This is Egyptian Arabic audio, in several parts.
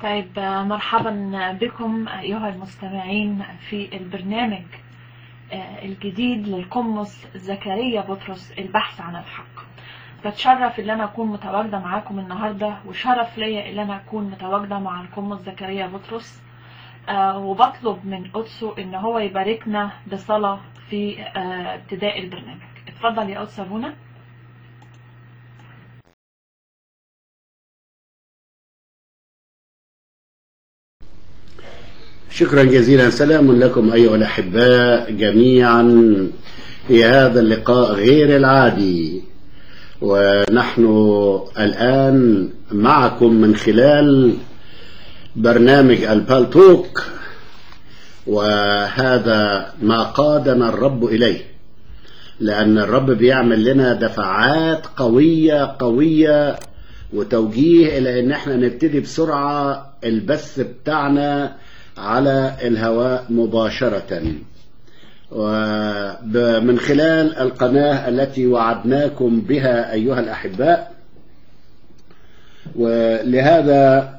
طيب مرحبا بكم أيها المستمعين في البرنامج الجديد للقمص زكريا بطرس البحث عن الحق بتشرف ان انا اكون متواجده معاكم النهارده وشرف ليا ان انا اكون متواجده مع القمص زكريا بطرس آه وبطلب من قدسه ان هو يباركنا بصلاه في آه ابتداء البرنامج اتفضل يا قدس ابونا شكرا جزيلا سلام لكم أيها الأحباء جميعا في هذا اللقاء غير العادي ونحن الآن معكم من خلال برنامج البالتوك وهذا ما قادنا الرب إليه لأن الرب بيعمل لنا دفعات قوية قوية وتوجيه إلى أن احنا نبتدي بسرعة البث بتاعنا على الهواء مباشرة ومن خلال القناة التي وعدناكم بها أيها الأحباء ولهذا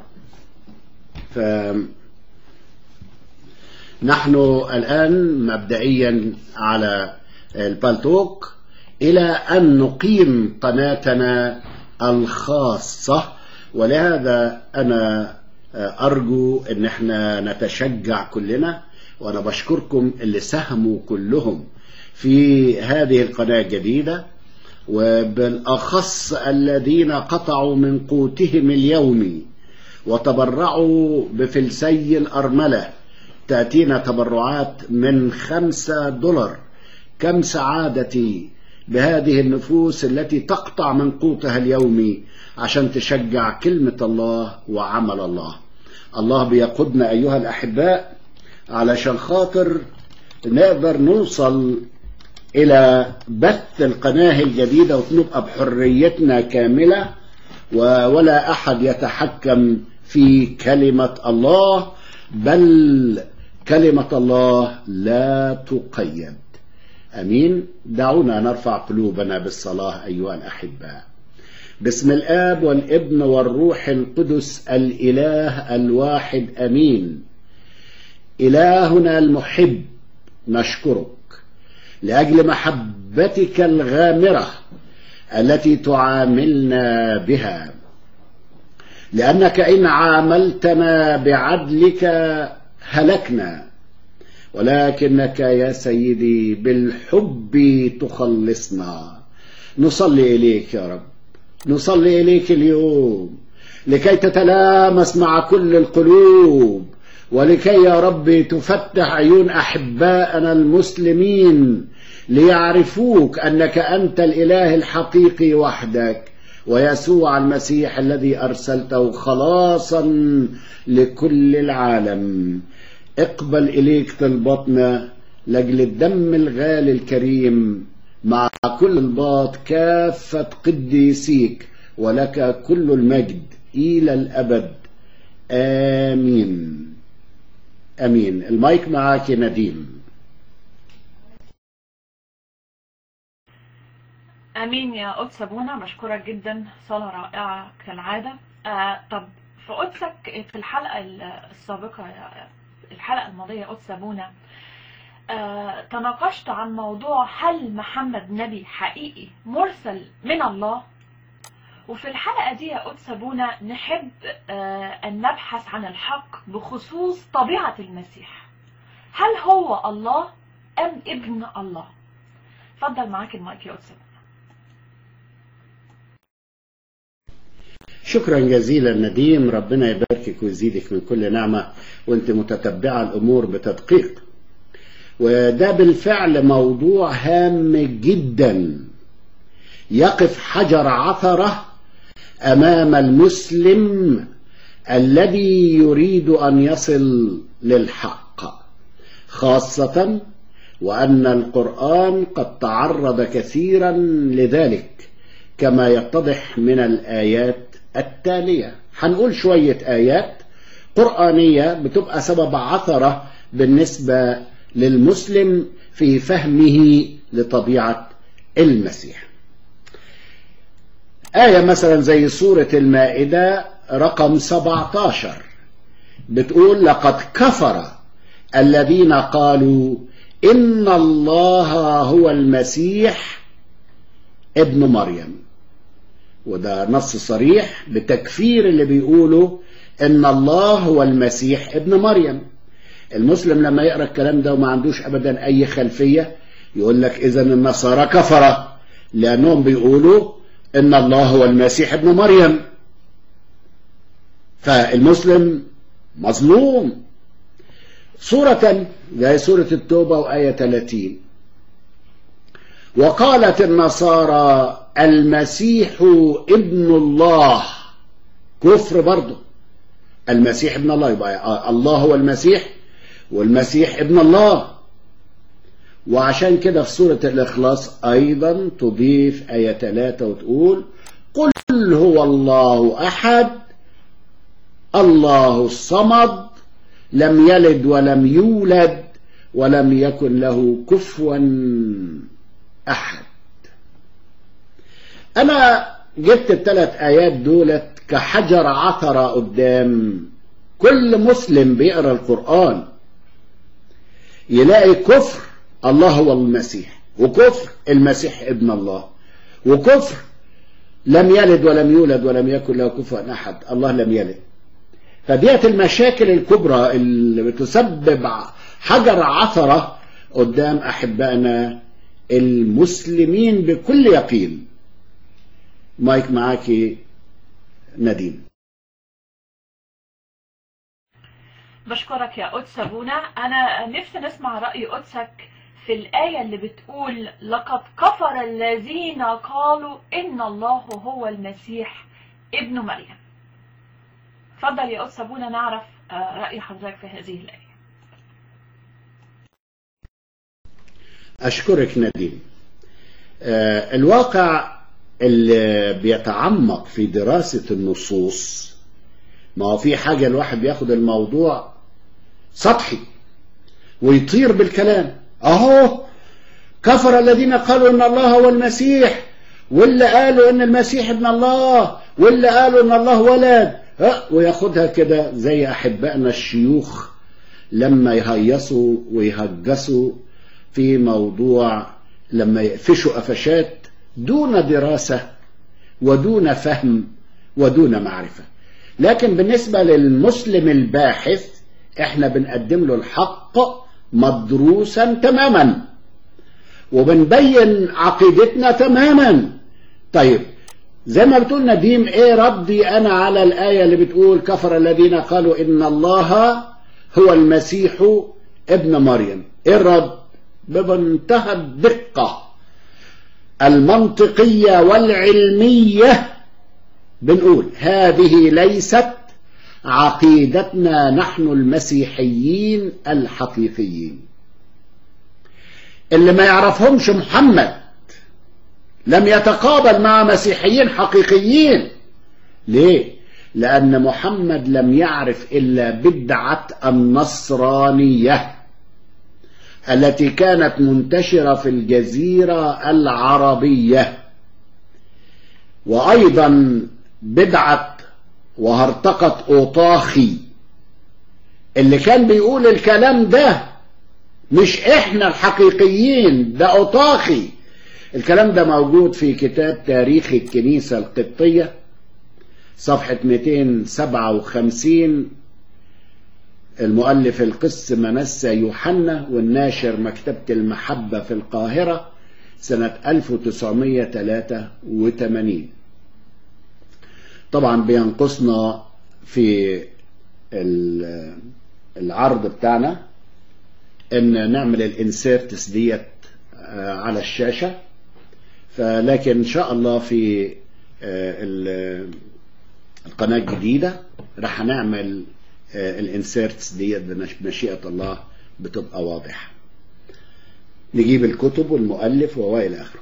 نحن الآن مبدئيا على البالتوك إلى أن نقيم قناتنا الخاصة ولهذا أنا أرجو أن احنا نتشجع كلنا وأنا بشكركم اللي ساهموا كلهم في هذه القناة الجديدة وبالأخص الذين قطعوا من قوتهم اليومي وتبرعوا بفلسي الأرملة تأتينا تبرعات من خمسة دولار كم سعادتي بهذه النفوس التي تقطع من قوتها اليومي عشان تشجع كلمة الله وعمل الله الله بيقودنا أيها الأحباء علشان خاطر نقدر نوصل إلى بث القناة الجديدة ونبقى بحريتنا كاملة ولا أحد يتحكم في كلمة الله بل كلمة الله لا تقيد أمين دعونا نرفع قلوبنا بالصلاة أيها الأحباء باسم الآب والابن والروح القدس الإله الواحد أمين إلهنا المحب نشكرك لأجل محبتك الغامرة التي تعاملنا بها لأنك إن عاملتنا بعدلك هلكنا ولكنك يا سيدي بالحب تخلصنا نصلي إليك يا رب نصلي إليك اليوم لكي تتلامس مع كل القلوب ولكي يا رب تفتح عيون أحبائنا المسلمين ليعرفوك أنك أنت الإله الحقيقي وحدك ويسوع المسيح الذي أرسلته خلاصا لكل العالم اقبل إليك طلبتنا لأجل الدم الغالي الكريم مع كل الباط كافة قديسيك ولك كل المجد إلى الأبد آمين أمين المايك معاك نديم امين يا قدس ابونا بشكرك جدا صلاه رائعه كالعاده آه طب في قدسك في الحلقه السابقه الحلقه الماضيه قدس ابونا آه تناقشت عن موضوع هل محمد نبي حقيقي مرسل من الله وفي الحلقه دي يا قدس ابونا نحب آه ان نبحث عن الحق بخصوص طبيعه المسيح هل هو الله ام ابن الله اتفضل معاك المايك يا قدس ابونا شكرا جزيلا نديم ربنا يباركك ويزيدك من كل نعمة وانت متتبعة الأمور بتدقيق وده بالفعل موضوع هام جدا يقف حجر عثرة أمام المسلم الذي يريد أن يصل للحق خاصة وأن القرآن قد تعرض كثيرا لذلك كما يتضح من الآيات التالية هنقول شوية آيات قرآنية بتبقى سبب عثرة بالنسبة للمسلم في فهمه لطبيعة المسيح آية مثلا زي سورة المائدة رقم 17 بتقول لقد كفر الذين قالوا إن الله هو المسيح ابن مريم وده نص صريح بتكفير اللي بيقولوا إن الله هو المسيح ابن مريم المسلم لما يقرأ الكلام ده وما عندوش أبدا أي خلفية يقول لك إذا النصارى كفر لأنهم بيقولوا إن الله هو المسيح ابن مريم فالمسلم مظلوم سورة زي سورة التوبة وآية 30 وقالت النصارى المسيح ابن الله كفر برضه المسيح ابن الله يبقى الله هو المسيح والمسيح ابن الله وعشان كده في سورة الإخلاص أيضا تضيف آية 3 وتقول قل هو الله أحد الله الصمد لم يلد ولم يولد ولم يكن له كفوا أحد أنا جبت الثلاث آيات دولت كحجر عثرة قدام كل مسلم بيقرأ القرآن يلاقي كفر الله هو المسيح وكفر المسيح ابن الله وكفر لم يلد ولم يولد ولم يكن له كفوا أحد الله لم يلد فديت المشاكل الكبرى اللي بتسبب حجر عثرة قدام أحبائنا المسلمين بكل يقين مايك معاكي نديم بشكرك يا قدس أبونا أنا نفسي نسمع رأي قدسك في الآية اللي بتقول لقد كفر الذين قالوا إن الله هو المسيح ابن مريم اتفضل يا قدس أبونا نعرف رأي حضرتك في هذه الآية أشكرك نديم آه الواقع اللي بيتعمق في دراسة النصوص ما هو في حاجة الواحد بياخد الموضوع سطحي ويطير بالكلام اهو كفر الذين قالوا ان الله هو المسيح واللي قالوا ان المسيح ابن الله واللي قالوا ان الله ولد وياخدها كده زي احبائنا الشيوخ لما يهيصوا ويهجسوا في موضوع لما يقفشوا قفشات دون دراسة ودون فهم ودون معرفة لكن بالنسبة للمسلم الباحث احنا بنقدم له الحق مدروسا تماما وبنبين عقيدتنا تماما طيب زي ما بتقول نديم ايه ردي انا على الآية اللي بتقول كفر الذين قالوا ان الله هو المسيح ابن مريم ايه الرد بمنتهى الدقة المنطقية والعلمية بنقول هذه ليست عقيدتنا نحن المسيحيين الحقيقيين اللي ما يعرفهمش محمد لم يتقابل مع مسيحيين حقيقيين ليه لأن محمد لم يعرف إلا بدعة النصرانية التي كانت منتشرة في الجزيرة العربية وأيضا بدعة وهرطقة أوطاخي اللي كان بيقول الكلام ده مش احنا الحقيقيين ده أوطاخي الكلام ده موجود في كتاب تاريخ الكنيسة القبطية صفحة 257 المؤلف القس منسى يوحنا والناشر مكتبة المحبة في القاهرة سنة 1983 طبعا بينقصنا في العرض بتاعنا ان نعمل الانسيرتس ديت على الشاشة فلكن ان شاء الله في القناة الجديدة راح نعمل الانسيرتس ديت بمشيئة الله بتبقى واضحة نجيب الكتب والمؤلف والى اخره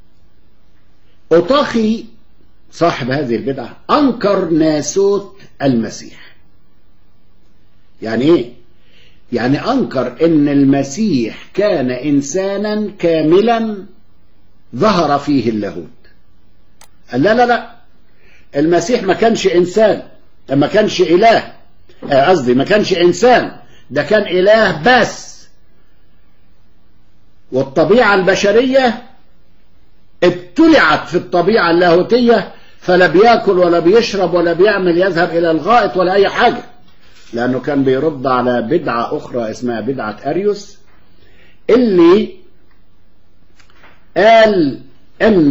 أطاخي صاحب هذه البدعة أنكر ناسوت المسيح يعني إيه؟ يعني أنكر إن المسيح كان إنسانا كاملا ظهر فيه اللاهوت قال لا لا لا المسيح ما كانش إنسان ما كانش إله قصدي ما كانش إنسان ده كان إله بس والطبيعة البشرية ابتلعت في الطبيعة اللاهوتية فلا بياكل ولا بيشرب ولا بيعمل يذهب إلى الغائط ولا أي حاجة لأنه كان بيرد على بدعة أخرى اسمها بدعة أريوس اللي قال إن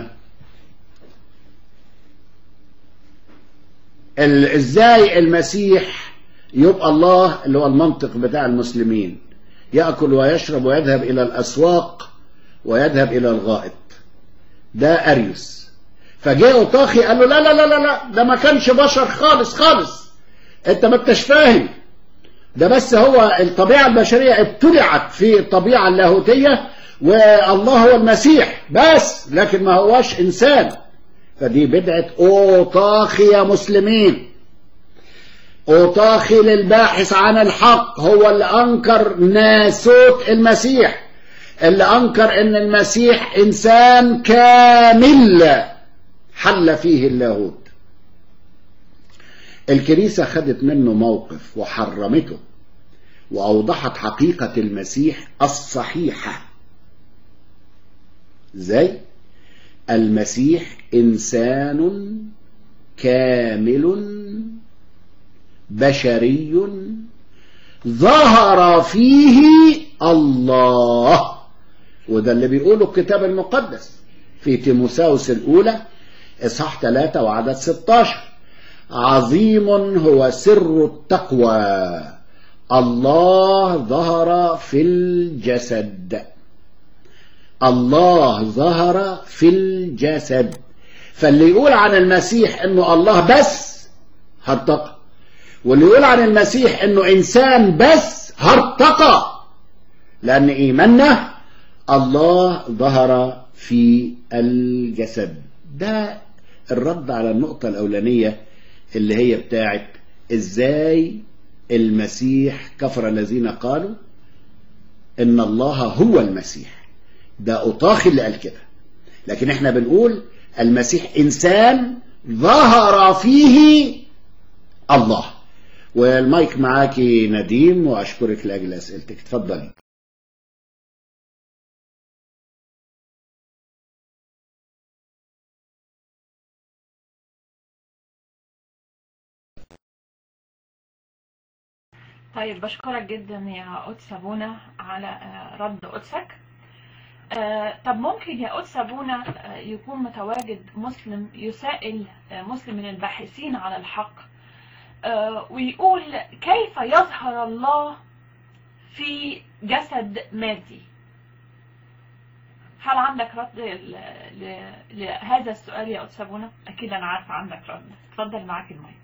ازاي المسيح يبقى الله اللي هو المنطق بتاع المسلمين يأكل ويشرب ويذهب إلى الأسواق ويذهب إلى الغائط ده أريوس فجاء أوطاخي قال له لا لا لا لا لا ده ما كانش بشر خالص خالص انت ما انتش فاهم ده بس هو الطبيعة البشرية ابتلعت في الطبيعة اللاهوتية والله هو المسيح بس لكن ما هواش إنسان فدي بدعة أوطاخي يا مسلمين أوطاخي للباحث عن الحق هو اللي أنكر ناسوت المسيح اللي أنكر أن المسيح إنسان كامل حل فيه اللاهوت الكنيسة خدت منه موقف وحرمته وأوضحت حقيقة المسيح الصحيحة زي المسيح إنسان كامل بشري ظهر فيه الله وده اللي بيقوله الكتاب المقدس في تيموساوس الأولى إصحاح 3 وعدد 16 عظيم هو سر التقوى الله ظهر في الجسد الله ظهر في الجسد فاللي يقول عن المسيح انه الله بس هرتقى واللي يقول عن المسيح انه انسان بس هرتقى لان ايماننا الله ظهر في الجسد ده الرد على النقطة الاولانية اللي هي بتاعت ازاي المسيح كفر الذين قالوا ان الله هو المسيح ده أطاخي اللي قال كده لكن احنا بنقول المسيح إنسان ظهر فيه الله والمايك معاكي نديم وأشكرك لأجل أسئلتك تفضلي طيب بشكرك جدا يا قدس أبونا على رد قدسك آه طب ممكن يا قدس أبونا آه يكون متواجد مسلم يسائل آه مسلم من الباحثين على الحق ويقول كيف يظهر الله في جسد مادي هل عندك رد لهذا السؤال يا قدس أبونا أكيد أنا عارفة عندك رد اتفضل معاك المايك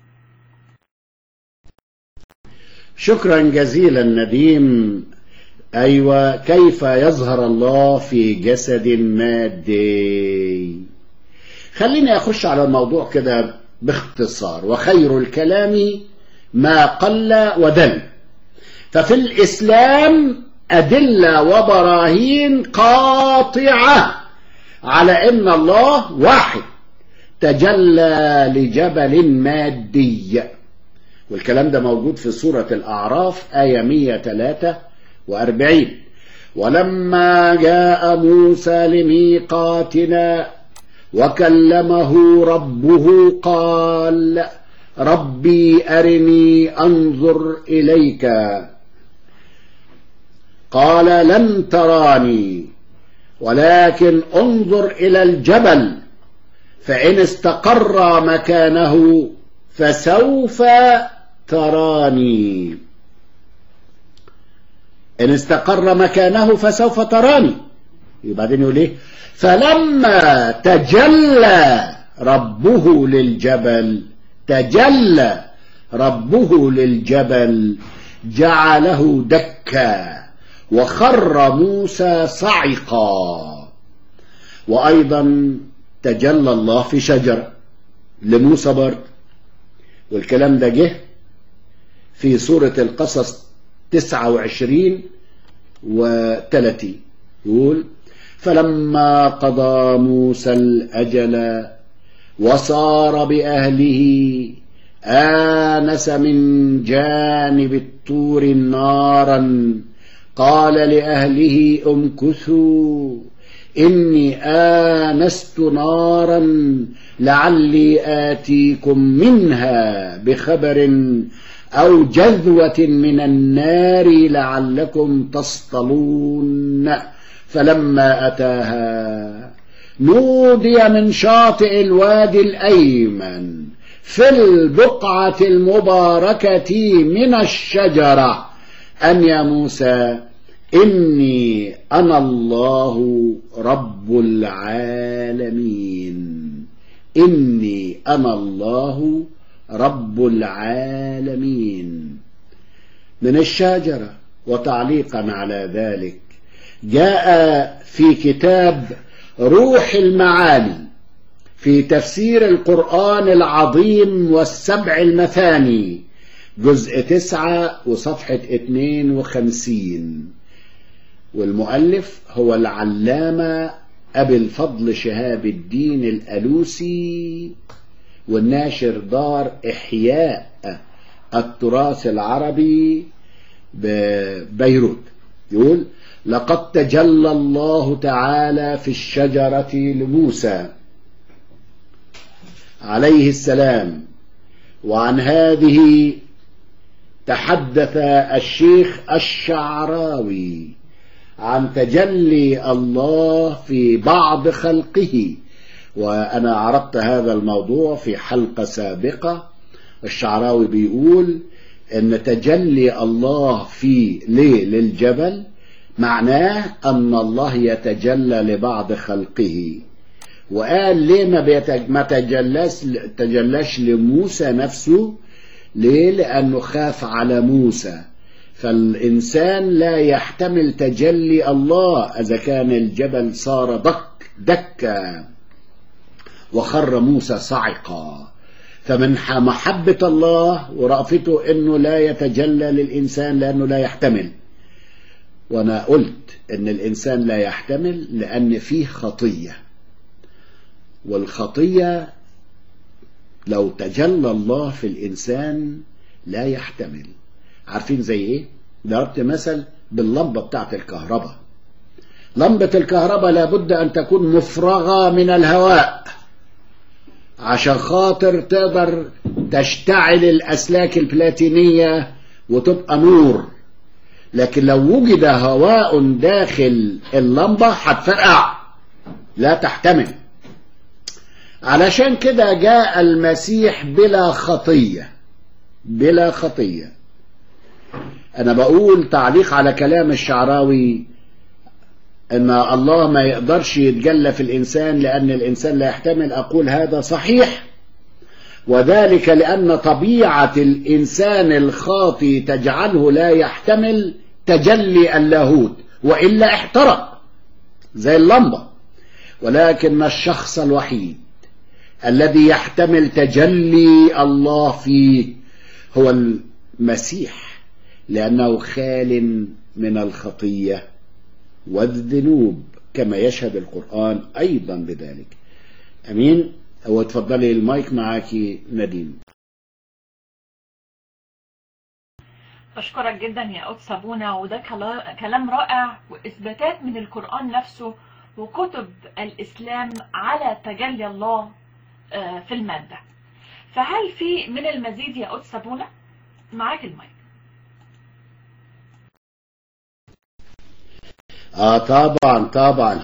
شكرا جزيلا نديم أيوة كيف يظهر الله في جسد مادي خليني أخش على الموضوع كده باختصار وخير الكلام ما قل ودل ففي الإسلام أدلة وبراهين قاطعة على أن الله واحد تجلى لجبل مادي والكلام ده موجود في سورة الأعراف آية 103 وأربعين ولما جاء موسى لميقاتنا وكلمه ربه قال ربي أرني أنظر إليك قال لن تراني ولكن انظر إلى الجبل فإن استقر مكانه فسوف تراني إن استقر مكانه فسوف تراني وبعدين يقول إيه فلما تجلى ربه للجبل تجلى ربه للجبل جعله دكا وخر موسى صعقا وأيضا تجلى الله في شجرة لموسى برضه والكلام ده جه في سورة القصص 29 و 30 يقول فلما قضى موسى الأجل وصار بأهله آنس من جانب الطور نارا قال لأهله امكثوا إني آنست نارا لعلي آتيكم منها بخبر أو جذوة من النار لعلكم تصطلون فلما أتاها نودي من شاطئ الوادي الأيمن في البقعة المباركة من الشجرة أن يا موسى إني أنا الله رب العالمين إني أنا الله رب العالمين من الشجرة وتعليقا على ذلك جاء في كتاب روح المعاني في تفسير القرآن العظيم والسبع المثاني جزء تسعة وصفحة اتنين وخمسين والمؤلف هو العلامة أبي الفضل شهاب الدين الألوسي والناشر دار إحياء التراث العربي ببيروت يقول لقد تجلى الله تعالى في الشجرة لموسى عليه السلام وعن هذه تحدث الشيخ الشعراوي عن تجلي الله في بعض خلقه وأنا عرضت هذا الموضوع في حلقة سابقة الشعراوي بيقول أن تجلي الله في ليه للجبل معناه أن الله يتجلى لبعض خلقه وقال ليه ما, بيتج... ما تجلاش تجلاش لموسى نفسه ليه لأنه خاف على موسى فالإنسان لا يحتمل تجلي الله إذا كان الجبل صار دك دكا وخر موسى صعقا فمن محبة الله ورأفته أنه لا يتجلى للإنسان لأنه لا يحتمل وأنا قلت أن الإنسان لا يحتمل لأن فيه خطية والخطية لو تجلى الله في الإنسان لا يحتمل عارفين زي إيه؟ ضربت مثل باللمبة بتاعت الكهرباء لمبة الكهرباء لابد أن تكون مفرغة من الهواء عشان خاطر تقدر تشتعل الأسلاك البلاتينية وتبقى نور لكن لو وجد هواء داخل اللمبة هتفرقع لا تحتمل علشان كده جاء المسيح بلا خطية بلا خطية أنا بقول تعليق على كلام الشعراوي أن الله ما يقدرش يتجلى في الإنسان لأن الإنسان لا يحتمل أقول هذا صحيح وذلك لأن طبيعة الإنسان الخاطي تجعله لا يحتمل تجلي اللاهوت وإلا احترق زي اللمبة ولكن الشخص الوحيد الذي يحتمل تجلي الله فيه هو المسيح لأنه خال من الخطية والذنوب كما يشهد القرآن أيضا بذلك أمين وتفضلي المايك معاكي نديم أشكرك جدا يا قدس أبونا وده كلام رائع وإثباتات من القرآن نفسه وكتب الإسلام على تجلي الله في المادة فهل في من المزيد يا قدس أبونا معاك المايك آه طبعا طبعا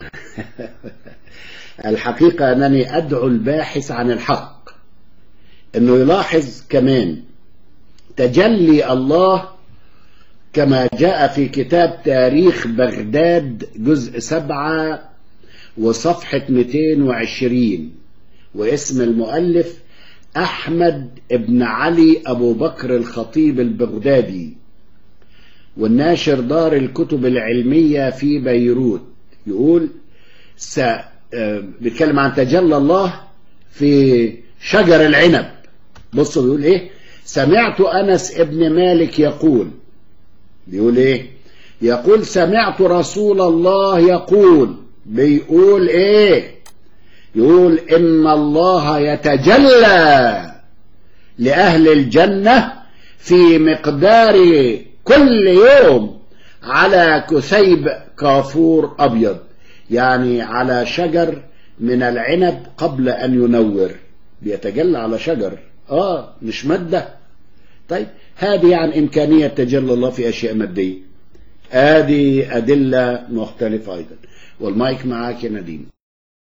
الحقيقة أنني أدعو الباحث عن الحق أنه يلاحظ كمان تجلي الله كما جاء في كتاب تاريخ بغداد جزء سبعة وصفحة 220 واسم المؤلف أحمد ابن علي أبو بكر الخطيب البغدادي والناشر دار الكتب العلمية في بيروت يقول س... بيتكلم عن تجلى الله في شجر العنب بصوا بيقول ايه سمعت أنس ابن مالك يقول بيقول ايه يقول سمعت رسول الله يقول بيقول ايه يقول إن الله يتجلى لأهل الجنة في مقدار كل يوم على كثيب كافور أبيض يعني على شجر من العنب قبل أن ينور بيتجلى على شجر آه مش مادة طيب هذه عن إمكانية تجلى الله في أشياء مادية هذه أدلة مختلفة أيضا والمايك معاك يا نديم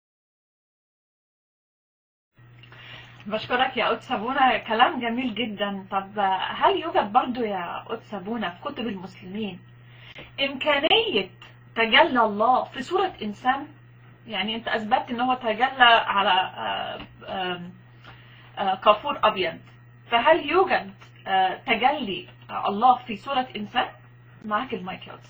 بشكرك يا قدس أبونا كلام جميل جدا طب هل يوجد برضو يا قدس أبونا في كتب المسلمين إمكانية تجلى الله في صورة إنسان يعني أنت أثبتت إن هو تجلى على آه، آه، آه، كافور أبيض فهل يوجد آه، تجلي الله في صورة إنسان معاك المايك يا قدس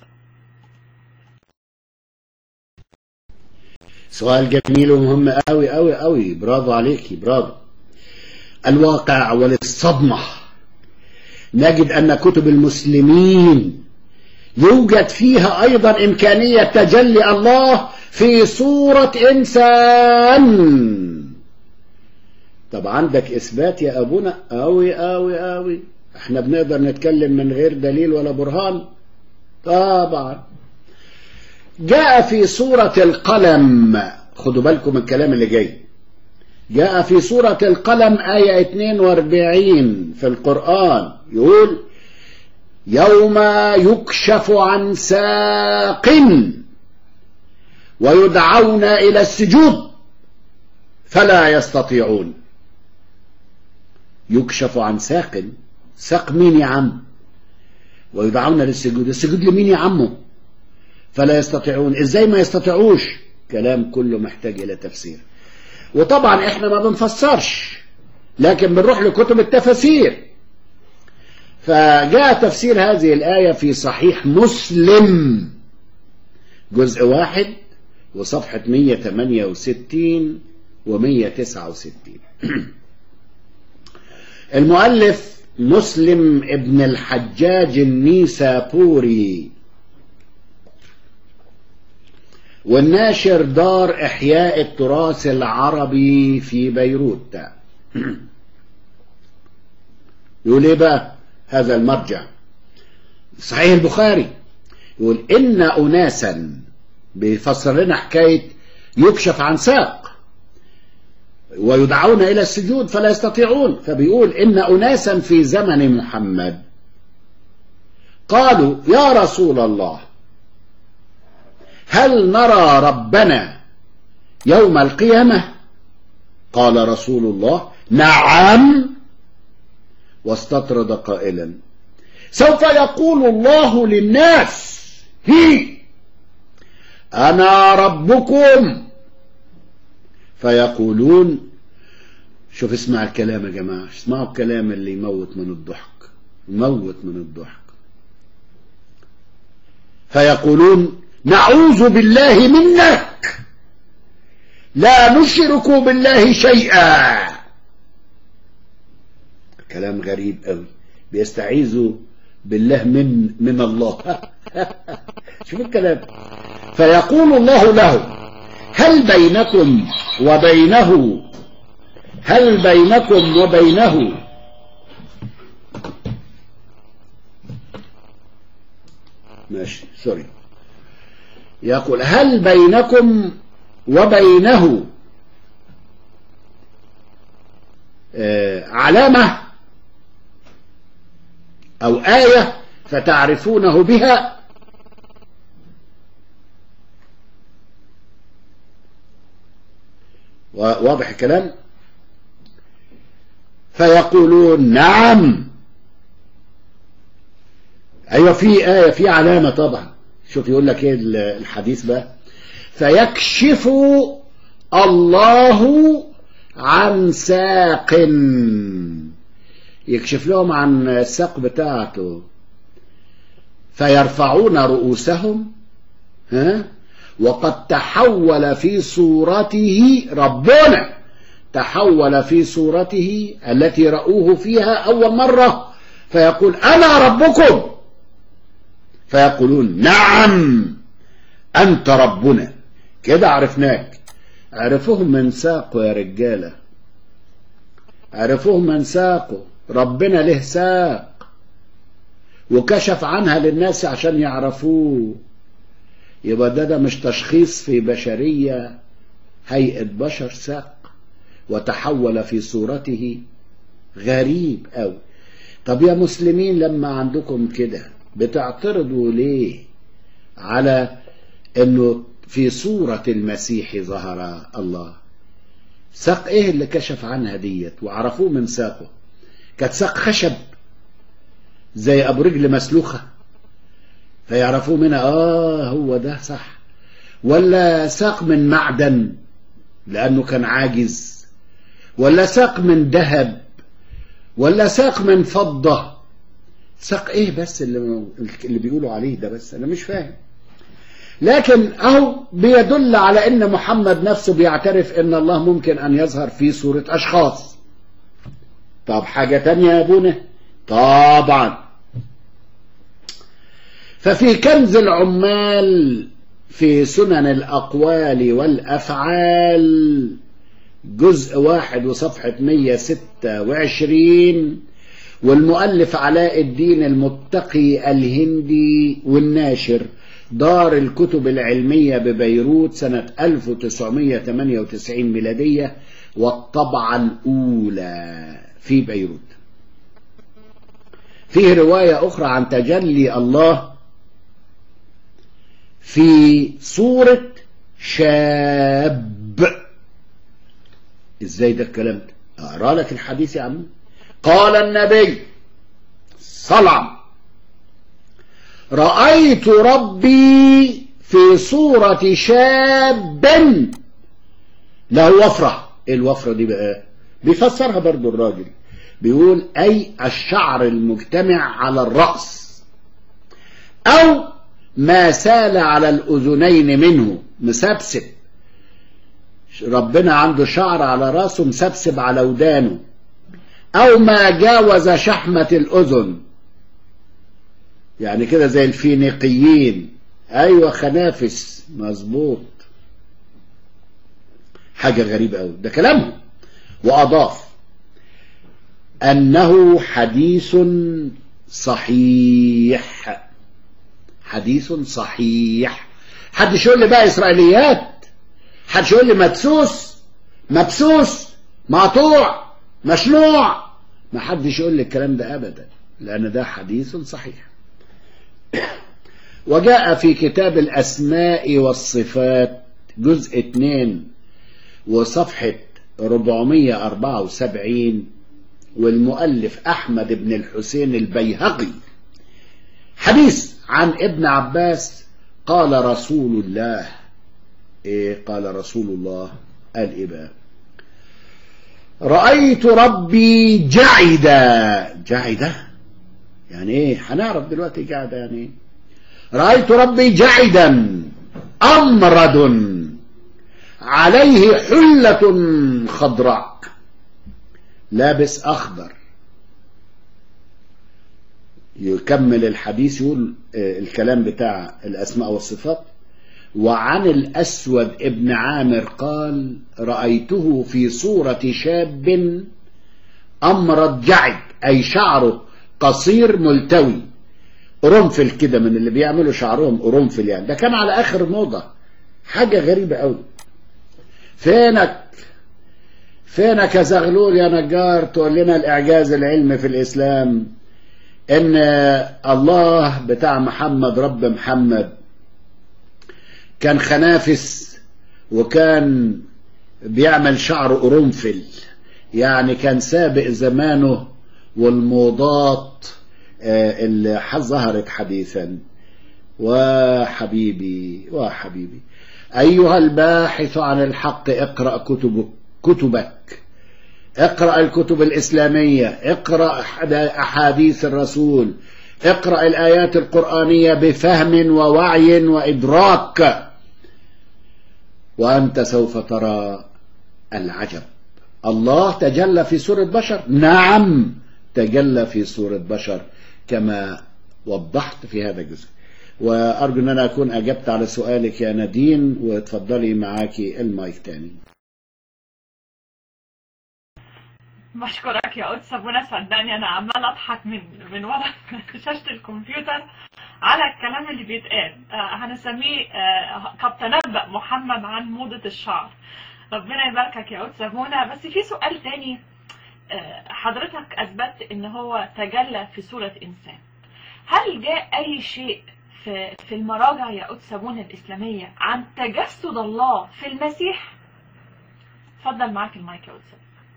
سؤال جميل ومهم قوي قوي قوي برافو عليكي برافو الواقع وللصدمة نجد أن كتب المسلمين يوجد فيها أيضا إمكانية تجلي الله في صورة إنسان طب عندك إثبات يا أبونا أوي أوي أوي احنا بنقدر نتكلم من غير دليل ولا برهان طبعا جاء في سورة القلم خدوا بالكم من الكلام اللي جاي جاء في سورة القلم آية 42 في القرآن يقول يوم يكشف عن ساق ويدعون إلى السجود فلا يستطيعون يكشف عن ساق ساق مين يا عم ويدعون للسجود السجود لمين يا عمه فلا يستطيعون ازاي ما يستطيعوش كلام كله محتاج الى تفسير وطبعا احنا ما بنفسرش لكن بنروح لكتب التفاسير فجاء تفسير هذه الآية في صحيح مسلم جزء واحد وصفحة 168 و 169 المؤلف مسلم ابن الحجاج النيسابوري والناشر دار إحياء التراث العربي في بيروت يقول ايه بقى هذا المرجع صحيح البخاري يقول إن أناسا بيفسر لنا حكاية يكشف عن ساق ويدعون إلى السجود فلا يستطيعون فبيقول إن أناسا في زمن محمد قالوا يا رسول الله هل نرى ربنا يوم القيامة قال رسول الله نعم واستطرد قائلا سوف يقول الله للناس هي أنا ربكم فيقولون شوف اسمع الكلام يا جماعة اسمعوا الكلام اللي يموت من الضحك يموت من الضحك فيقولون نعوذ بالله منك لا نشرك بالله شيئا كلام غريب قوي بيستعيذوا بالله من من الله شوف الكلام فيقول الله له هل بينكم وبينه هل بينكم وبينه ماشي سوري يقول هل بينكم وبينه آه علامة أو آية فتعرفونه بها واضح الكلام فيقولون نعم أيوة في آية في علامة طبعا شوف يقول لك ايه الحديث بقى فيكشف الله عن ساق يكشف لهم عن الساق بتاعته فيرفعون رؤوسهم ها وقد تحول في صورته ربنا تحول في صورته التي رأوه فيها أول مرة فيقول أنا ربكم فيقولون نعم أنت ربنا كده عرفناك عرفوهم من ساقه يا رجالة عرفوهم من ساقه ربنا له ساق وكشف عنها للناس عشان يعرفوه يبقى ده ده مش تشخيص في بشرية هيئة بشر ساق وتحول في صورته غريب أوي طب يا مسلمين لما عندكم كده بتعترضوا ليه على انه في صورة المسيح ظهر الله ساق ايه اللي كشف عنها ديت وعرفوه من ساقه كانت ساق خشب زي ابو رجل مسلوخة فيعرفوه منها اه هو ده صح ولا ساق من معدن لانه كان عاجز ولا ساق من ذهب ولا ساق من فضة ساق ايه بس اللي, اللي بيقولوا عليه ده بس انا مش فاهم لكن اهو بيدل على ان محمد نفسه بيعترف ان الله ممكن ان يظهر في صورة اشخاص طب حاجة تانية يا ابونا طبعا ففي كنز العمال في سنن الاقوال والافعال جزء واحد وصفحة 126 والمؤلف علاء الدين المتقي الهندي والناشر دار الكتب العلمية ببيروت سنة 1998 ميلادية والطبعة الأولى في بيروت فيه رواية أخرى عن تجلي الله في صورة شاب ازاي ده الكلام ده اقرا لك الحديث يا عم قال النبي صلى رأيت ربي في صورة شاب له وفرة ايه الوفرة دي بقى بيفسرها برضو الراجل بيقول اي الشعر المجتمع على الرأس او ما سال على الاذنين منه مسبسب ربنا عنده شعر على راسه مسبسب على ودانه او ما جاوز شحمة الاذن يعني كده زي الفينيقيين ايوه خنافس مظبوط حاجة غريبة قوي ده كلامه واضاف انه حديث صحيح حديث صحيح حدش يقول لي بقى اسرائيليات حدش يقول لي مدسوس مبسوس مقطوع مشنوع ما حدش يقول لي الكلام ده ابدا لان ده حديث صحيح وجاء في كتاب الاسماء والصفات جزء 2 وصفحة 474 والمؤلف احمد بن الحسين البيهقي حديث عن ابن عباس قال رسول الله ايه قال رسول الله قال ايه بقى رأيت ربي جعدا جعدا يعني ايه هنعرف دلوقتي جعدا يعني ايه رأيت ربي جعدا أمرد عليه حلة خضراء لابس أخضر يكمل الحديث يقول الكلام بتاع الأسماء والصفات وعن الأسود ابن عامر قال رأيته في صورة شاب أمرد جعد أي شعره قصير ملتوي قرنفل كده من اللي بيعملوا شعرهم قرنفل يعني ده كان على آخر موضة حاجة غريبة قوي فينك فينك يا زغلول يا نجار تقول لنا الإعجاز العلمي في الإسلام إن الله بتاع محمد رب محمد كان خنافس وكان بيعمل شعر قرنفل يعني كان سابق زمانه والموضات اللي ظهرت حديثا وحبيبي وحبيبي أيها الباحث عن الحق اقرأ كتبك كتبك اقرأ الكتب الإسلامية اقرأ أحاديث الرسول اقرأ الآيات القرآنية بفهم ووعي وإدراك وأنت سوف ترى العجب الله تجلى في سورة بشر نعم تجلى في سورة بشر كما وضحت في هذا الجزء وأرجو أن أنا أكون أجبت على سؤالك يا نادين وتفضلي معاكي المايك تاني بشكرك يا قدس ابونا صدقني انا عمال اضحك من من ورا شاشه الكمبيوتر على الكلام اللي بيتقال آه هنسميه آه قد تنبأ محمد عن موضة الشعر ربنا يباركك يا قدس ابونا بس في سؤال تاني آه حضرتك اثبتت ان هو تجلى في صورة انسان هل جاء اي شيء في في المراجع يا قدس ابونا الاسلامية عن تجسد الله في المسيح اتفضل معاك المايك يا قدس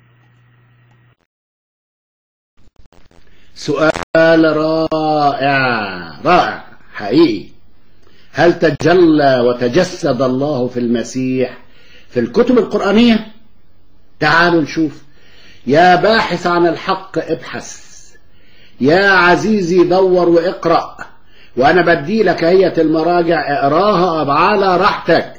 سؤال رائع رائع حقيقي هل تجلى وتجسد الله في المسيح في الكتب القرآنية تعالوا نشوف يا باحث عن الحق ابحث يا عزيزي دور واقرأ وأنا بدي لك هية المراجع اقراها على راحتك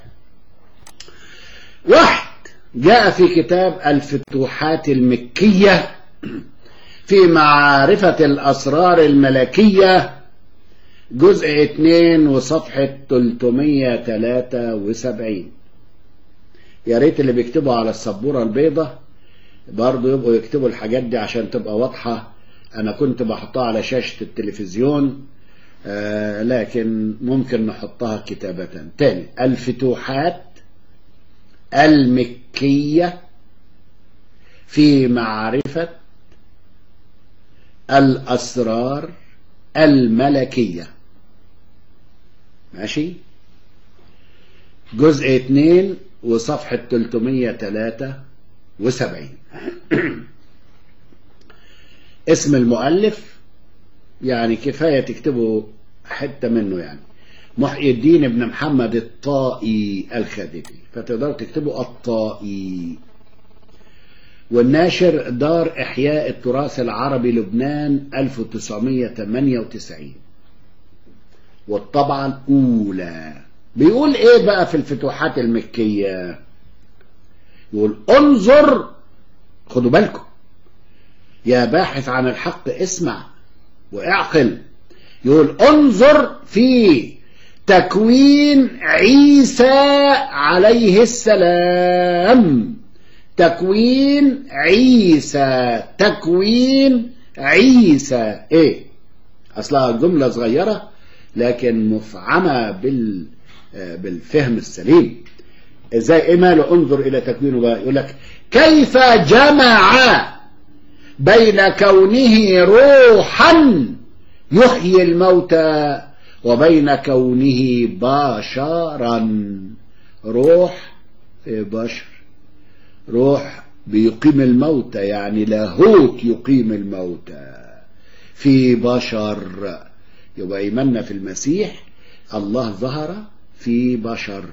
واحد جاء في كتاب الفتوحات المكية في معرفة الأسرار الملكية جزء 2 وصفحة 373 يا ريت اللي بيكتبوا على السبورة البيضة برضو يبقوا يكتبوا الحاجات دي عشان تبقى واضحة أنا كنت بحطها على شاشة التلفزيون آه لكن ممكن نحطها كتابة تاني الفتوحات المكية في معرفة الأسرار الملكية ماشي جزء 2 وصفحة 373 اسم المؤلف يعني كفاية تكتبوا حتة منه يعني محي الدين ابن محمد الطائي الخديبي فتقدروا تكتبوا الطائي والناشر دار إحياء التراث العربي لبنان 1998 والطبعة الأولى بيقول إيه بقى في الفتوحات المكية يقول انظر خدوا بالكم يا باحث عن الحق اسمع واعقل يقول انظر في تكوين عيسى عليه السلام تكوين عيسى تكوين عيسى ايه اصلها جملة صغيرة لكن مفعمة بال بالفهم السليم ازاي ايه ماله انظر الى تكوينه بقى يقول لك كيف جمع بين كونه روحا يحيي الموتى وبين كونه بشرا روح في بشر روح بيقيم الموتى يعني لاهوت يقيم الموتى في بشر يبقى ايماننا في المسيح الله ظهر في بشر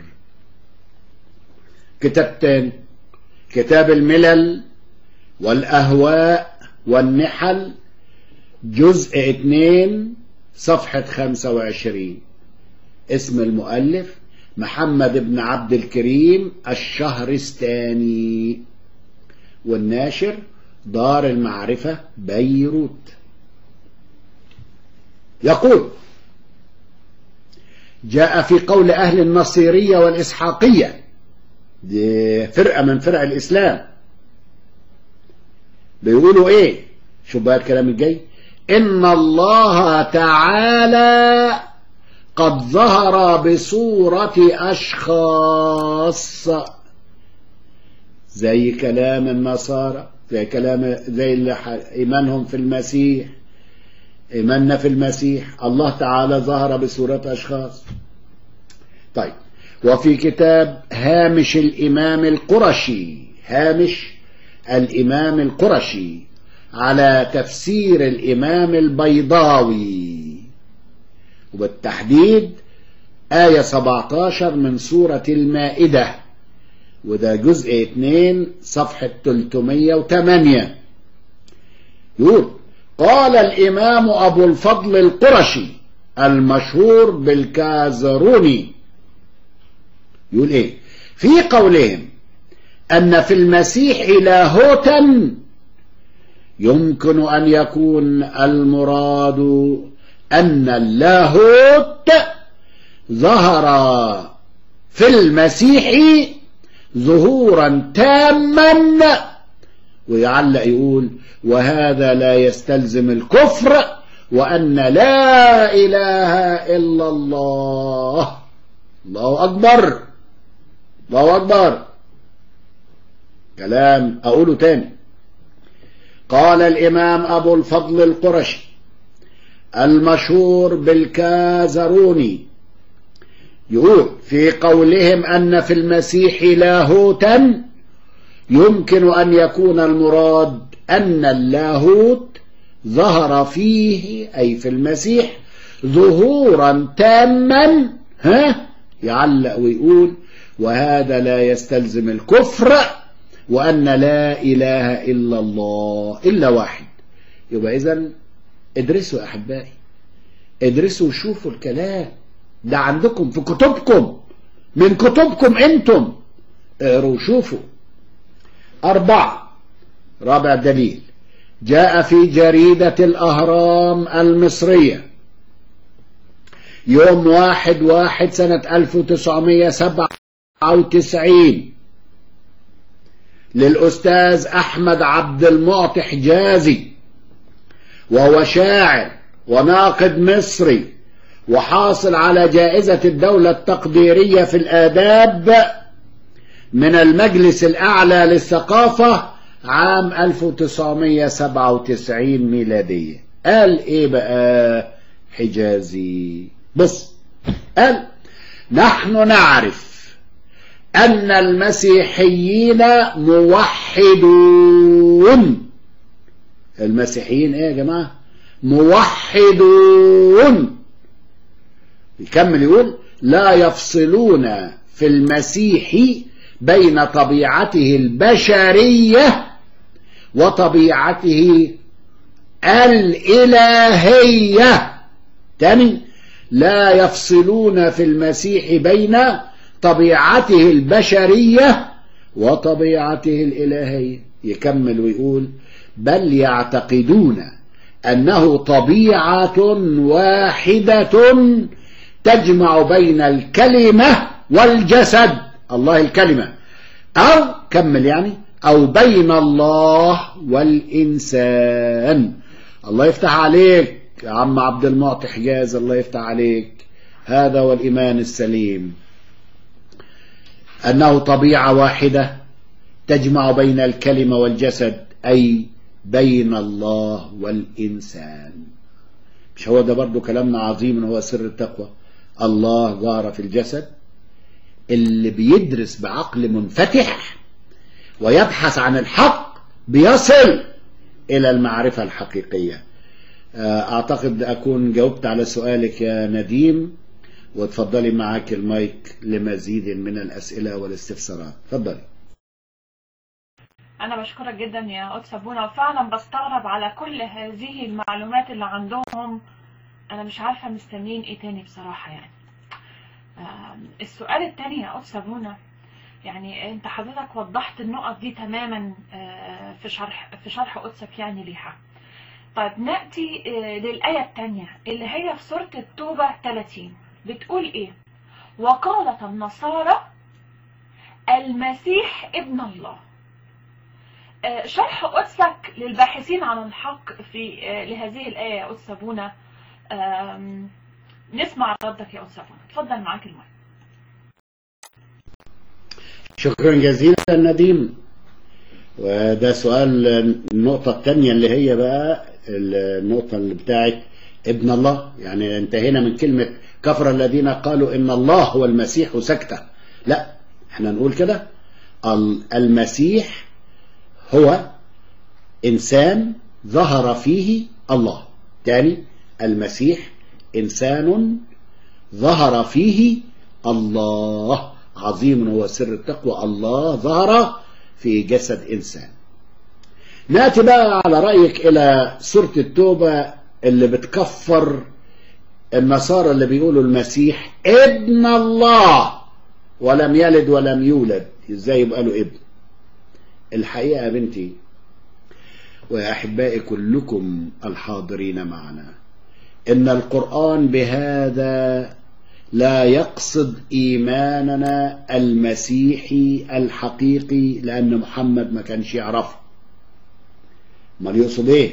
كتاب تاني كتاب الملل والأهواء والنحل جزء اتنين صفحة خمسة وعشرين اسم المؤلف محمد بن عبد الكريم الشهرستاني والناشر دار المعرفة بيروت يقول جاء في قول أهل النصيرية والإسحاقية دي فرقة من فرق الإسلام بيقولوا إيه شوف بقى الكلام الجاي إن الله تعالى قد ظهر بصورة أشخاص زي كلام النصارى زي كلام زي اللي إيمانهم في المسيح إيماننا في المسيح الله تعالى ظهر بصورة أشخاص طيب وفي كتاب هامش الإمام القرشي هامش الإمام القرشي على تفسير الإمام البيضاوي وبالتحديد آية 17 من سورة المائدة وده جزء 2 صفحة 308 يقول قال الإمام أبو الفضل القرشي المشهور بالكازروني يقول إيه في قولهم أن في المسيح لاهوتا يمكن أن يكون المراد أن اللاهوت ظهر في المسيح ظهورا تاما ويعلق يقول وهذا لا يستلزم الكفر وأن لا إله إلا الله الله أكبر الله أكبر كلام أقوله تاني قال الإمام أبو الفضل القرشي المشهور بالكازروني يقول في قولهم أن في المسيح لاهوتا يمكن أن يكون المراد أن اللاهوت ظهر فيه أي في المسيح ظهورا تاما ها يعلق ويقول وهذا لا يستلزم الكفر وأن لا إله إلا الله إلا واحد يبقى إذن ادرسوا يا أحبائي ادرسوا وشوفوا الكلام ده عندكم في كتبكم من كتبكم انتم اقروا وشوفوا أربعة رابع دليل جاء في جريدة الأهرام المصرية يوم واحد واحد سنة ألف وتسعمية سبعة وتسعين للأستاذ أحمد عبد المعطي حجازي وهو شاعر وناقد مصري وحاصل على جائزة الدولة التقديرية في الآداب من المجلس الأعلى للثقافة عام 1997 ميلادية قال إيه بقى حجازي بص قال نحن نعرف أن المسيحيين موحدون المسيحيين إيه يا جماعة موحدون يكمل يقول لا يفصلون في المسيح بين طبيعته البشرية وطبيعته الإلهية تاني لا يفصلون في المسيح بين طبيعته البشرية وطبيعته الإلهية يكمل ويقول بل يعتقدون أنه طبيعة واحدة تجمع بين الكلمة والجسد الله الكلمة أو كمل يعني أو بين الله والإنسان الله يفتح عليك يا عم عبد المعطي حجاز الله يفتح عليك هذا هو الإيمان السليم أنه طبيعة واحدة تجمع بين الكلمة والجسد أي بين الله والإنسان مش هو ده برضو كلامنا عظيم هو سر التقوى الله ظهر في الجسد اللي بيدرس بعقل منفتح ويبحث عن الحق بيصل إلى المعرفة الحقيقية أعتقد أكون جاوبت على سؤالك يا نديم وتفضلي معاك المايك لمزيد من الأسئلة والاستفسارات تفضلي أنا بشكرك جدا يا قدس أبونا وفعلا بستغرب على كل هذه المعلومات اللي عندهم أنا مش عارفة مستنيين إيه تاني بصراحة يعني السؤال التاني يا قدس أبونا يعني أنت حضرتك وضحت النقط دي تماما في شرح في شرح قدسك يعني ليها طيب نأتي للآية التانية اللي هي في سورة التوبة 30 بتقول إيه وقالت النصارى المسيح ابن الله شرح قدسك للباحثين عن الحق في لهذه الآية يا قدس أبونا نسمع ردك يا قدس أبونا اتفضل معاك المايك شكرا جزيلا نديم وده سؤال النقطة الثانية اللي هي بقى النقطة اللي بتاعت ابن الله يعني انتهينا من كلمة كفر الذين قالوا ان الله هو المسيح وسكتة لا احنا نقول كده المسيح هو انسان ظهر فيه الله تاني المسيح انسان ظهر فيه الله عظيم هو سر التقوى الله ظهر في جسد انسان ناتي بقى على رايك الى سوره التوبه اللي بتكفر النصارى اللي بيقولوا المسيح ابن الله ولم يلد ولم يولد ازاي يبقى له ابن الحقيقه يا بنتي ويا احبائي كلكم الحاضرين معنا ان القران بهذا لا يقصد ايماننا المسيحي الحقيقي لان محمد ما كانش يعرفه امال يقصد ايه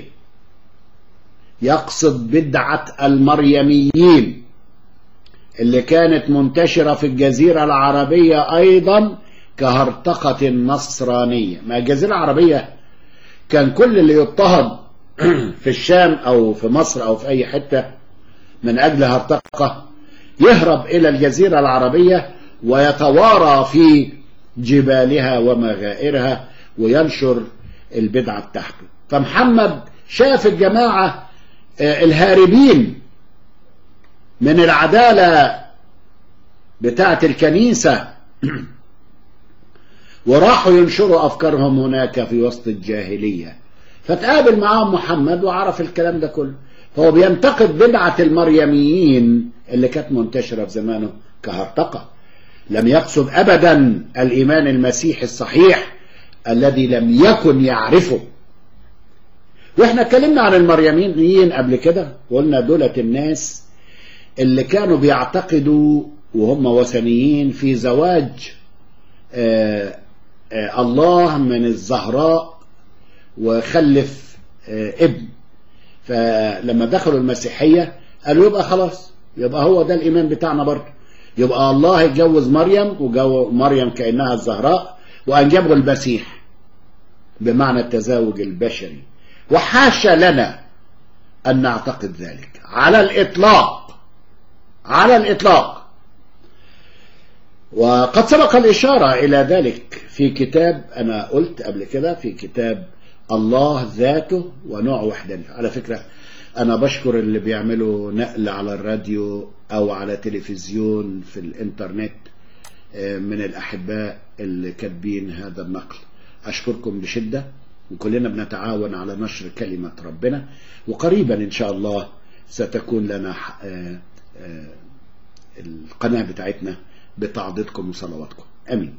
يقصد بدعة المريميين اللي كانت منتشرة في الجزيرة العربية أيضا كهرطقة النصرانية ما الجزيرة العربية كان كل اللي يضطهد في الشام أو في مصر أو في أي حتة من أجل هرطقة يهرب إلى الجزيرة العربية ويتوارى في جبالها ومغائرها وينشر البدعة بتاعته فمحمد شاف الجماعة الهاربين من العدالة بتاعة الكنيسة وراحوا ينشروا أفكارهم هناك في وسط الجاهلية فتقابل معاهم محمد وعرف الكلام ده كله فهو بينتقد بدعة المريميين اللي كانت منتشرة في زمانه كهرطقة لم يقصد أبدا الإيمان المسيحي الصحيح الذي لم يكن يعرفه واحنا اتكلمنا عن المريميين قبل كده وقلنا دولة الناس اللي كانوا بيعتقدوا وهم وثنيين في زواج آآ آآ الله من الزهراء وخلف ابن فلما دخلوا المسيحية قالوا يبقى خلاص يبقى هو ده الإيمان بتاعنا برضه يبقى الله يتجوز مريم وجو مريم كأنها الزهراء وأنجبوا المسيح بمعنى التزاوج البشري وحاشا لنا أن نعتقد ذلك على الإطلاق على الإطلاق وقد سبق الإشارة إلى ذلك في كتاب أنا قلت قبل كده في كتاب الله ذاته ونوع وحدانية على فكرة أنا بشكر اللي بيعملوا نقل على الراديو أو على تلفزيون في الإنترنت من الأحباء اللي كاتبين هذا النقل أشكركم بشدة وكلنا بنتعاون على نشر كلمة ربنا وقريبا إن شاء الله ستكون لنا القناة بتاعتنا بتعضيدكم وصلواتكم أمين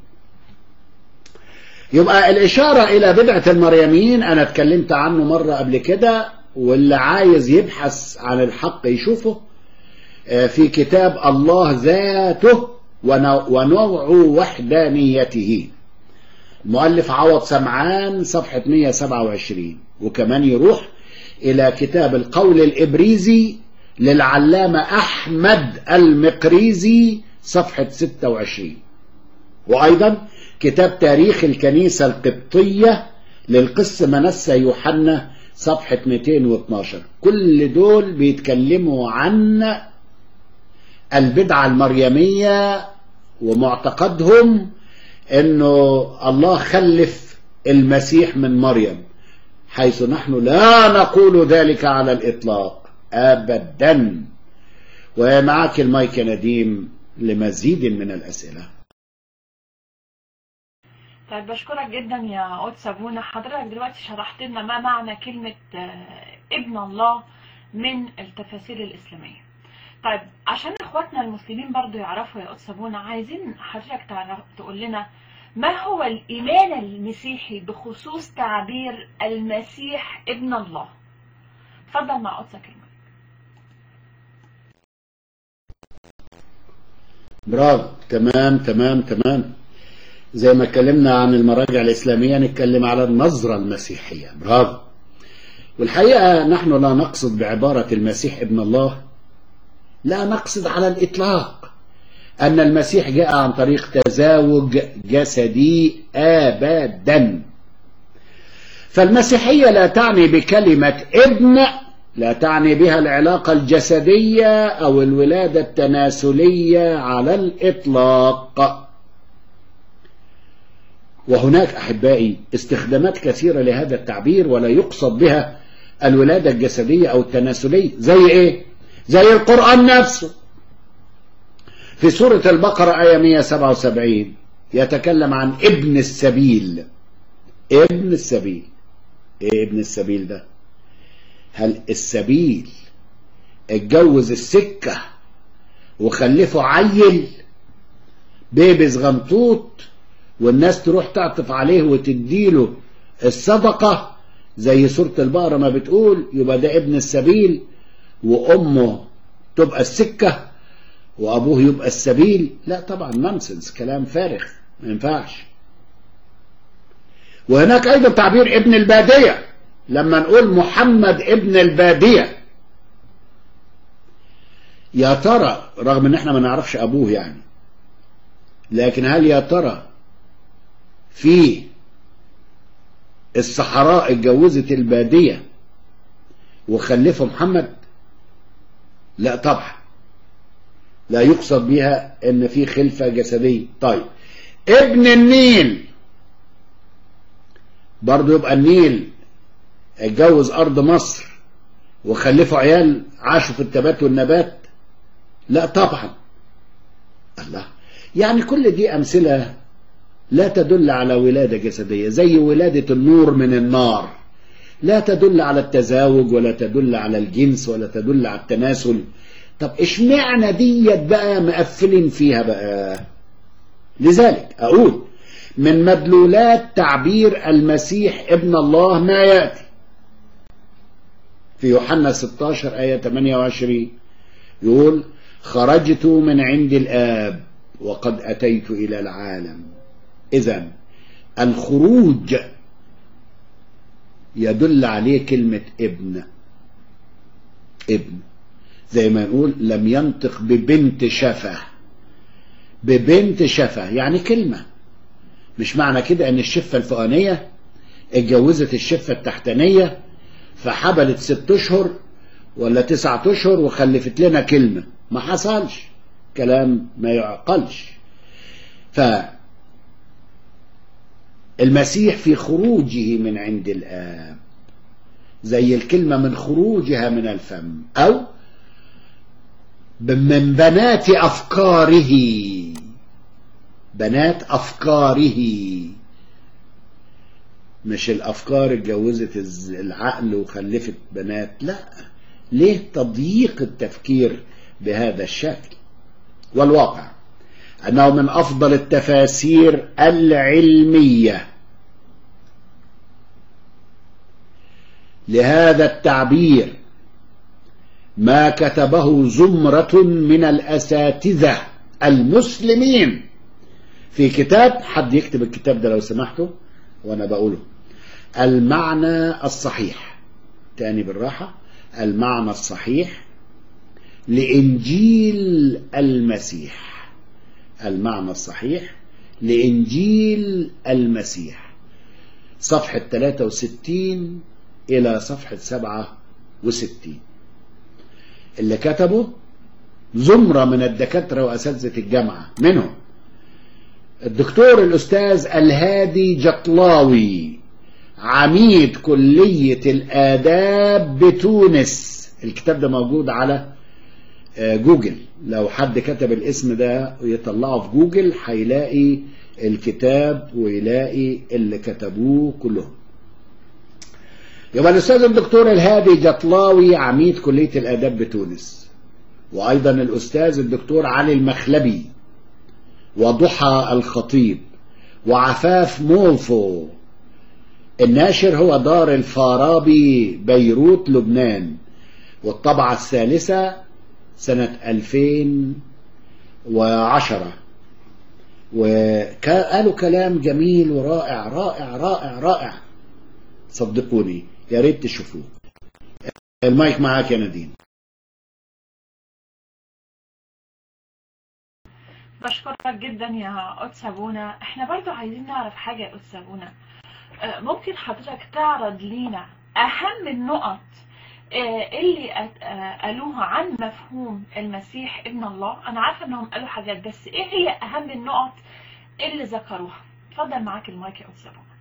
يبقى الإشارة إلى بدعة المريميين أنا اتكلمت عنه مرة قبل كده واللي عايز يبحث عن الحق يشوفه في كتاب الله ذاته ونوع وحدانيته المؤلف عوض سمعان صفحة 127 وكمان يروح إلى كتاب القول الإبريزي للعلامة أحمد المقريزي صفحة 26 وأيضا كتاب تاريخ الكنيسة القبطية للقس منسى يوحنا صفحة 212 كل دول بيتكلموا عن البدعة المريمية ومعتقدهم انه الله خلف المسيح من مريم حيث نحن لا نقول ذلك على الاطلاق ابدا ومعك المايك نديم لمزيد من الاسئله طيب بشكرك جدا يا قدس ابونا حضرتك دلوقتي شرحت لنا ما معنى كلمة ابن الله من التفاسير الإسلامية طيب عشان اخواتنا المسلمين برضو يعرفوا يا قدس ابونا عايزين حضرتك تعرف تقول لنا ما هو الإيمان المسيحي بخصوص تعبير المسيح ابن الله اتفضل مع قدسك كلمة برافو تمام تمام تمام زي ما اتكلمنا عن المراجع الإسلامية نتكلم على النظرة المسيحية برافو والحقيقة نحن لا نقصد بعبارة المسيح ابن الله لا نقصد على الإطلاق أن المسيح جاء عن طريق تزاوج جسدي أبدا فالمسيحية لا تعني بكلمة ابن لا تعني بها العلاقة الجسدية أو الولادة التناسلية على الإطلاق وهناك أحبائي استخدامات كثيرة لهذا التعبير ولا يقصد بها الولادة الجسدية أو التناسلية زي إيه؟ زي القرآن نفسه في سورة البقرة آية 177 يتكلم عن ابن السبيل ابن السبيل ايه ابن السبيل ده هل السبيل اتجوز السكة وخلفه عيل بيبي صغنطوط والناس تروح تعطف عليه وتديله الصدقة زي سورة البقرة ما بتقول يبقى ده ابن السبيل وأمه تبقى السكة وأبوه يبقى السبيل لا طبعا نونسنس كلام فارغ ما ينفعش وهناك أيضا تعبير ابن البادية لما نقول محمد ابن البادية يا ترى رغم ان احنا ما نعرفش ابوه يعني لكن هل يا ترى في الصحراء اتجوزت البادية وخلفوا محمد لا طبعا لا يقصد بها ان في خلفة جسدية طيب ابن النيل برضو يبقى النيل اتجوز ارض مصر وخلفوا عيال عاشوا في التبات والنبات لا طبعا الله يعني كل دي امثله لا تدل على ولاده جسديه زي ولاده النور من النار لا تدل على التزاوج ولا تدل على الجنس ولا تدل على التناسل طب اشمعنى ديت بقى مقفلين فيها بقى لذلك اقول من مدلولات تعبير المسيح ابن الله ما ياتي في يوحنا 16 آية 28 يقول خرجت من عند الآب وقد أتيت إلى العالم إذا الخروج يدل عليه كلمة ابن ابن زي ما نقول لم ينطق ببنت شفة ببنت شفة يعني كلمة مش معنى كده ان الشفة الفوقانية اتجوزت الشفة التحتانية فحبلت ست اشهر ولا تسعة اشهر وخلفت لنا كلمة ما حصلش كلام ما يعقلش ف المسيح في خروجه من عند الآب زي الكلمة من خروجها من الفم أو من بنات أفكاره بنات أفكاره مش الأفكار اتجوزت العقل وخلفت بنات لا ليه تضييق التفكير بهذا الشكل والواقع أنه من أفضل التفاسير العلمية لهذا التعبير ما كتبه زمرة من الأساتذة المسلمين في كتاب حد يكتب الكتاب ده لو سمحته وأنا بقوله المعنى الصحيح تاني بالراحة المعنى الصحيح لإنجيل المسيح المعنى الصحيح لإنجيل المسيح صفحة 63 إلى صفحة 67 اللي كتبه زمرة من الدكاترة وأساتذة الجامعة منهم الدكتور الأستاذ الهادي جطلاوي عميد كلية الآداب بتونس الكتاب ده موجود على جوجل لو حد كتب الاسم ده ويطلعه في جوجل هيلاقي الكتاب ويلاقي اللي كتبوه كلهم يبقى الأستاذ الدكتور الهادي جطلاوي عميد كلية الآداب بتونس وأيضا الأستاذ الدكتور علي المخلبي وضحى الخطيب وعفاف مولفو الناشر هو دار الفارابي بيروت لبنان والطبعة الثالثة سنة 2010 وقالوا كلام جميل ورائع رائع رائع رائع صدقوني يا ريت تشوفوه المايك معاك يا نادين بشكرك جدا يا قدس ابونا احنا برضو عايزين نعرف حاجة يا قدس ابونا آه، ممكن حضرتك تعرض لينا اهم النقط آه، اللي قت- آه، قالوها عن مفهوم المسيح ابن الله انا عارفة انهم قالوا حاجات بس ايه هي اهم النقط اللي ذكروها اتفضل معاك المايك يا قدس ابونا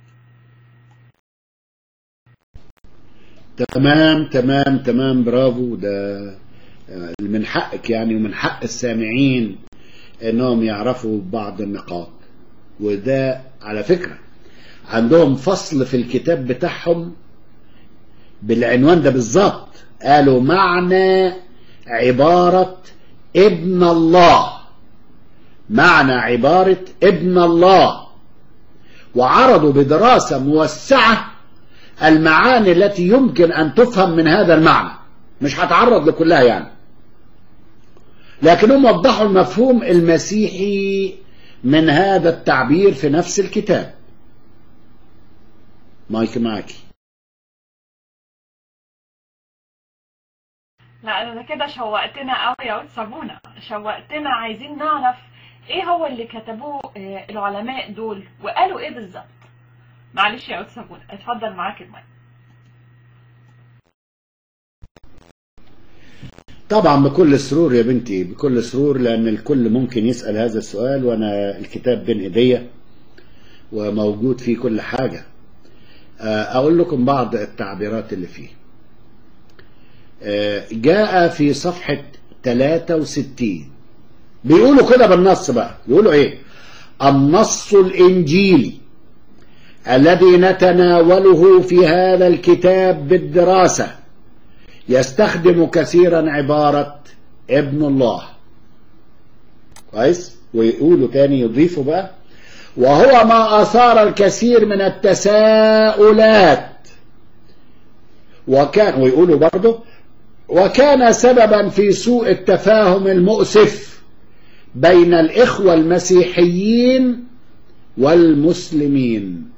تمام تمام تمام برافو ده آه، من حقك يعني ومن حق السامعين انهم يعرفوا بعض النقاط وده على فكرة عندهم فصل في الكتاب بتاعهم بالعنوان ده بالظبط قالوا معنى عبارة ابن الله معنى عبارة ابن الله وعرضوا بدراسة موسعة المعاني التي يمكن أن تفهم من هذا المعنى مش هتعرض لكلها يعني لكنهم وضحوا المفهوم المسيحي من هذا التعبير في نفس الكتاب مايك معك لا انا كده شوقتنا قوي يا واد صابونه شوقتنا عايزين نعرف ايه هو اللي كتبوه آه، العلماء دول وقالوا ايه بالظبط معلش يا واد صابونه اتفضل معاك المايك طبعا بكل سرور يا بنتي بكل سرور لأن الكل ممكن يسأل هذا السؤال وأنا الكتاب بين إيديا وموجود فيه كل حاجة آه، أقول لكم بعض التعبيرات اللي فيه آه، جاء في صفحة 63 بيقولوا كده بالنص بقى بيقولوا إيه النص الإنجيلي الذي نتناوله في هذا الكتاب بالدراسة يستخدم كثيرا عبارة ابن الله كويس ويقولوا تاني يضيفوا بقى وهو ما أثار الكثير من التساؤلات وكان ويقولوا برضه وكان سببا في سوء التفاهم المؤسف بين الإخوة المسيحيين والمسلمين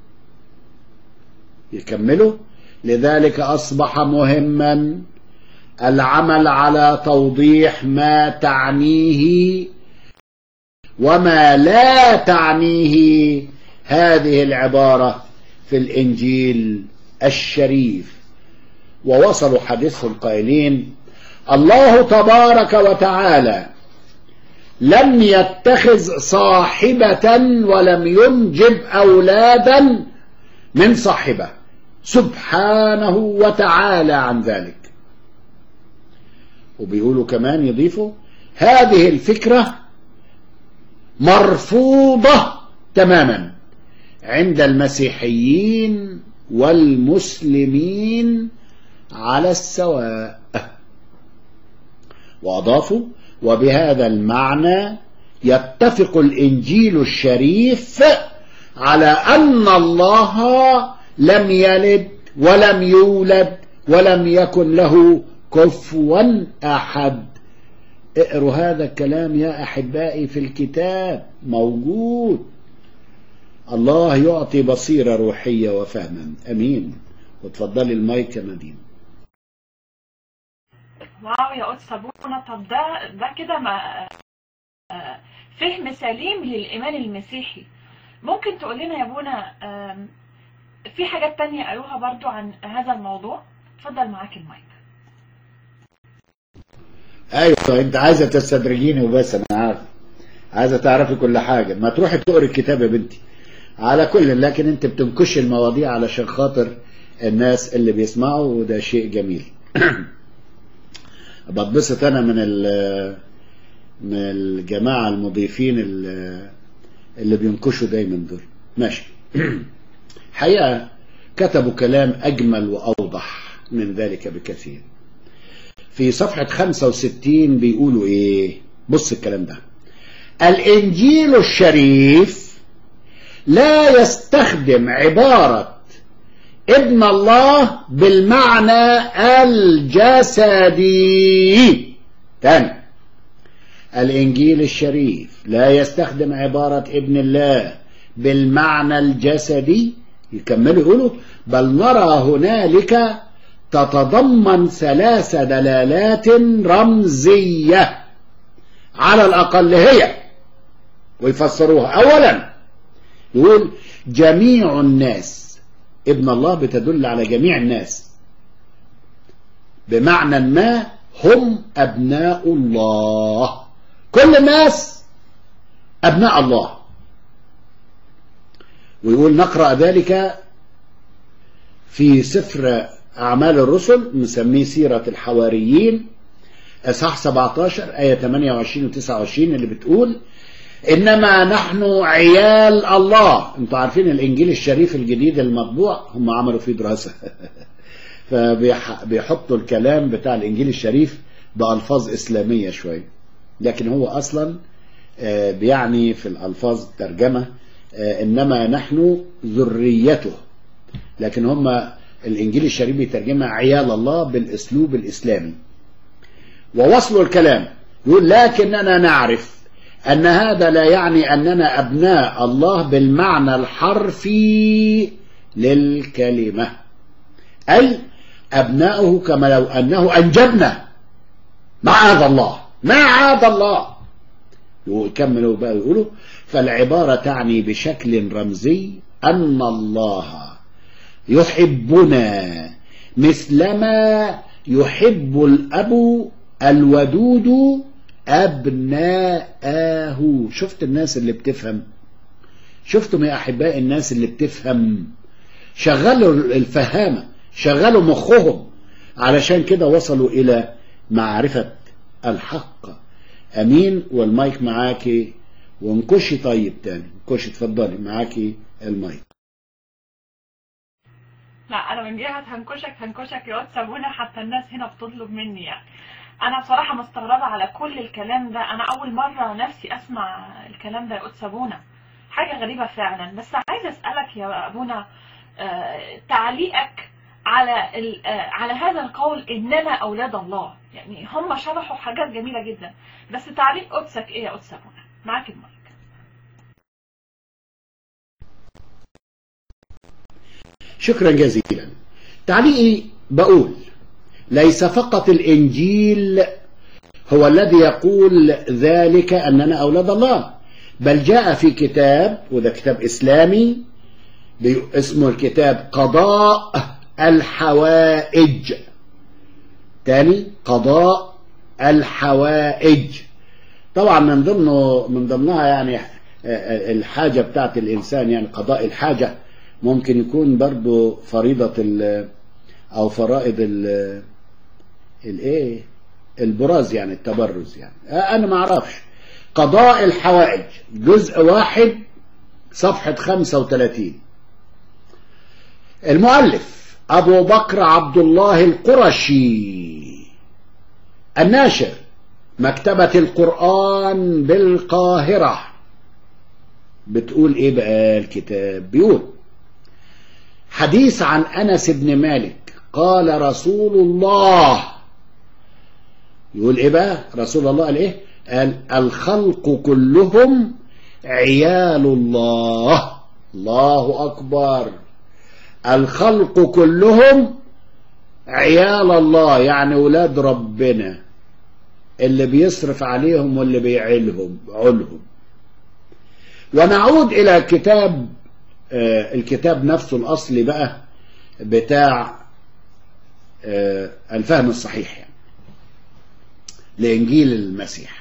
يكملوا لذلك أصبح مهما العمل على توضيح ما تعنيه وما لا تعنيه هذه العبارة في الإنجيل الشريف ووصلوا حديثهم قائلين الله تبارك وتعالى لم يتخذ صاحبة ولم ينجب أولادا من صاحبه سبحانه وتعالى عن ذلك وبيقولوا كمان يضيفوا هذه الفكرة مرفوضة تماما عند المسيحيين والمسلمين على السواء وأضافوا وبهذا المعنى يتفق الإنجيل الشريف على أن الله لم يلد ولم يولد ولم يكن له كفوا أحد اقروا هذا الكلام يا أحبائي في الكتاب موجود الله يعطي بصيرة روحية وفهما أمين وتفضلي المايك يا نادين واو يا قدس صابونة طب ده ده كده ما آه، فهم سليم للإيمان المسيحي ممكن تقول لنا يا بونا آم، في حاجات تانية قالوها برضو عن هذا الموضوع اتفضل معاك المايك ايوه انت عايزه تستدرجيني وبس انا عارف عايزه تعرفي كل حاجه ما تروحي تقري الكتاب يا بنتي على كل لكن انت بتنكش المواضيع علشان خاطر الناس اللي بيسمعوا وده شيء جميل بتبسط انا من ال- من الجماعه المضيفين ال- اللي بينكشوا دايما دول ماشي حقيقه كتبوا كلام اجمل واوضح من ذلك بكثير في صفحة 65 بيقولوا ايه بص الكلام ده الانجيل الشريف لا يستخدم عبارة ابن الله بالمعنى الجسدي تاني الانجيل الشريف لا يستخدم عبارة ابن الله بالمعنى الجسدي يكملوا يقولوا بل نرى هنالك تتضمن ثلاث دلالات رمزية على الأقل هي ويفسروها أولا يقول جميع الناس ابن الله بتدل على جميع الناس بمعنى ما هم أبناء الله كل الناس أبناء الله ويقول نقرأ ذلك في سفر أعمال الرسل مسميه سيرة الحواريين إصحاح 17 آية 28 و 29 اللي بتقول إنما نحن عيال الله أنتوا عارفين الإنجيل الشريف الجديد المطبوع هم عملوا فيه دراسة فبيحطوا الكلام بتاع الإنجيل الشريف بألفاظ إسلامية شوية لكن هو أصلا آه، بيعني في الألفاظ ترجمة آه، إنما نحن ذريته لكن هم الإنجيل الشريف بيترجمها عيال الله بالأسلوب الإسلامي ووصلوا الكلام يقول لكننا نعرف أن هذا لا يعني أننا أبناء الله بالمعنى الحرفي للكلمة أي أبناؤه كما لو أنه أنجبنا معاذ الله معاذ الله ويكملوا بقى يقولوا فالعبارة تعني بشكل رمزي أن الله يحبنا مثلما يحب الأب الودود أبناءه شفت الناس اللي بتفهم شفتم يا أحباء الناس اللي بتفهم شغلوا الفهامة شغلوا مخهم علشان كده وصلوا إلى معرفة الحق أمين والمايك معاكي وانكشي طيب تاني انكشي اتفضلي معاكي المايك لا انا من جهه هنكشك هنكشك يا واد سابونا حتى الناس هنا بتطلب مني يعني انا بصراحه مستغربه على كل الكلام ده انا اول مره نفسي اسمع الكلام ده يا واد سابونا حاجه غريبه فعلا بس عايزه اسالك يا ابونا آه، تعليقك على ال- آه، على هذا القول اننا اولاد الله يعني هم شرحوا حاجات جميله جدا بس تعليق قدسك ايه يا قدس ابونا معاك المايك شكرا جزيلا تعليقي بقول ليس فقط الإنجيل هو الذي يقول ذلك أننا أولاد الله بل جاء في كتاب وده كتاب إسلامي بي- اسمه الكتاب قضاء الحوائج تاني قضاء الحوائج طبعا من ضمنه من ضمنها يعني الحاجة بتاعت الإنسان يعني قضاء الحاجة ممكن يكون برضو فريضة ال- أو فرائض ال- الايه البراز يعني التبرز يعني أنا ما أعرفش قضاء الحوائج جزء واحد صفحة 35 المؤلف أبو بكر عبد الله القرشي الناشر مكتبة القرآن بالقاهرة بتقول ايه بقى الكتاب بيقول حديث عن أنس بن مالك قال رسول الله يقول ايه بقى رسول الله قال ايه قال الخلق كلهم عيال الله الله أكبر الخلق كلهم عيال الله يعني ولاد ربنا اللي بيصرف عليهم واللي بيعيلهم علهم ونعود إلى كتاب آه، الكتاب نفسه الأصلي بقى بتاع آه، الفهم الصحيح يعني لإنجيل المسيح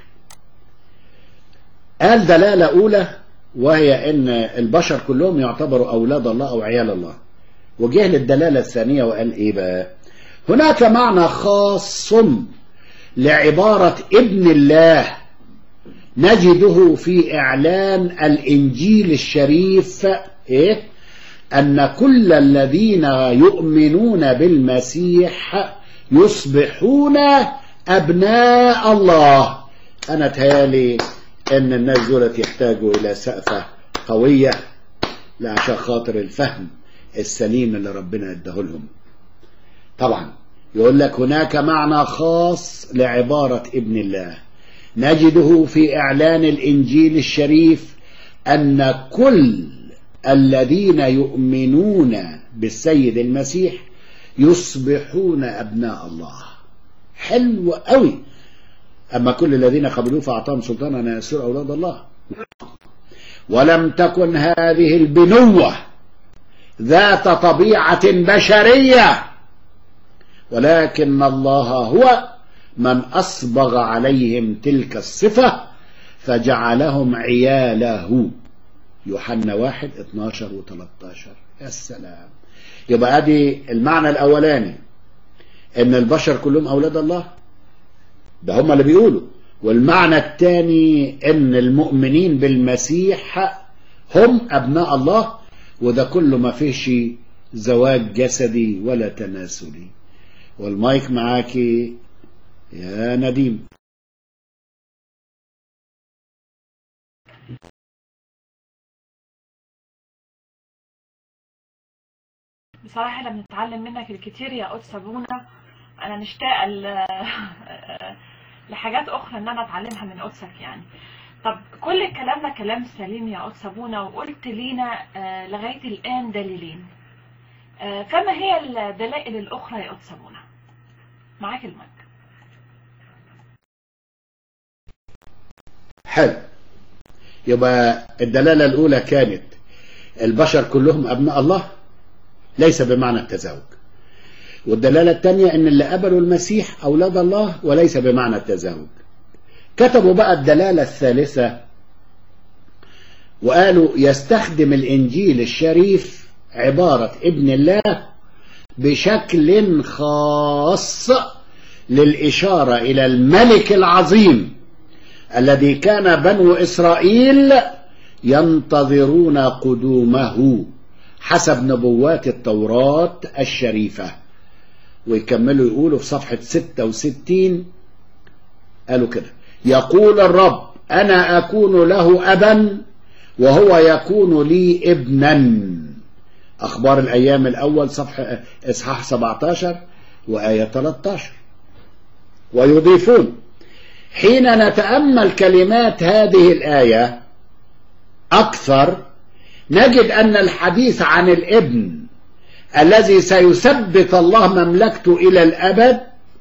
قال دلالة أولى وهي أن البشر كلهم يعتبروا أولاد الله أو عيال الله وجه للدلالة الثانية وقال إيه بقى هناك معنى خاص لعبارة ابن الله نجده في إعلان الإنجيل الشريف إيه؟ أن كل الذين يؤمنون بالمسيح يصبحون أبناء الله أنا تهالي أن الناس دولت يحتاجوا إلى سقفة قوية عشان خاطر الفهم السليم اللي ربنا اداه لهم طبعا يقول لك هناك معنى خاص لعبارة ابن الله نجده في إعلان الإنجيل الشريف أن كل الذين يؤمنون بالسيد المسيح يصبحون أبناء الله حلو قوي أما كل الذين قبلوه فأعطاهم سلطانا أن يسير أولاد الله ولم تكن هذه البنوة ذات طبيعة بشرية ولكن الله هو من أصبغ عليهم تلك الصفة فجعلهم عياله يوحنا واحد 12 و 13 يا سلام يبقى ادي المعنى الاولاني ان البشر كلهم اولاد الله ده هم اللي بيقولوا والمعنى الثاني ان المؤمنين بالمسيح هم ابناء الله وده كله ما فيش زواج جسدي ولا تناسلي والمايك معاكي يا نديم بصراحة احنا بنتعلم منك الكتير يا قدس ابونا انا مشتاقة ل- لحاجات اخرى ان انا اتعلمها من قدسك يعني طب كل الكلام ده كلام سليم يا قدس ابونا وقلت لينا آه، لغاية الان دليلين آه، فما هي الدلائل الاخرى يا قدس ابونا معاك المايك حلو يبقى الدلالة الأولى كانت البشر كلهم أبناء الله ليس بمعنى التزاوج والدلالة الثانية أن اللي قبلوا المسيح أولاد الله وليس بمعنى التزاوج كتبوا بقى الدلالة الثالثة وقالوا يستخدم الإنجيل الشريف عبارة ابن الله بشكل خاص للإشارة إلى الملك العظيم الذي كان بنو إسرائيل ينتظرون قدومه حسب نبوات التوراة الشريفة ويكملوا يقولوا في صفحة 66 قالوا كده يقول الرب أنا أكون له أبا وهو يكون لي ابنا أخبار الأيام الأول صفحة إصحاح 17 وآية 13 ويضيفون حين نتأمل كلمات هذه الآية أكثر نجد أن الحديث عن الابن الذي سيثبت الله مملكته إلى الأبد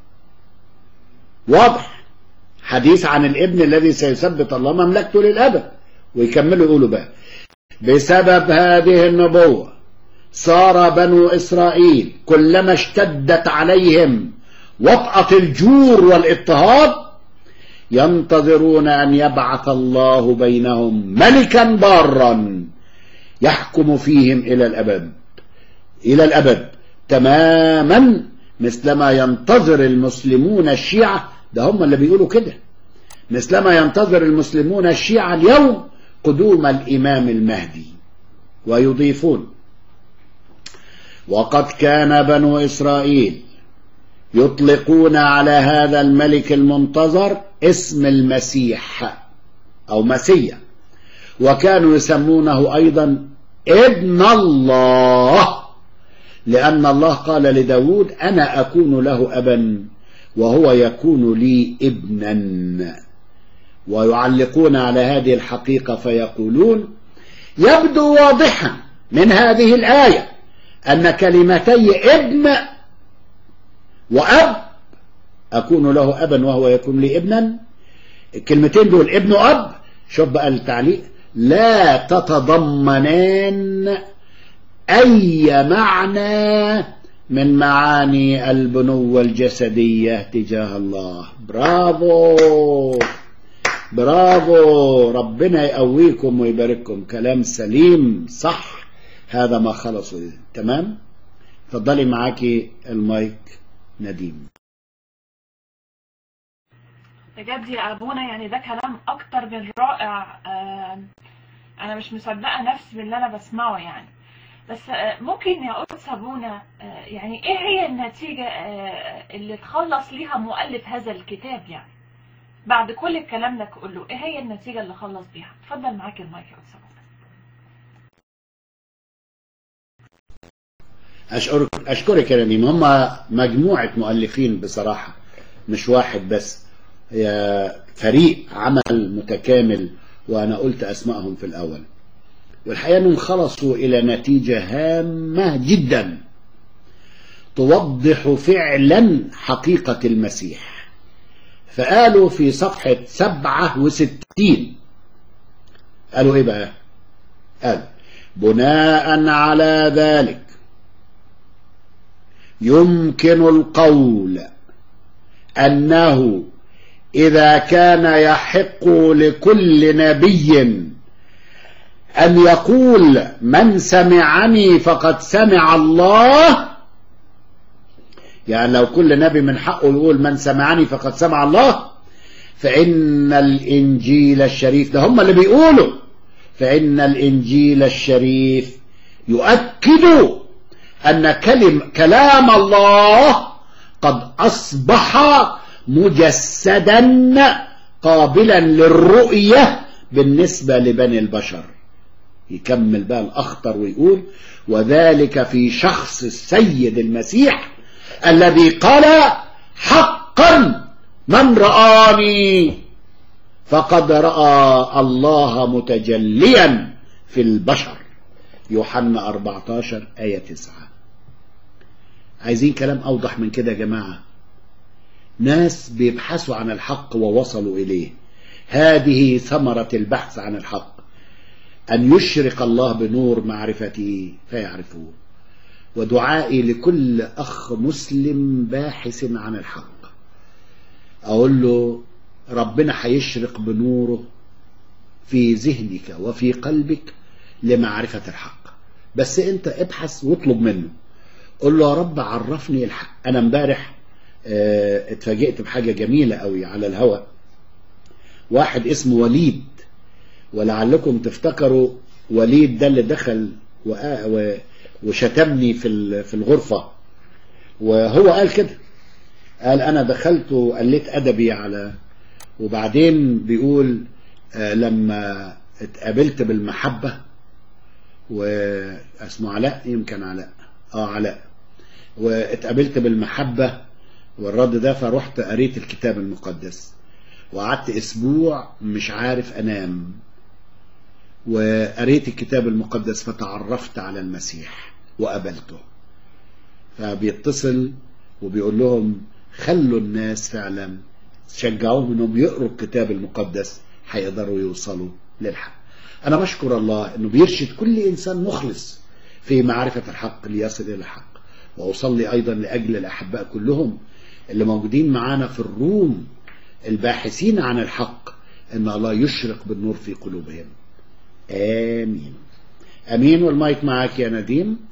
واضح حديث عن الابن الذي سيثبت الله مملكته للأبد ويكملوا يقولوا بقى بسبب هذه النبوة صار بنو إسرائيل كلما اشتدت عليهم وطأة الجور والاضطهاد ينتظرون أن يبعث الله بينهم ملكا بارا يحكم فيهم إلى الأبد إلى الأبد تماما مثلما ينتظر المسلمون الشيعة ده هم اللي بيقولوا كده مثلما ينتظر المسلمون الشيعة اليوم قدوم الإمام المهدي ويضيفون وقد كان بنو إسرائيل يطلقون على هذا الملك المنتظر اسم المسيح أو مسيح وكانوا يسمونه أيضا ابن الله لأن الله قال لداود أنا أكون له أبا وهو يكون لي ابنا ويعلقون على هذه الحقيقة فيقولون يبدو واضحا من هذه الآية أن كلمتي ابن وأب أكون له أبا وهو يكون لي ابنا الكلمتين دول ابن وأب شوف بقى التعليق لا تتضمنان أي معنى من معاني البنوة الجسدية تجاه الله برافو برافو ربنا يقويكم ويبارككم كلام سليم صح هذا ما خلصوا تمام اتفضلي معاكي المايك نديم بجد يا ابونا يعني ده كلام اكتر من رائع آه، انا مش مصدقه نفسي باللي انا بسمعه يعني بس آه، ممكن يا قدس ابونا آه، يعني ايه هي النتيجه آه، اللي تخلص ليها مؤلف هذا الكتاب يعني بعد كل الكلام ده كله ايه هي النتيجه اللي خلص بيها اتفضل معاك المايك يا قدس ابونا أشكرك أشكرك يا نديم هم مجموعة مؤلفين بصراحة مش واحد بس هي فريق عمل متكامل وأنا قلت أسمائهم في الأول والحقيقة أنهم خلصوا إلى نتيجة هامة جدا توضح فعلا حقيقة المسيح فقالوا في صفحة سبعة وستين قالوا إيه بقى قال بناء على ذلك يمكن القول أنه إذا كان يحق لكل نبي أن يقول من سمعني فقد سمع الله يعني لو كل نبي من حقه يقول من سمعني فقد سمع الله فإن الإنجيل الشريف ده هم اللي بيقولوا فإن الإنجيل الشريف يؤكد أن كلم كلام الله قد أصبح مجسدا قابلا للرؤية بالنسبة لبني البشر يكمل بقى الأخطر ويقول وذلك في شخص السيد المسيح الذي قال حقا من رآني فقد رأى الله متجليا في البشر يوحنا 14 آية 9 عايزين كلام أوضح من كده يا جماعة ناس بيبحثوا عن الحق ووصلوا إليه هذه ثمرة البحث عن الحق أن يشرق الله بنور معرفته فيعرفوه ودعائي لكل أخ مسلم باحث عن الحق أقول له ربنا هيشرق بنوره في ذهنك وفي قلبك لمعرفة الحق بس أنت ابحث واطلب منه قل له يا رب عرفني الحق أنا امبارح اه اتفاجئت بحاجة جميلة قوي على الهواء واحد اسمه وليد ولعلكم تفتكروا وليد ده اللي دخل وشتمني في في الغرفة وهو قال كده قال أنا دخلت وقلت أدبي على وبعدين بيقول آه لما اتقابلت بالمحبة واسمه علاء يمكن علاء اه علاء واتقابلت بالمحبة والرد ده فرحت قريت الكتاب المقدس وقعدت اسبوع مش عارف انام وقريت الكتاب المقدس فتعرفت على المسيح وقبلته فبيتصل وبيقول لهم خلوا الناس فعلا شجعوهم انهم يقروا الكتاب المقدس هيقدروا يوصلوا للحق انا بشكر الله انه بيرشد كل انسان مخلص في معرفة الحق ليصل الى الحق واصلي ايضا لاجل الاحباء كلهم اللي موجودين معانا في الروم الباحثين عن الحق ان الله يشرق بالنور في قلوبهم امين امين والمايك معاك يا نديم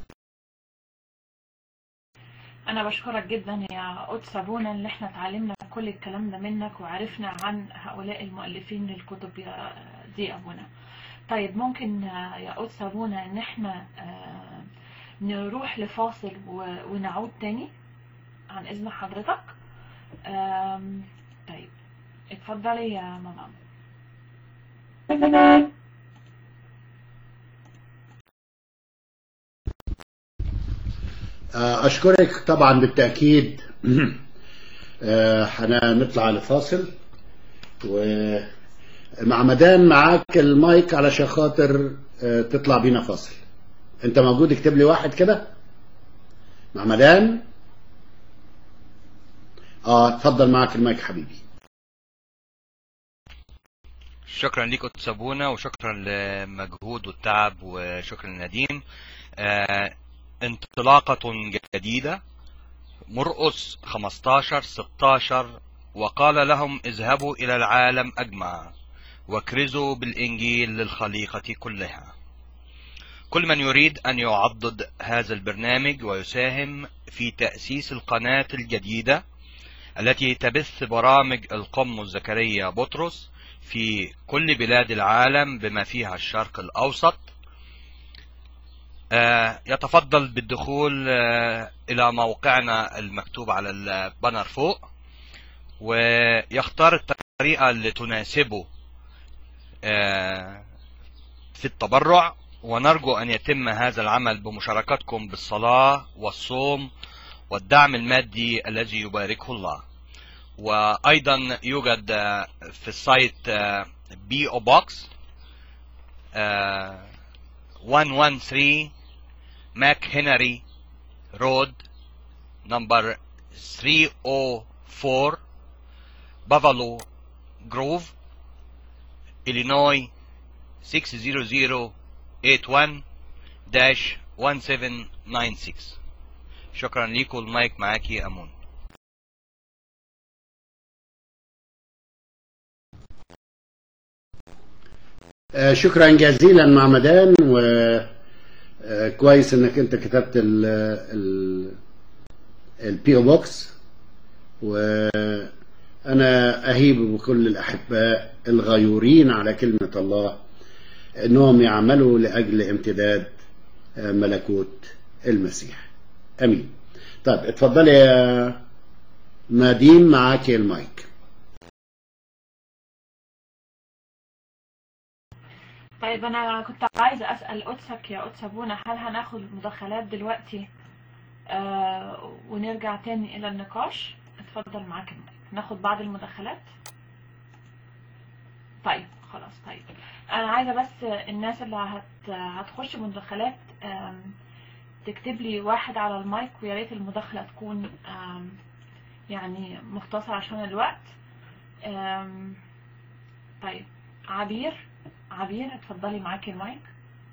انا بشكرك جدا يا قدس ابونا ان احنا اتعلمنا كل الكلام ده منك وعرفنا عن هؤلاء المؤلفين للكتب يا دي ابونا طيب ممكن يا قدس ابونا ان احنا نروح لفاصل ونعود تاني عن اذن حضرتك طيب اتفضلي يا ماما أشكرك طبعا بالتأكيد هنطلع لفاصل ومع مدام معاك المايك علشان خاطر تطلع بينا فاصل انت موجود اكتب لي واحد كده مع مدام اه اتفضل معاك المايك حبيبي شكرا ليك سابونا وشكرا لمجهود والتعب وشكرا لنديم آه انطلاقة جديدة مرقس 15 16 وقال لهم اذهبوا إلى العالم أجمع واكرزوا بالإنجيل للخليقة كلها كل من يريد أن يعضد هذا البرنامج ويساهم في تأسيس القناة الجديدة التي تبث برامج القم زكريا بطرس في كل بلاد العالم بما فيها الشرق الأوسط يتفضل بالدخول إلى موقعنا المكتوب على البانر فوق ويختار الطريقة اللي تناسبه في التبرع ونرجو أن يتم هذا العمل بمشاركتكم بالصلاة والصوم والدعم المادي الذي يباركه الله وأيضا يوجد في السايت بي او بوكس 113 ماك هنري رود نمبر 304 بافالو جروف إلينوي 60081 1796 شكرا ليكم المايك معاكي أمون آه شكرا جزيلا مع مدام و آه كويس انك انت كتبت ال ال البي او بوكس وانا اهيب بكل الاحباء الغيورين على كلمه الله انهم يعملوا لاجل امتداد آه ملكوت المسيح امين طيب اتفضلي يا نادين معاك المايك طيب انا كنت عايزه اسال قدسك يا قدس ابونا هل هناخد مداخلات دلوقتي آه ونرجع تاني الى النقاش اتفضل معاك المايك ناخد بعض المداخلات طيب خلاص طيب انا عايزه بس الناس اللي هت هتخش مداخلات تكتب لي واحد على المايك ويا ريت المداخله تكون يعني مختصره عشان الوقت طيب عبير عبير اتفضلي معاكي المايك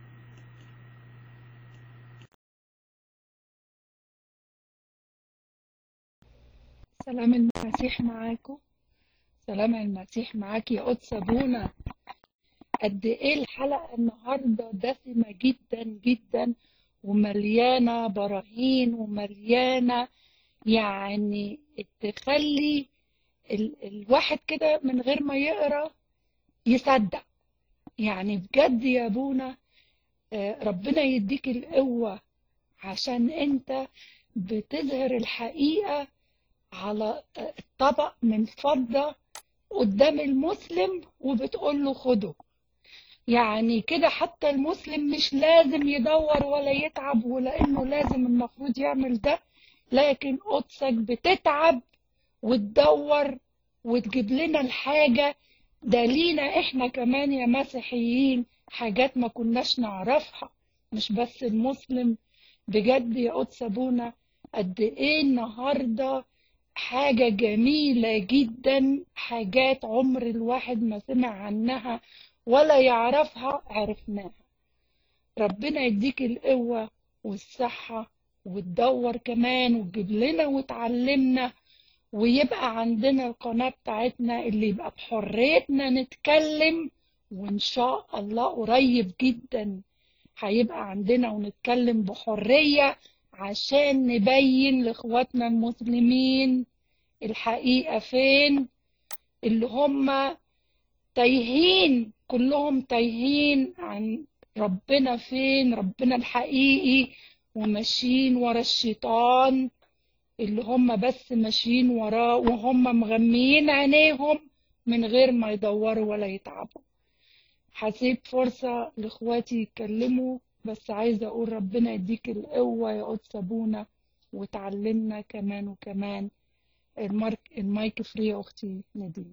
سلام المسيح معاكم سلام المسيح معاك يا قدس ابونا قد ايه الحلقة النهاردة دسمة جدا جدا ومليانة براهين ومليانة يعني تخلي ال الواحد كده من غير ما يقرا يصدق يعني بجد يا ابونا آه، ربنا يديك القوة عشان انت بتظهر الحقيقة على طبق من فضة قدام المسلم وبتقول له خده يعني كده حتى المسلم مش لازم يدور ولا يتعب ولا انه لازم المفروض يعمل ده لكن قدسك بتتعب وتدور وتجيب لنا الحاجة ده لينا احنا كمان يا مسيحيين حاجات ما كناش نعرفها مش بس المسلم بجد يا قدس ابونا قد ايه النهارده حاجة جميلة جدا حاجات عمر الواحد ما سمع عنها ولا يعرفها عرفناها ربنا يديك القوة والصحة وتدور كمان وتجيب لنا وتعلمنا ويبقى عندنا القناة بتاعتنا اللي يبقى بحريتنا نتكلم وإن شاء الله قريب جدا هيبقى عندنا ونتكلم بحرية عشان نبين لإخواتنا المسلمين الحقيقة فين اللي هم تايهين كلهم تايهين عن ربنا فين ربنا الحقيقي وماشيين ورا الشيطان اللي هم بس ماشيين وراه وهم مغميين عينيهم من غير ما يدوروا ولا يتعبوا هسيب فرصة لإخواتي يتكلموا بس عايزة أقول ربنا يديك القوة يا قدس أبونا وتعلمنا كمان وكمان المارك المايك فري يا أختي نادين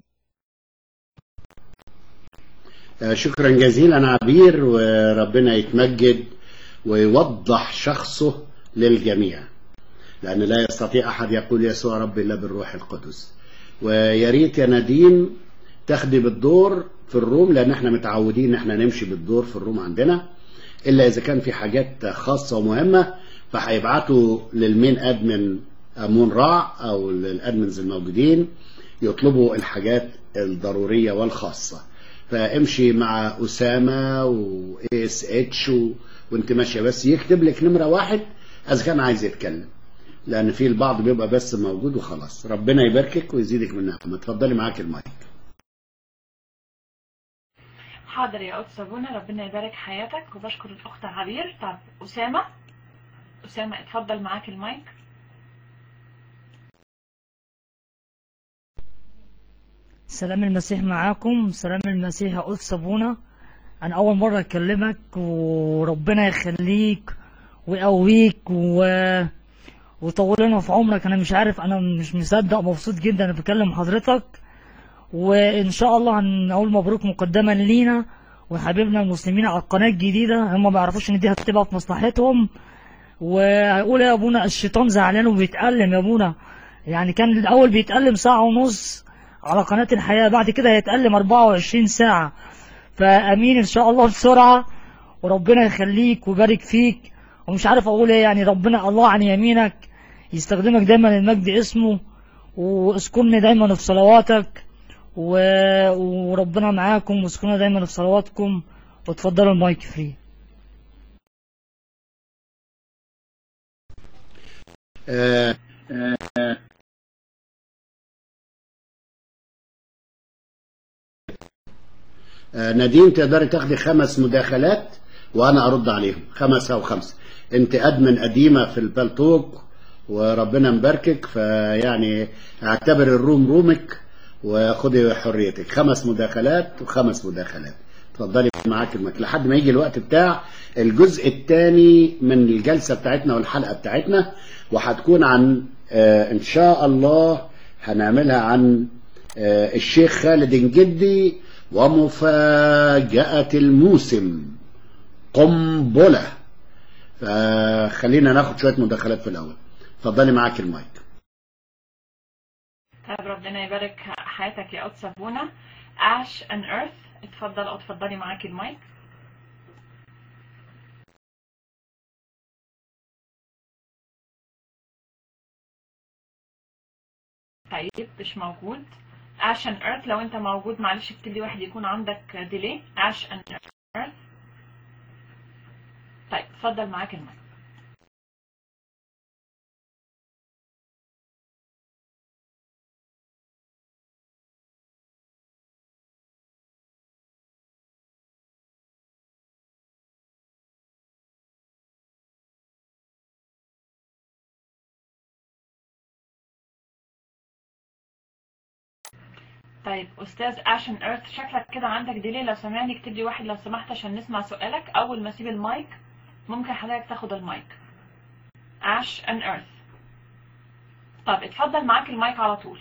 آه، شكرا جزيلا عبير وربنا يتمجد ويوضح شخصه للجميع لأن لا يستطيع أحد يقول يسوع رب إلا بالروح القدس ويا ريت يا نادين تاخدي بالدور في الروم لأن احنا متعودين ان احنا نمشي بالدور في الروم عندنا إلا إذا كان في حاجات خاصة ومهمة فهيبعتوا للمين أدمن أمون راع أو للأدمنز الموجودين يطلبوا الحاجات الضرورية والخاصة فامشي مع أسامة و اس اتش و... وانت ماشية بس يكتب لك نمرة واحد إذا كان عايز يتكلم لأن في البعض بيبقى بس موجود وخلاص ربنا يباركك ويزيدك من نعمة اتفضلي معاك المايك حاضر يا قدس أبونا ربنا يبارك حياتك وبشكر الأخت عبير طب أسامة أسامة اتفضل معاك المايك سلام المسيح معاكم سلام المسيح يا قدس أبونا أنا أول مرة أكلمك وربنا يخليك ويقويك و... وطول لنا في عمرك أنا مش عارف أنا مش مصدق مبسوط جدا أنا بكلم حضرتك وإن شاء الله هنقول مبروك مقدما لينا وحبيبنا المسلمين على القناة الجديدة هم ما يعرفوش إن دي هتبقى في مصلحتهم وهيقول يا أبونا الشيطان زعلان وبيتألم يا أبونا يعني كان الأول بيتألم ساعة ونص على قناة الحياة بعد كده هيتألم 24 ساعة فأمين إن شاء الله بسرعة وربنا يخليك ويبارك فيك ومش عارف أقول إيه يعني ربنا الله عن يمينك يستخدمك دايما المجد اسمه واسكنني دايما في صلواتك و... وربنا معاكم واسكننا دايما في صلواتكم وتفضلوا المايك فري آه آه آه نادين تقدري تاخدي خمس مداخلات وانا ارد عليهم خمسة او خمسة انت ادمن قديمة في البلتوك وربنا مباركك فيعني اعتبر الروم رومك وخدي حريتك خمس مداخلات وخمس مداخلات اتفضلي معاك المك لحد ما يجي الوقت بتاع الجزء الثاني من الجلسة بتاعتنا والحلقة بتاعتنا وهتكون عن آه ان شاء الله هنعملها عن آه الشيخ خالد الجدي ومفاجأة الموسم قنبلة فخلينا ناخد شوية مداخلات في الأول اتفضلي معاك المايك طيب ربنا يبارك حياتك يا قدس أبونا Ash and Earth اتفضل او اتفضلي معاكي المايك طيب مش موجود Ash and Earth لو انت موجود معلش اكتب لي واحد يكون عندك ديلي Ash and Earth طيب اتفضل معاك المايك طيب استاذ اشن ايرث شكلك كده عندك ديلي لو سامعني اكتب لي واحد لو سمحت عشان نسمع سؤالك اول ما اسيب المايك ممكن حضرتك تاخد المايك اش ان ايرث طب اتفضل معاك المايك على طول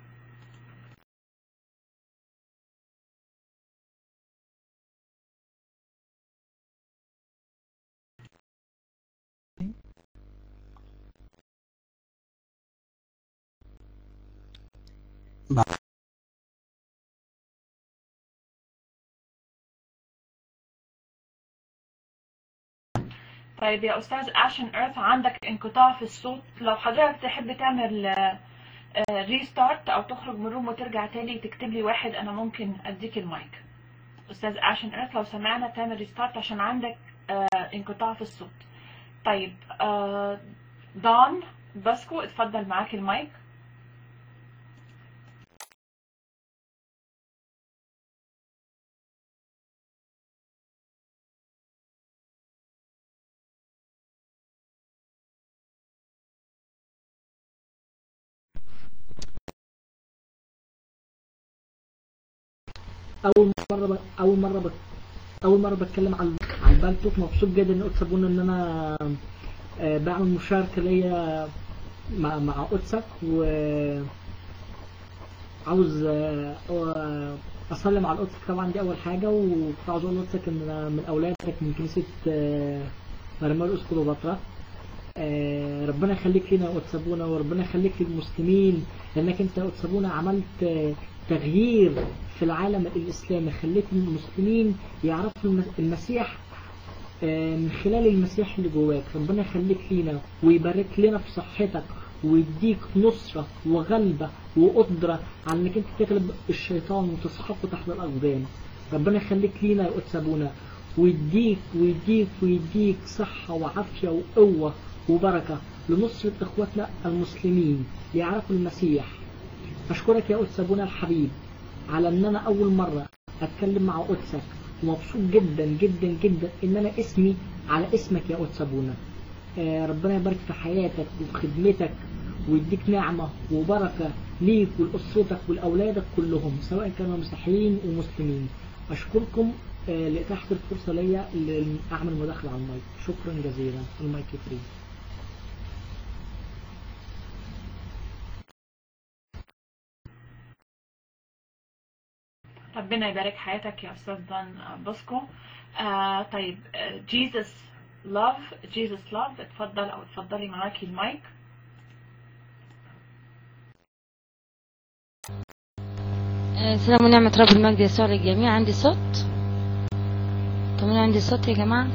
طيب يا استاذ اشن ايرث عندك انقطاع في الصوت لو حضرتك تحب تعمل ريستارت او تخرج من الروم وترجع تاني تكتب لي واحد انا ممكن اديك المايك استاذ اشن ايرث لو سمعنا تعمل ريستارت عشان عندك آه، انقطاع في الصوت طيب آه، دون باسكو اتفضل معاك المايك اول مره ب... اول مره ب... اول مره بتكلم عن عن بالتوك مبسوط جدا ان قدس ابونا ان انا آه، بعمل مشاركه ليا مع مع قدسك و عاوز آه، آه، اسلم على قدسك طبعا دي اول حاجه وكنت عاوز اقول لقدسك ان أنا من اولادك من كنيسه آه، مرمى اسكولوباترا آه، ربنا يخليك لنا يا قدس ابونا وربنا يخليك للمسلمين لانك انت يا قدس ابونا عملت آه، تغيير في العالم الاسلامي خليت المسلمين يعرفوا الم- المسيح آه، من خلال المسيح اللي جواك ربنا يخليك لينا ويبارك لنا في صحتك ويديك نصرة وغلبة وقدرة على انك انت تغلب الشيطان وتسحقه تحت الاقدام ربنا يخليك لينا يا قدس ابونا ويديك ويديك ويديك صحة وعافية وقوة وبركة لنصرة اخواتنا المسلمين يعرفوا المسيح أشكرك يا قدس أبونا الحبيب على إن أنا أول مرة أتكلم مع قدسك ومبسوط جدا جدا جدا إن أنا اسمي على اسمك يا قدس أبونا آه، ربنا يبارك في حياتك وفي خدمتك ويديك نعمة وبركة ليك ولأسرتك ولأولادك كلهم سواء كانوا مسيحيين ومسلمين أشكركم آه، لإتاحة الفرصة ليا لأعمل مداخلة على المايك شكرا جزيلا المايك فري ربنا يبارك حياتك يا استاذ دون بوسكو آه طيب جيسس لاف جيسس لاف اتفضل او اتفضلي معاكي المايك آه، سلام ونعمة رب المجد يسوع للجميع عندي صوت طب أنا عندي صوت يا جماعة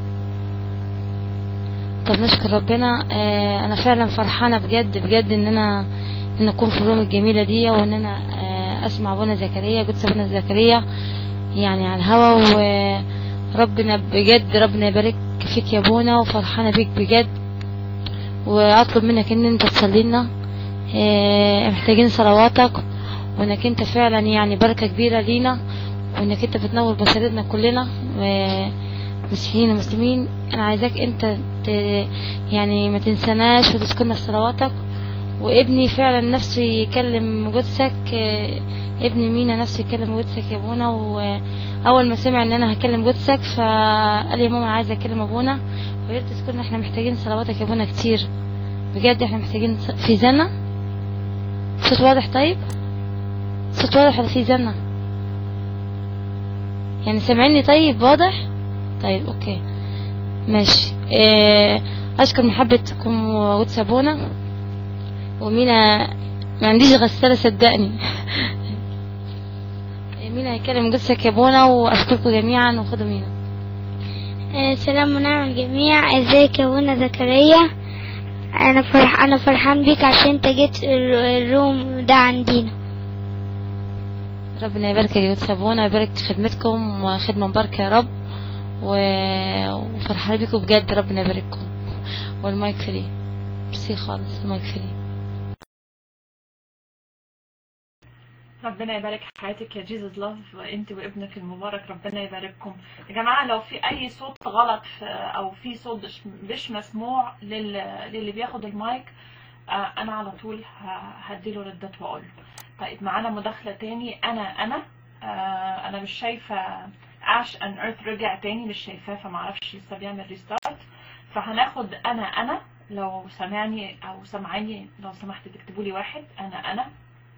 طب نشكر ربنا آه، انا فعلا فرحانة بجد بجد ان انا ان اكون في الروم الجميلة دي وان انا آه، اسمع ابونا زكريا قدس ابونا زكريا يعني على الهوا وربنا بجد ربنا يبارك فيك يا ابونا وفرحانة بيك بجد واطلب منك ان انت تصلي لنا آه، محتاجين صلواتك وانك انت فعلا يعني بركة كبيرة لينا وانك انت بتنور بصيرتنا كلنا و- مسيحيين ومسلمين انا عايزاك انت ت... يعني ما تنسناش وتذكرنا في صلواتك وابني فعلا نفسه يكلم قدسك آه، ابني مينا نفسه يكلم قدسك يا ابونا واول ما سمع ان انا هكلم قدسك فقال لي يا ماما عايزه اكلم ابونا ويا ريت تذكرنا احنا محتاجين صلواتك يا ابونا كتير بجد احنا محتاجين ص- في زنة صوت واضح طيب صوت واضح ولا في زنة يعني سامعني طيب واضح طيب اوكي ماشي إيه اشكر محبتكم وقدس ابونا ومينا ما عنديش غسالة صدقني مين هيكلم قدسك يا ابونا واشكركم جميعا وخدوا مينا آه، سلام ونعم الجميع ازيك يا ابونا زكريا انا فرح انا فرحان بيك عشان انت جيت ال- الروم ده عندنا ربنا يبارك يا قدس ابونا ويبارك في خدمتكم وخدمة مباركة يا رب و... وفرحانة بيكم بجد ربنا يبارككم والمايك فري ميرسي خالص المايك فري ربنا يبارك حياتك يا جيزز لاف انت وابنك المبارك ربنا يبارككم يا جماعه لو في اي صوت غلط في او في صوت مش- مش مسموع لل... للي بياخد المايك آه، انا على طول ه- هديله ردات واقول له طيب معانا مداخله تاني انا انا آه، انا مش شايفه اش ان ايرث رجع تاني مش شايفاه فمعرفش لسه بيعمل ريستارت فهناخد انا انا لو سامعني او سامعاني لو سمحت تكتبوا لي واحد انا انا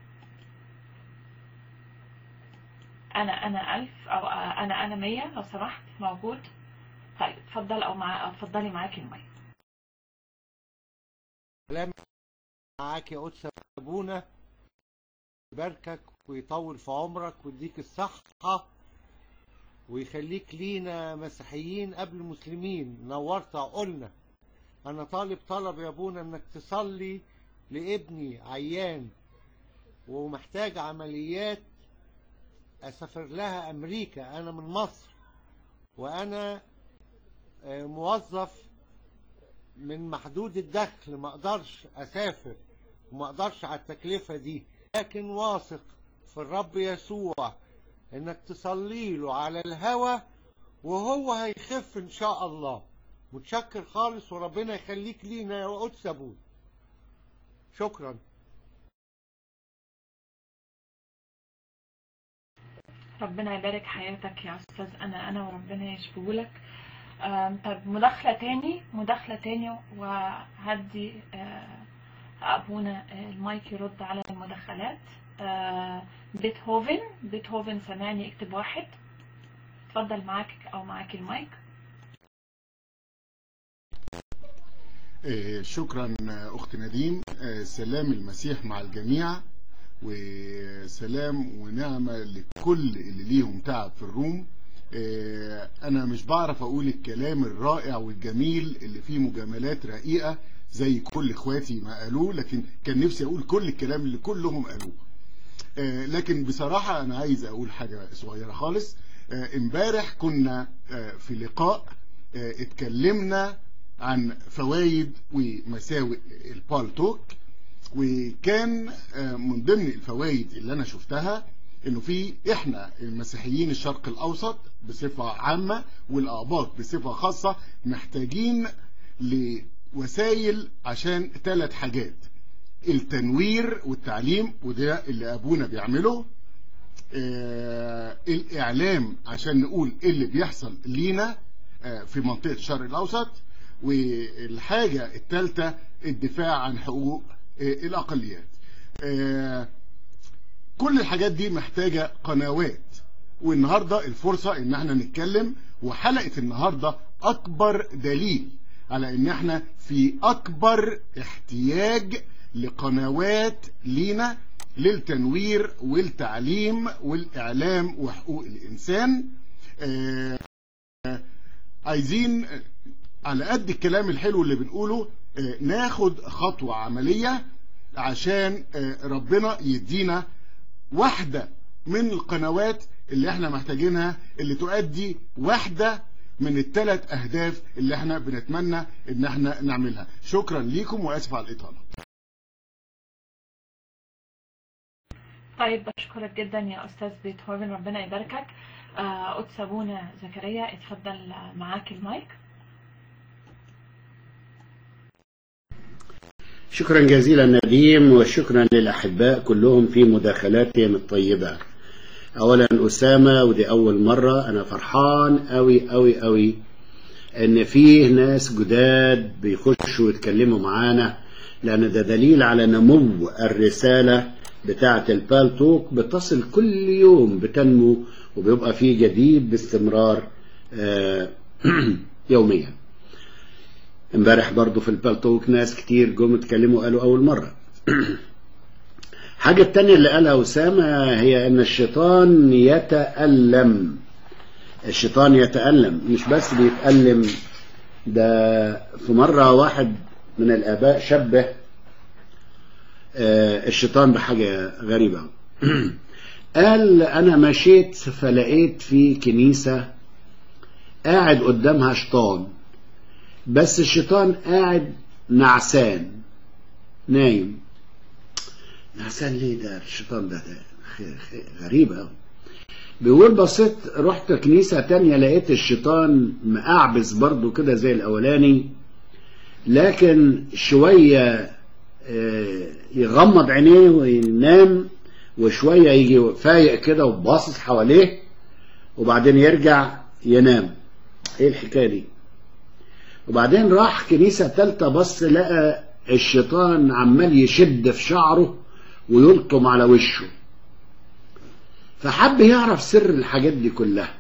انا انا الف او انا انا مية لو سمحت موجود طيب اتفضل او مع أو اتفضلي معاكي المايك سلام معاك يا قدس ابونا يباركك ويطول في عمرك ويديك الصحة ويخليك لينا مسيحيين قبل مسلمين نورت عقولنا انا طالب طلب يا ابونا انك تصلي لابني عيان ومحتاج عمليات اسافر لها امريكا انا من مصر وانا آه، موظف من محدود الدخل ما اقدرش اسافر وما اقدرش على التكلفة دي لكن واثق في الرب يسوع انك تصلي له على الهوى وهو هيخف ان شاء الله متشكر خالص وربنا يخليك لينا يا قدس ابونا شكرا ربنا يبارك حياتك يا استاذ انا انا وربنا يشفيهولك آم، طيب مداخلة تاني مداخلة تاني وهدي آه، ابونا آه، المايك يرد على المداخلات آه، بيتهوفن بيتهوفن سامعني اكتب واحد اتفضل معاك او معاك المايك آه، شكرا آه، أخت نديم آه، سلام المسيح مع الجميع وسلام ونعمة لكل اللي ليهم تعب في الروم آه، أنا مش بعرف أقول الكلام الرائع والجميل اللي فيه مجاملات رقيقة زي كل إخواتي ما قالوه لكن كان نفسي أقول كل الكلام اللي كلهم قالوه آه، لكن بصراحة أنا عايز أقول حاجة صغيرة خالص آه، امبارح كنا آه، في لقاء آه، اتكلمنا عن فوائد ومساوئ البالتوك وكان آه، من ضمن الفوائد اللي انا شفتها انه في احنا المسيحيين الشرق الاوسط بصفة عامة والاقباط بصفة خاصة محتاجين لوسائل عشان ثلاث حاجات التنوير والتعليم وده اللي ابونا بيعمله آه، الاعلام عشان نقول ايه اللي بيحصل لينا آه، في منطقة الشرق الاوسط والحاجة الثالثة الدفاع عن حقوق آه، الاقليات آه، كل الحاجات دي محتاجة قنوات والنهاردة الفرصة ان احنا نتكلم وحلقة النهاردة اكبر دليل على ان احنا في اكبر احتياج لقنوات لينا للتنوير والتعليم والاعلام وحقوق الانسان آه، آه، عايزين آه، على قد الكلام الحلو اللي بنقوله آه، ناخد خطوة عملية عشان آه، ربنا يدينا واحدة من القنوات اللي احنا محتاجينها اللي تؤدي واحدة من الثلاث اهداف اللي احنا بنتمنى ان احنا نعملها شكرا ليكم واسف على الاطالة طيب بشكرك جدا يا استاذ بيتهوفن ربنا يباركك آه، قدس ابونا زكريا اتفضل آه، معاك المايك شكرا جزيلا نديم وشكرا للأحباء كلهم في مداخلاتهم الطيبة أولا أسامة ودي أول مرة أنا فرحان أوي أوي أوي إن فيه ناس جداد بيخشوا يتكلموا معانا لأن ده دليل على نمو الرسالة بتاعة البالتوك بتصل كل يوم بتنمو وبيبقى فيه جديد باستمرار آه، يوميا امبارح برضو في البالتوك ناس كتير جم اتكلموا قالوا اول مرة الحاجة التانية اللي قالها أسامة هي أن الشيطان يتألم الشيطان يتألم مش بس بيتألم ده في مرة واحد من الآباء شبه آه، الشيطان بحاجة غريبة قال أنا مشيت فلقيت في كنيسة قاعد قدامها شيطان بس الشيطان قاعد نعسان نايم نعسان ليه ده الشيطان ده, ده خ- خ- غريب قوي بيقول بصيت رحت كنيسة تانية لقيت الشيطان مقعبس برضو كده زي الأولاني لكن شوية آه، يغمض عينيه وينام وشوية يجي فايق كده وباصص حواليه وبعدين يرجع ينام ايه الحكاية دي وبعدين راح كنيسة تالتة بص لقى الشيطان عمال يشد في شعره ويلطم على وشه فحب يعرف سر الحاجات دي كلها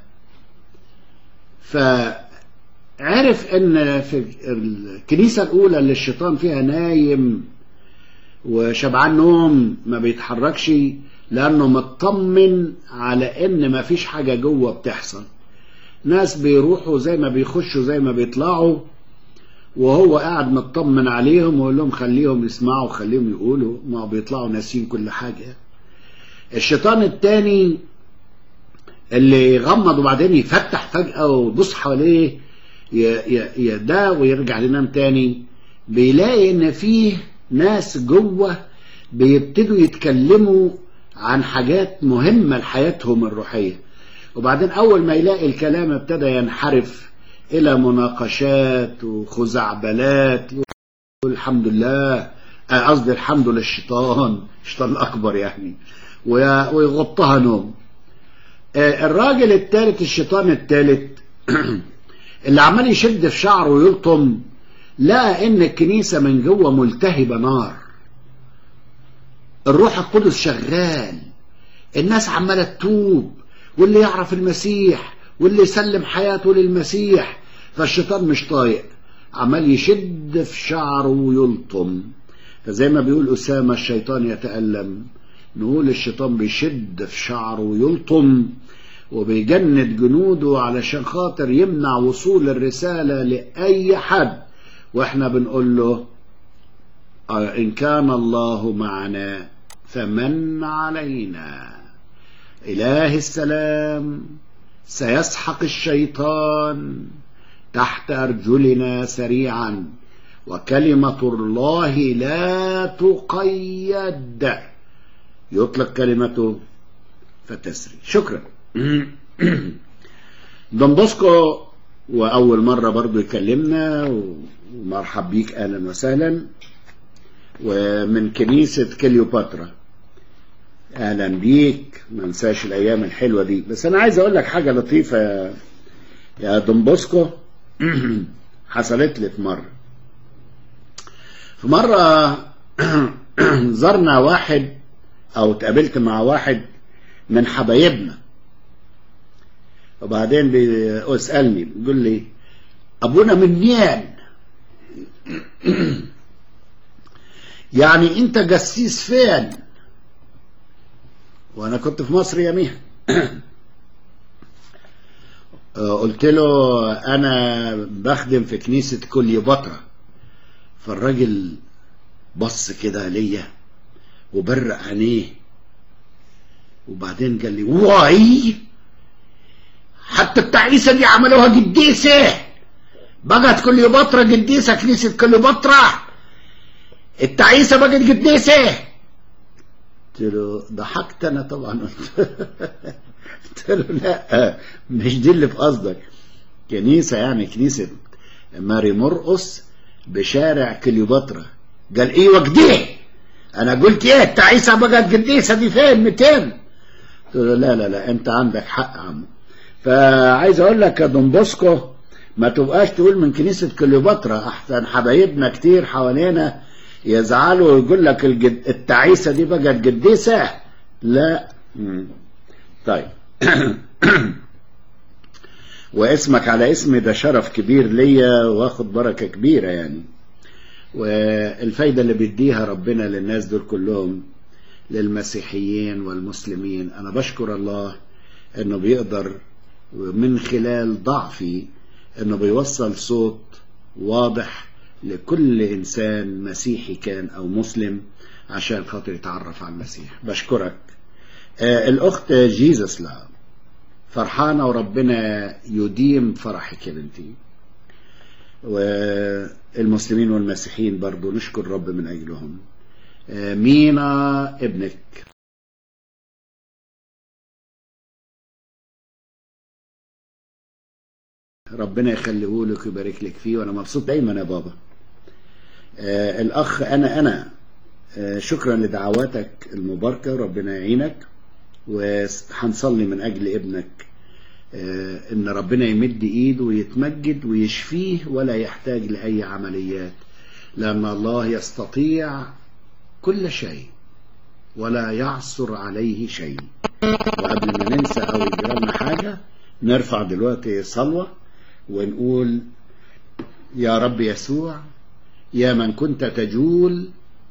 فعرف ان في الكنيسة الاولى اللي الشيطان فيها نايم وشبعان نوم ما بيتحركش لانه مطمن على ان ما فيش حاجة جوه بتحصل ناس بيروحوا زي ما بيخشوا زي ما بيطلعوا وهو قاعد مطمن عليهم ويقول لهم خليهم يسمعوا خليهم يقولوا ما بيطلعوا ناسين كل حاجة الشيطان التاني اللي يغمض وبعدين يفتح فجأة ويبص حواليه ي- ي- يده ويرجع ينام تاني بيلاقي ان فيه ناس جوه بيبتدوا يتكلموا عن حاجات مهمة لحياتهم الروحية وبعدين أول ما يلاقي الكلام ابتدى ينحرف إلى مناقشات وخزعبلات يقول الحمد لله آه، قصدي الحمد للشيطان الشيطان الأكبر يعني وي- ويغطها نوم آه، الراجل الثالث الشيطان الثالث اللي عمال يشد في شعره ويلطم لقى ان الكنيسة من جوه ملتهبة نار الروح القدس شغال الناس عمالة تتوب واللي يعرف المسيح واللي يسلم حياته للمسيح فالشيطان مش طايق عمال يشد في شعره ويلطم فزي ما بيقول أسامة الشيطان يتألم نقول الشيطان بيشد في شعره ويلطم وبيجند جنوده علشان خاطر يمنع وصول الرسالة لأي حد واحنا بنقول له آه، إن كان الله معنا فمن علينا إله السلام سيسحق الشيطان تحت أرجلنا سريعا وكلمة الله لا تقيد يطلق كلمته فتسري شكرا دون بوسكو وأول مرة برضو يكلمنا ومرحب بيك أهلا وسهلا ومن كنيسة كليوباترا اهلا بيك ما انساش الايام الحلوه دي بس انا عايز اقول لك حاجه لطيفه يا يا دمبوسكو حصلت لي في مره في مره زرنا واحد او اتقابلت مع واحد من حبايبنا وبعدين بيسالني بيقول لي ابونا من نيان يعني انت جسيس فين وانا كنت في مصر يوميها قلت له انا بخدم في كنيسة كليوباترا فالراجل بص كده ليا وبرق عينيه وبعدين قال لي واي حتى التعيسة دي عملوها قديسة بقت كليوباترا قديسة كنيسة كليوباترا التعيسة بقت قديسة قلت له ضحكت انا طبعا قلت له لا مش دي اللي في قصدك كنيسة يعني كنيسة ماري مرقس بشارع كليوباترا قال ايوه كده انا قلت ايه التعيسة بقت قديسة دي فين 200 قلت له لا لا لا انت عندك حق يا عم فعايز اقول لك يا دون بوسكو ما تبقاش تقول من كنيسة كليوباترا احسن حبايبنا كتير حوالينا يزعلوا ويقول لك الجد... التعيسة دي بقت قديسة لا مم. طيب واسمك على اسمي ده شرف كبير ليا واخد بركة كبيرة يعني والفايدة اللي بيديها ربنا للناس دول كلهم للمسيحيين والمسلمين أنا بشكر الله أنه بيقدر من خلال ضعفي أنه بيوصل صوت واضح لكل إنسان مسيحي كان أو مسلم عشان خاطر يتعرف على المسيح بشكرك آه الأخت جيزس لا فرحانة وربنا يديم فرحك يا بنتي والمسلمين والمسيحيين برضو نشكر رب من أجلهم آه مينا ابنك ربنا يخليه لك ويبارك لك فيه وانا مبسوط دايما يا بابا آه الاخ انا انا آه شكرا لدعواتك المباركه ربنا يعينك وهنصلي من اجل ابنك آه ان ربنا يمد ايده ويتمجد ويشفيه ولا يحتاج لاي عمليات لان الله يستطيع كل شيء ولا يعصر عليه شيء وقبل ما ننسى او يجرالنا حاجه نرفع دلوقتي صلوه ونقول يا رب يسوع يا من كنت تجول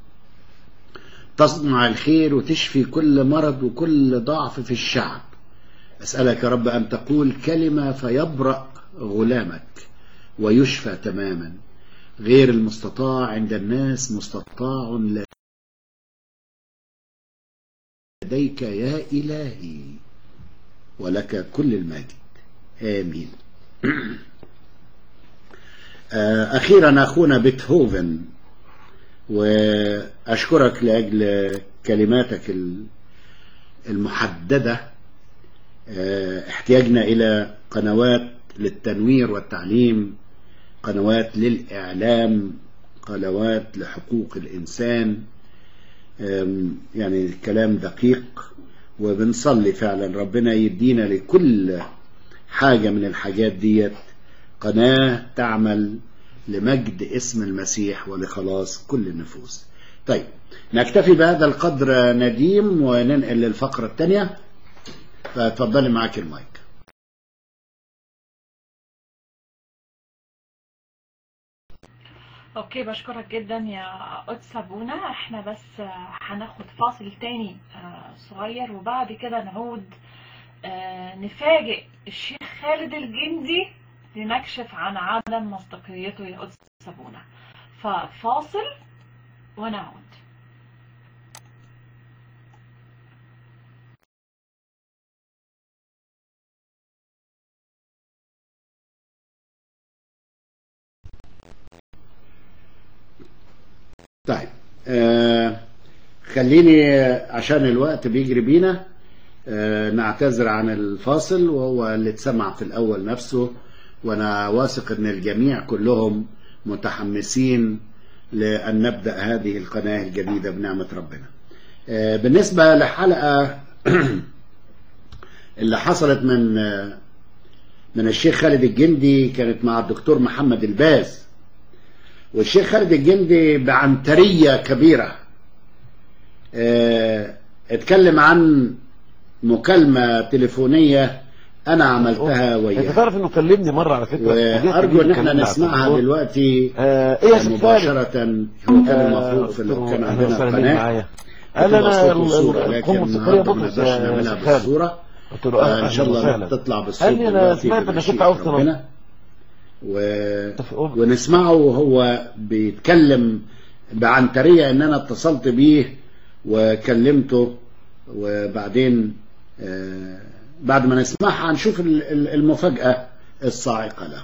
تصنع الخير وتشفي كل مرض وكل ضعف في الشعب أسألك يا رب أن تقول كلمة فيبرأ غلامك ويشفى تماما غير المستطاع عند الناس مستطاع لديك يا إلهي ولك كل المجد آمين أخيرا أخونا بيتهوفن وأشكرك لأجل كلماتك المحددة احتياجنا إلى قنوات للتنوير والتعليم قنوات للإعلام قنوات لحقوق الإنسان يعني الكلام دقيق وبنصلي فعلا ربنا يدينا لكل حاجة من الحاجات ديت قناة تعمل لمجد اسم المسيح ولخلاص كل النفوس طيب نكتفي بهذا القدر نديم وننقل للفقرة الثانية فتفضلي معاك المايك اوكي بشكرك جدا يا قدس ابونا احنا بس هناخد فاصل تاني صغير وبعد كده نعود نفاجئ الشيخ خالد الجندي لنكشف عن عدم مصداقيته يا قدس ابونا ففاصل ونعود طيب آه خليني عشان الوقت بيجري بينا آه نعتذر عن الفاصل وهو اللي اتسمع في الأول نفسه وأنا واثق أن الجميع كلهم متحمسين لأن نبدأ هذه القناة الجديدة بنعمة ربنا آه بالنسبة لحلقة اللي حصلت من من الشيخ خالد الجندي كانت مع الدكتور محمد الباز والشيخ خالد الجندي بعنترية كبيرة اه اتكلم عن مكالمة تليفونية أنا عملتها انت وياه تعرف انه كلمني مره على فكره وأرجو إن احنا نسمعها دلوقتي آه ايه يا شيخ خالد مباشرة هو كان المفروض في لو كان عندنا قناة معايا قال انا تبقى صوت وصورة، القوم لكن السكريه النهارده ما بطرس نقدرش يا نعملها شيخ خالد بالصورة قلت له آه، اه إن شاء الله وسهلا تطلع بالصوت قال لي انا دلوقتي سمعت انك بمشيئة انت عاوز تنظر ربنا و... ونسمعه وهو بيتكلم بعنترية ان انا اتصلت بيه وكلمته وبعدين آه، بعد ما نسمعها هنشوف ال- ال- المفاجأة الصاعقة له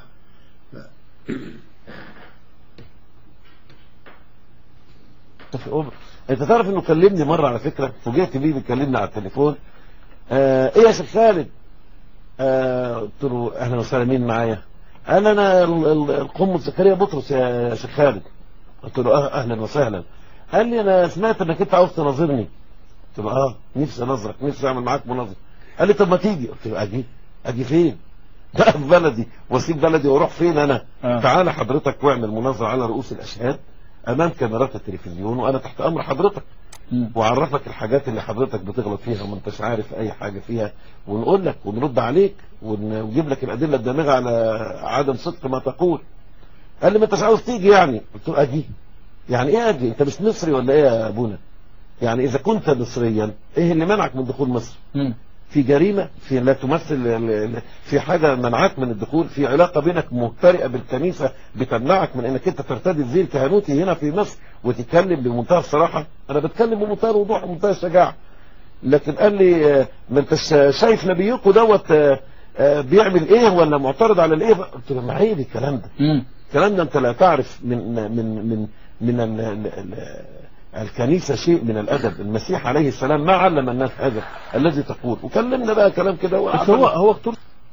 في اوبر انت تعرف انه كلمني مره على فكره فوجئت بيه بيكلمني على التليفون آه ايه يا شيخ خالد آه قلت له اهلا وسهلا مين معايا قال انا ال- ال- القم زكريا بطرس يا شيخ خالد قلت له اه اهلا وسهلا قال لي انا سمعت انك انت عاوز تناظرني قلت له اه نفسي اناظرك نفسي اعمل معاك مناظره قال لي طب ما تيجي قلت له اجي اجي فين بقى في بلدي واسيب بلدي واروح فين انا آه. تعالى حضرتك واعمل مناظره على رؤوس الاشهاد امام كاميرات التلفزيون وانا تحت امر حضرتك وعرفك الحاجات اللي حضرتك بتغلط فيها وما انتش عارف اي حاجه فيها ونقول لك ونرد عليك ون- ونجيب لك الادله الدامغه على عدم صدق ما تقول قال لي ما انتش عاوز تيجي يعني قلت له اجي يعني ايه اجي انت مش مصري ولا ايه يا ابونا يعني اذا كنت مصريا ايه اللي منعك من دخول مصر مم. في جريمة في لا تمثل ال- ال- في حاجة منعك من الدخول في علاقة بينك مفترقة بالكنيسة بتمنعك من انك انت ترتدي الزي الكهنوتي هنا في مصر وتتكلم بمنتهى الصراحة انا بتكلم بمنتهى الوضوح ومنتهى الشجاعة لكن قال لي آه، ما انت شايف نبيكوا دوت آه، آه، بيعمل ايه ولا معترض على الايه قلت له ما عيب الكلام ده مم. الكلام ده انت لا تعرف من من من من ال- ال- ال- الكنيسة شيء من الأدب المسيح عليه السلام ما علم الناس هذا الذي تقول وكلمنا بقى كلام كده بس هو هو دكتور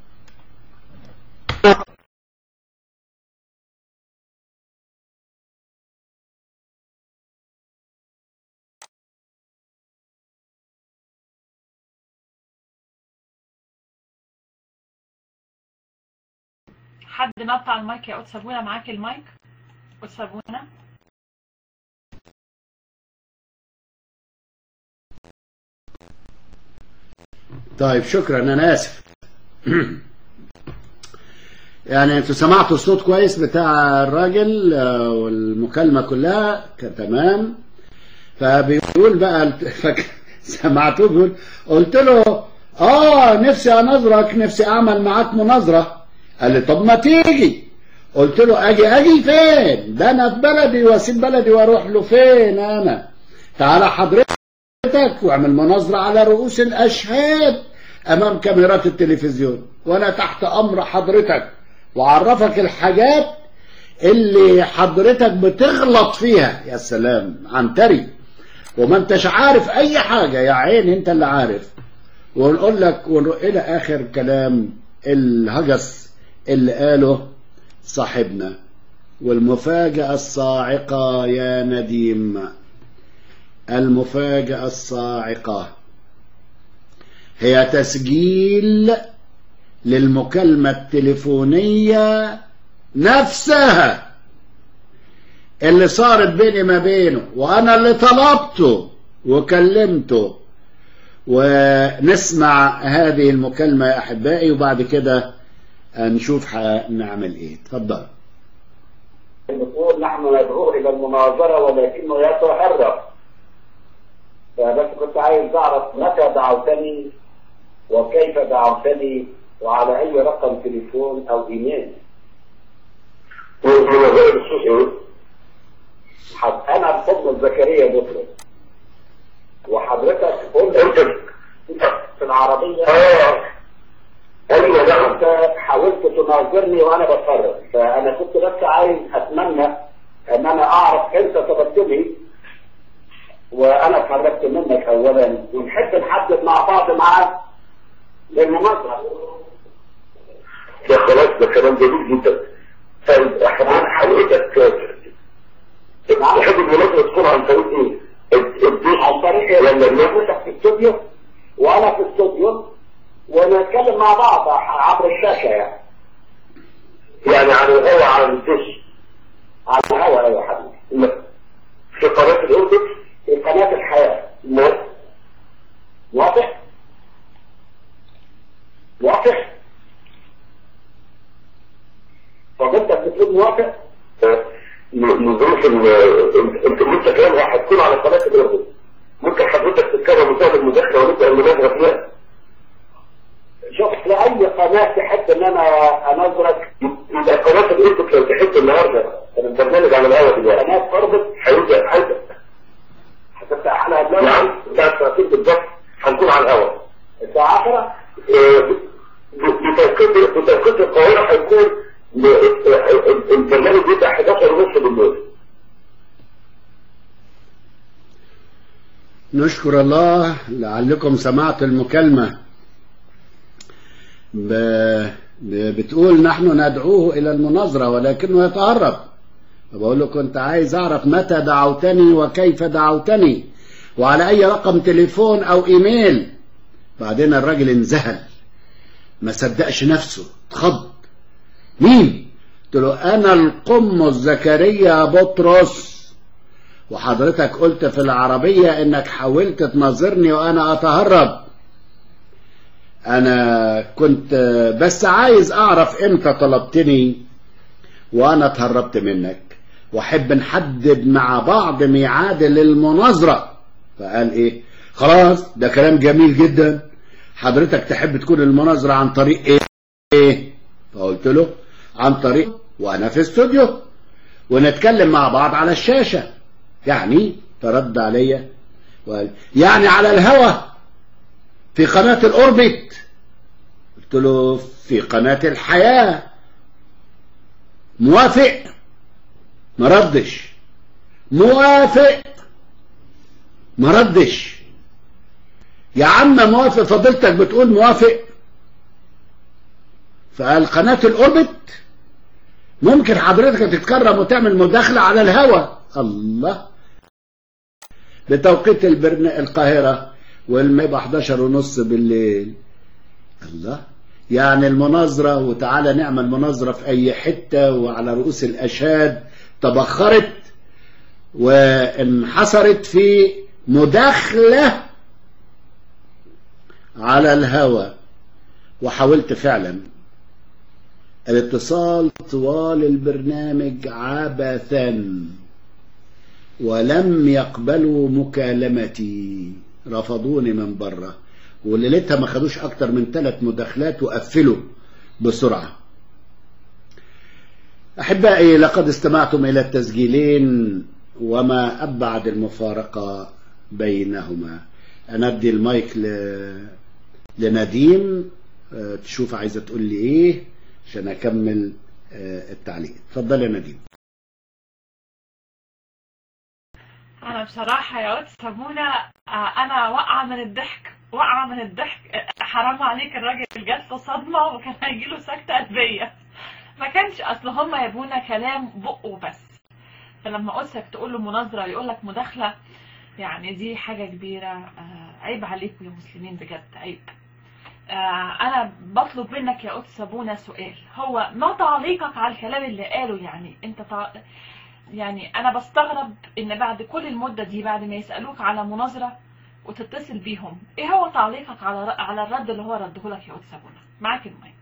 حد نط على المايك يا قدس ابونا معاك المايك قدس ابونا طيب شكرا انا اسف يعني انتوا سمعتوا الصوت كويس بتاع الراجل آه، والمكالمة كلها كان تمام فبيقول بقى فك... سمعتوه بيقول قلت له اه نفسي انظرك نفسي اعمل معاك مناظرة قال لي طب ما تيجي قلت له اجي اجي فين ده انا في بلدي واسيب بلدي واروح له فين انا تعالى حضرتك حضرتك واعمل مناظرة على رؤوس الأشهاد أمام كاميرات التلفزيون وأنا تحت أمر حضرتك وأعرفك الحاجات اللي حضرتك بتغلط فيها يا سلام عنتري وما انتش عارف أي حاجة يا عين أنت اللي عارف ونقول لك ونروح إلى آخر كلام الهجس اللي قاله صاحبنا والمفاجأة الصاعقة يا نديم المفاجأة الصاعقة هي تسجيل للمكالمة التليفونية نفسها اللي صارت بيني ما بينه وأنا اللي طلبته وكلمته ونسمع هذه المكالمة يا أحبائي وبعد كده نشوف هنعمل إيه اتفضل بتقول نحن ندعوه الى المناظره ولكنه يتهرب فبس كنت عايز اعرف متى دعوتني وكيف دعوتني وعلى اي رقم تليفون او ايميل حد- انا بفضل زكريا بطرس وحضرتك قلت في العربيه ايوه ده انت حاولت تناظرني وانا بتفرج فانا كنت بس عايز اتمنى ان انا اعرف انت طلبتني وانا اتفرجت منك اولا ونحب نحدد مع بعض معاك للمناظره ده خلاص ده كلام جميل جدا طيب حضرتك حضرتك تحب المناظرة تكون عن طريق ايه؟ الدوس عن طريق ولا الناس حضرتك في الاستوديو وانا في الاستوديو ونتكلم مع بعض عبر الشاشه يعني يعني عن الهوا عن الدوس على الهواء ايوه يا حبيبي في قناة الأردن في قناه الحياه موافق؟ موافق؟ فضلتك بتقول موافق؟ من ظروف ال- ال- انت انت كلام هتكون على قناة الأردن ممكن حضرتك تتكلم وتعمل مداخلة ونبدأ المناظرة فيها شوف لأي قناة تحب إن أنا أنظرك يبقى قناة الأردن لو تحب النهاردة البرنامج على الهواء دلوقتي قناة تربط هيبدأ هيبدأ هتفتح على الهواء نعم بعد ساعتين بالظبط هنكون على الهواء الساعة 10 بتوقيت بتوقيت القاهرة هيكون ل- البرنامج بيبقى 11 ونص بالليل نشكر الله لعلكم سمعتوا المكالمة ب... ب... بتقول نحن ندعوه إلى المناظرة ولكنه يتهرب بقول له كنت عايز أعرف متى دعوتني وكيف دعوتني وعلى أي رقم تليفون أو إيميل بعدين الراجل انذهل ما صدقش نفسه اتخض مين قلت له أنا القمص زكريا بطرس وحضرتك قلت في العربية انك حاولت تناظرني وانا اتهرب انا كنت بس عايز اعرف امتى طلبتني وانا اتهربت منك واحب نحدد مع بعض ميعاد للمناظرة فقال ايه خلاص ده كلام جميل جدا حضرتك تحب تكون المناظرة عن طريق ايه ايه فقلت له عن طريق وانا في استوديو ونتكلم مع بعض على الشاشة يعني فرد عليا وقال يعني على الهوا في قناة الأوربت قلت له في قناة الحياة موافق ما ردش موافق ما ردش يا عم موافق فضيلتك بتقول موافق فقال قناة الأوربت ممكن حضرتك تتكرم وتعمل مداخلة على الهوا الله بتوقيت البرن... القاهرة والما يبقى 11 ونص بالليل الله يعني المناظرة وتعالى نعمل مناظرة في أي حتة وعلى رؤوس الأشهاد تبخرت وانحصرت في مداخلة على الهوى وحاولت فعلا الاتصال طوال البرنامج عبثا ولم يقبلوا مكالمتي رفضوني من بره وليلتها ما خدوش اكتر من ثلاث مداخلات وقفلوا بسرعة احبائي لقد استمعتم الى التسجيلين وما ابعد المفارقة بينهما انا ادي المايك ل... لنديم أه تشوف عايزة تقول لي ايه عشان اكمل أه التعليق اتفضل يا نديم انا بصراحة يا واد سابونا انا واقعة من الضحك واقعة من الضحك حرام عليك الراجل جات له صدمة وكان هيجيله سكتة قلبية ما كانش اصل هم يبونا كلام بقه بس فلما قلتك تقول له مناظرة يقول لك مداخلة يعني دي حاجة كبيرة عيب عليكم يا مسلمين بجد عيب انا بطلب منك يا قدس سابونا سؤال هو ما تعليقك على الكلام اللي قاله يعني انت تع... يعني انا بستغرب ان بعد كل المدة دي بعد ما يسألوك على مناظرة وتتصل بيهم ايه هو تعليقك على على الرد اللي هو رده لك يا قدس سابونا معاك المايك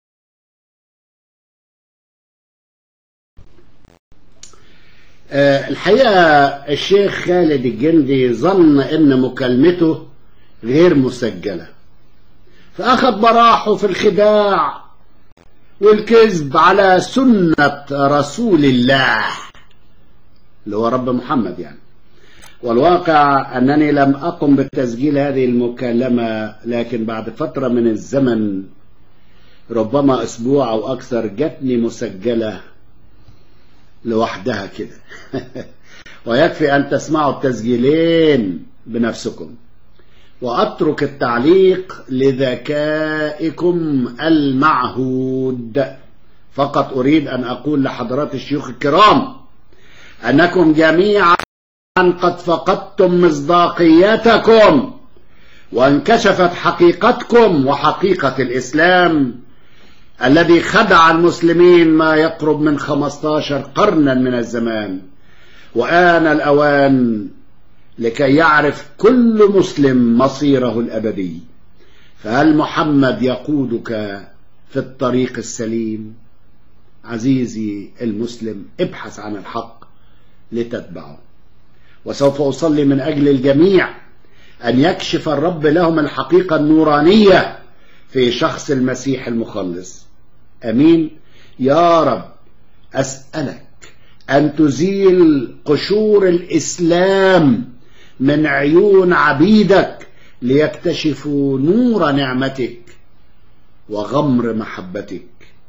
أه الحقيقة الشيخ خالد الجندي ظن ان مكالمته غير مسجلة فأخذ براحه في الخداع والكذب على سنة رسول الله اللي هو رب محمد يعني والواقع أنني لم أقم بتسجيل هذه المكالمة لكن بعد فترة من الزمن ربما أسبوع أو أكثر جتني مسجلة لوحدها كده ويكفي أن تسمعوا التسجيلين بنفسكم وأترك التعليق لذكائكم المعهود فقط أريد أن أقول لحضرات الشيوخ الكرام أنكم جميعا قد فقدتم مصداقيتكم وانكشفت حقيقتكم وحقيقة الإسلام الذي خدع المسلمين ما يقرب من 15 قرنا من الزمان وآن الأوان لكي يعرف كل مسلم مصيره الأبدي فهل محمد يقودك في الطريق السليم عزيزي المسلم ابحث عن الحق لتتبعه وسوف أصلي من أجل الجميع أن يكشف الرب لهم الحقيقة النورانية في شخص المسيح المخلص أمين يا رب أسألك أن تزيل قشور الإسلام من عيون عبيدك ليكتشفوا نور نعمتك وغمر محبتك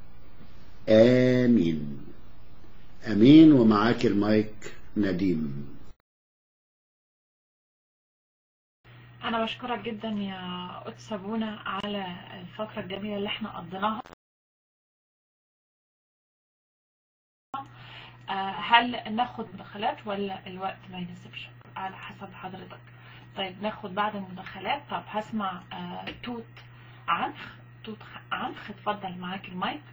آمين أمين ومعاك المايك نديم أنا بشكرك جدا يا قدس سابونا على الفترة الجميلة اللي احنا قضيناها هل ناخد مداخلات ولا الوقت ما يناسبش على حسب حضرتك طيب ناخد بعد المداخلات طب هسمع توت عنخ توت عنخ اتفضل معاك المايك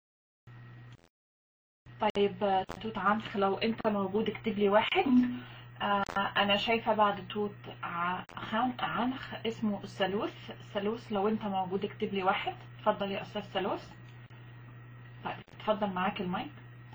طيب توت عنخ لو انت موجود اكتب لي واحد آه، أنا شايفة بعد توت ع- خان عنخ اسمه الثالوث الثالوث لو أنت موجود اكتب لي واحد اتفضل يا أستاذ ثالوث طيب اتفضل معاك المايك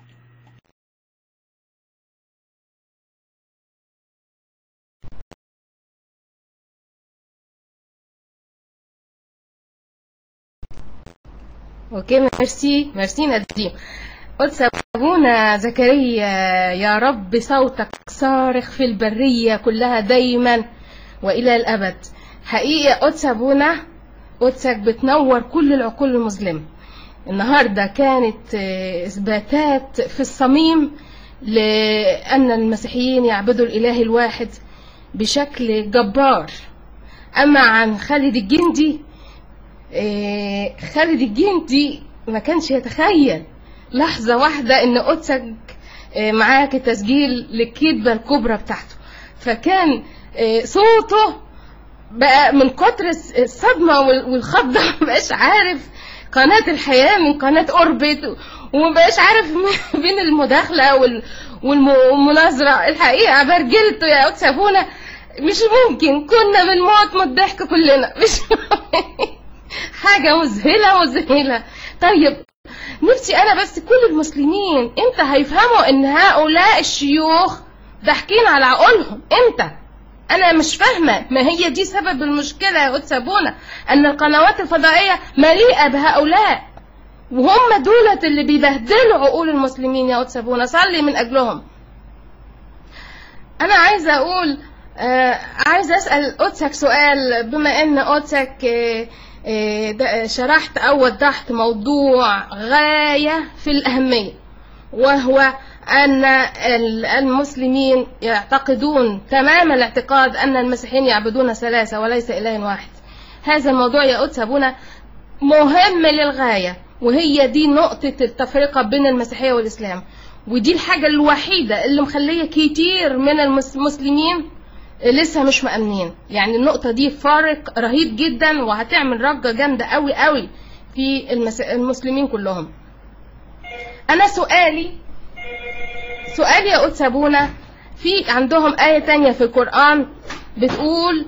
اوكي ميرسي ميرسي نديم قلت ابونا زكريا يا رب صوتك صارخ في البرية كلها دايما والى الابد حقيقة قدس ابونا قدسك بتنور كل العقول المظلمة النهاردة كانت آه، اثباتات في الصميم لان المسيحيين يعبدوا الاله الواحد بشكل جبار اما عن خالد الجندي آه، خالد الجندي ما كانش يتخيل لحظة واحدة ان قدسك آه، معاك تسجيل للكذبة الكبرى بتاعته فكان آه، صوته بقى من كتر الس- الصدمة وال- والخضة مبقاش عارف قناة الحياة من قناة أوربت ومبقاش عارف بين المداخلة وال- والم- والمناظرة الحقيقة برجلته يا قدس أبونا مش ممكن كنا بنموت من الضحك كلنا مش حاجة مذهلة مذهلة طيب نفسي أنا بس كل المسلمين إمتى هيفهموا إن هؤلاء الشيوخ ضاحكين على عقولهم إمتى أنا مش فاهمة ما هي دي سبب المشكلة يا قدس أبونا أن القنوات الفضائية مليئة بهؤلاء وهم دولت اللي بيبهدلوا عقول المسلمين يا قدس أبونا صلي من أجلهم أنا عايزة أقول آه عايزة أسأل قدسك سؤال بما إن قدسك آه آه د- شرحت أو وضحت موضوع غاية في الأهمية وهو أن ال- المسلمين يعتقدون تمام الاعتقاد أن المسيحيين يعبدون ثلاثة وليس إله واحد هذا الموضوع يا قدس أبونا مهم للغاية وهي دي نقطة التفرقة بين المسيحية والإسلام ودي الحاجة الوحيدة اللي مخلية كتير من المس- المسلمين لسه مش مأمنين يعني النقطة دي فارق رهيب جدا وهتعمل رجة جامدة قوي قوي في المس- المسلمين كلهم أنا سؤالي سؤالي يا قدس أبونا في عندهم آية تانية في القرآن بتقول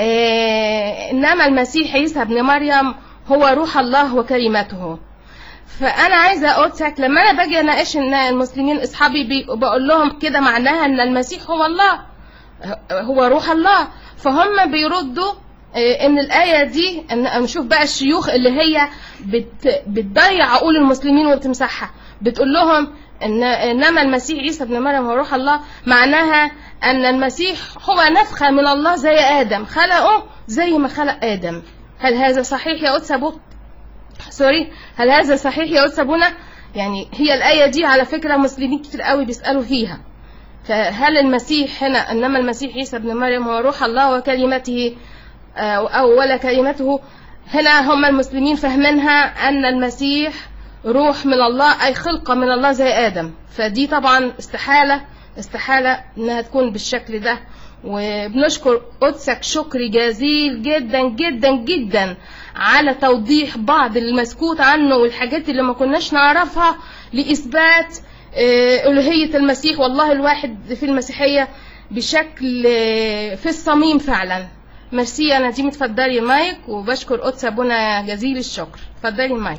آه إنما المسيح عيسى ابن مريم هو روح الله وكلمته فأنا عايزة أقولك لما أنا باجي أناقش إن المسلمين أصحابي بي- بقول لهم كده معناها إن المسيح هو الله هو روح الله فهم بيردوا آه، ان الايه دي ان نشوف بقى الشيوخ اللي هي بت بتضيع عقول المسلمين وبتمسحها بتقول لهم ان انما المسيح عيسى ابن مريم هو روح الله معناها ان المسيح هو نفخه من الله زي ادم خلقه زي ما خلق ادم هل هذا صحيح يا قدس ابو سوري هل هذا صحيح يا قدس ابونا يعني هي الايه دي على فكره مسلمين كتير قوي بيسالوا فيها فهل المسيح هنا انما المسيح عيسى ابن مريم هو روح الله وكلمته آه، او ولا كلمته هنا هم المسلمين فاهمينها ان المسيح روح من الله اي خلقه من الله زي ادم فدي طبعا استحاله استحاله انها تكون بالشكل ده وبنشكر قدسك شكر جزيل جدا جدا جدا على توضيح بعض المسكوت عنه والحاجات اللي ما كناش نعرفها لإثبات آه، ألوهية المسيح والله الواحد في المسيحية بشكل آه، في الصميم فعلا ميرسي يا نديم اتفضلي المايك وبشكر قدس أبونا جزيل الشكر اتفضلي المايك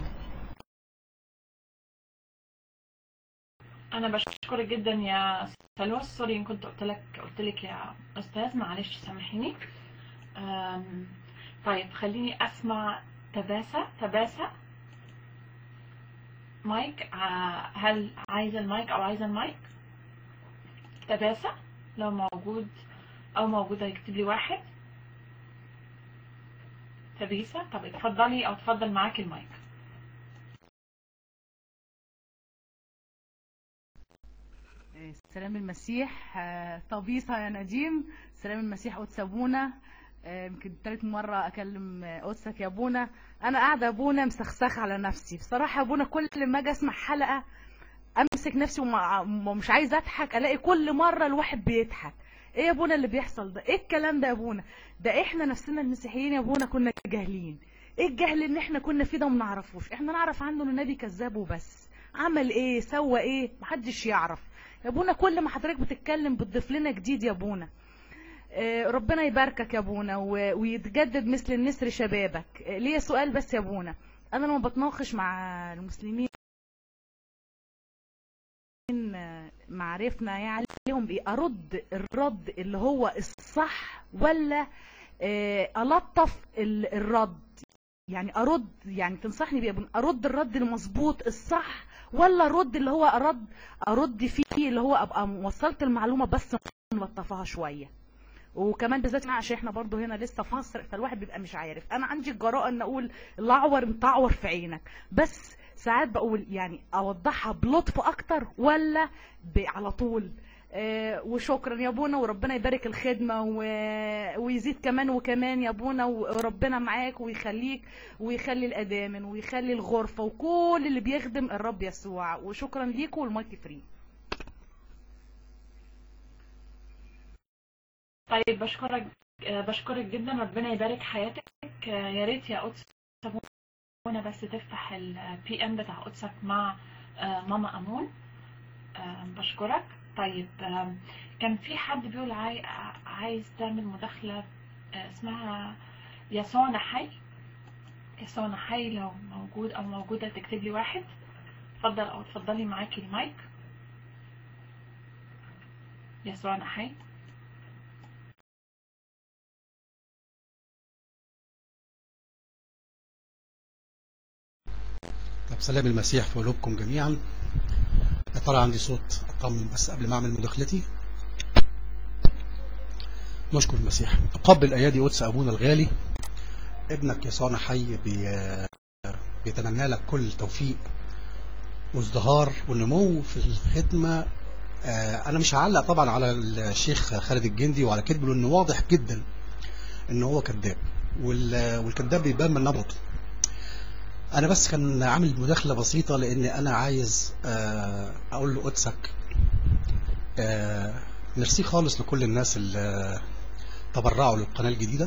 انا بشكرك جدا يا سلوى سوري ان كنت قلت لك قلت لك يا استاذ معلش سامحيني أم، طيب خليني اسمع تباسة تباسة مايك ع- هل عايزه المايك او عايزه المايك تباسة لو موجود او موجودة يكتب لي واحد تبيسة طب اتفضلي او اتفضل معاك المايك سلام المسيح آه، طبيصة يا نديم سلام المسيح قدس ابونا آه، يمكن تالت مرة اكلم آه، قدسك يا ابونا انا قاعدة ابونا مسخسخة على نفسي بصراحة يا ابونا كل ما اجي اسمع حلقة امسك نفسي وما- ومش عايزة اضحك الاقي كل مرة الواحد بيضحك ايه يا ابونا اللي بيحصل ده ايه الكلام ده يا ابونا ده احنا نفسنا المسيحيين يا ابونا كنا جاهلين ايه الجهل ان احنا كنا فيه ده وما نعرفوش احنا نعرف عنه ان النبي كذاب وبس عمل ايه سوى ايه محدش يعرف يا ابونا كل ما حضرتك بتتكلم بتضيف لنا جديد يا ابونا آه، ربنا يباركك يا ابونا و- ويتجدد مثل النسر شبابك آه، ليا سؤال بس يا ابونا انا لما بتناقش مع المسلمين آه، معرفنا يعني لهم ايه ارد الرد اللي هو الصح ولا آه، الطف ال- الرد يعني ارد يعني تنصحني بيه يا ابونا ارد الرد المظبوط الصح ولا ارد اللي هو ارد ارد فيه اللي هو ابقى وصلت المعلومه بس ملطفها شويه وكمان بالذات عشان احنا برضو هنا لسه في مصر فالواحد بيبقى مش عارف انا عندي الجراءه ان اقول الاعور متعور في عينك بس ساعات بقول يعني اوضحها بلطف اكتر ولا ب- على طول آه وشكرا يا ابونا وربنا يبارك الخدمه و... ويزيد كمان وكمان يا ابونا وربنا معاك ويخليك ويخلي الادامن ويخلي الغرفه وكل اللي بيخدم الرب يسوع وشكرا ليكم والمايك فري طيب بشكرك آه، بشكرك جدا ربنا يبارك حياتك آه، يا ريت يا قدس سابونا بس تفتح البي ام بتاع قدسك مع آه، ماما امون آه، بشكرك طيب آم، كان في حد بيقول عاي... عايز تعمل مداخلة آه، اسمها يسوع نحي يسوع نحي لو موجود او موجودة تكتب لي واحد اتفضل او اتفضلي معاكي المايك يسوع نحي طب سلام المسيح في قلوبكم جميعا يا ترى عندي صوت اطمن بس قبل ما اعمل مداخلتي نشكر المسيح اقبل ايادي قدس ابونا الغالي ابنك يسوعنا حي بي... بيتمنى لك كل توفيق وازدهار والنمو في الخدمه آه، انا مش هعلق طبعا على الشيخ خالد الجندي وعلى كذبه لانه واضح جدا ان هو كذاب وال- والكذاب بيبان من نبرته انا بس كان عامل مداخله بسيطه لان انا عايز آه، اقول لقدسك آه، ميرسي خالص لكل الناس اللي تبرعوا للقناه الجديده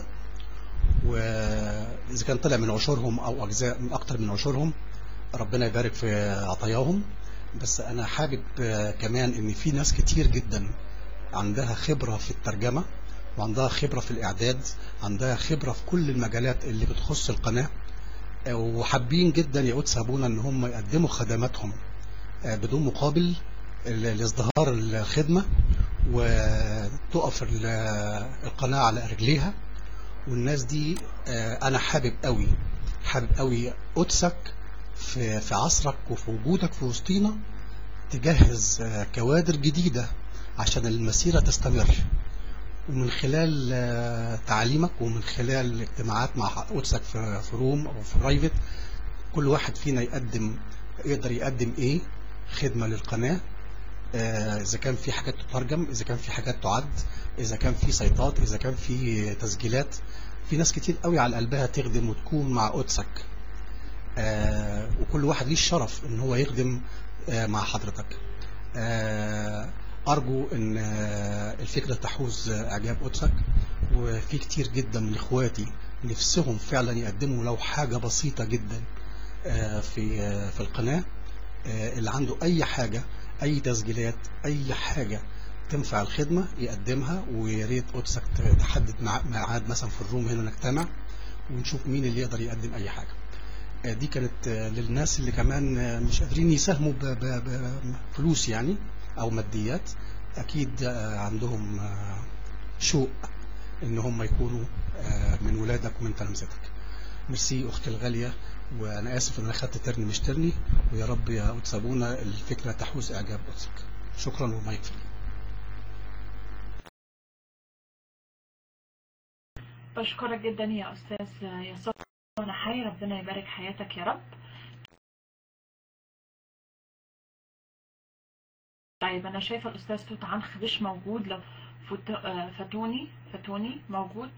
واذا كان طلع من عشورهم او اجزاء من اكتر من عشورهم ربنا يبارك في عطاياهم بس انا حابب آه، كمان ان في ناس كتير جدا عندها خبره في الترجمه وعندها خبره في الاعداد عندها خبره في كل المجالات اللي بتخص القناه وحابين جدا يا قدس ابونا ان هم يقدموا خدماتهم آه، بدون مقابل ل- لازدهار الخدمه وتقف ال- القناه على رجليها والناس دي آه، انا حابب قوي حابب قوي قدسك في في عصرك وفي وجودك في وسطينا تجهز آه، كوادر جديده عشان المسيره تستمر ومن خلال آه، تعليمك ومن خلال الاجتماعات مع قدسك في في روم او في برايفت كل واحد فينا يقدم يقدر يقدم ايه خدمة للقناة آه، اذا كان في حاجات تترجم اذا كان في حاجات تعد اذا كان في سيطات اذا كان في تسجيلات في ناس كتير قوي على قلبها تخدم وتكون مع قدسك آه، وكل واحد ليه الشرف ان هو يخدم آه، مع حضرتك آه، ارجو ان آه، الفكره تحوز آه، اعجاب قدسك وفي كتير جدا من اخواتي نفسهم فعلا يقدموا لو حاجه بسيطه جدا آه، في آه، في القناه آه، اللي عنده اي حاجه اي تسجيلات اي حاجه تنفع الخدمه يقدمها ويا ريت قدسك تحدد مع- ميعاد مثلا في الروم هنا نجتمع ونشوف مين اللي يقدر يقدم اي حاجه آه، دي كانت آه، للناس اللي كمان آه، مش قادرين يساهموا ب- ب- بفلوس يعني او ماديات اكيد آه، عندهم آه، شوق ان هم يكونوا آه، من ولادك ومن تلامذتك ميرسي اختي الغاليه وانا اسف ان انا خدت ترني مش ترني ويا رب يا قدس ابونا الفكره تحوز اعجاب قدسك شكرا ومايك فري بشكرك جدا يا أستاذ يسوع نحي ربنا يبارك حياتك يا رب طيب أنا شايفة الأستاذ توت عنخ مش موجود لو فت... آه، فتوني فتوني موجود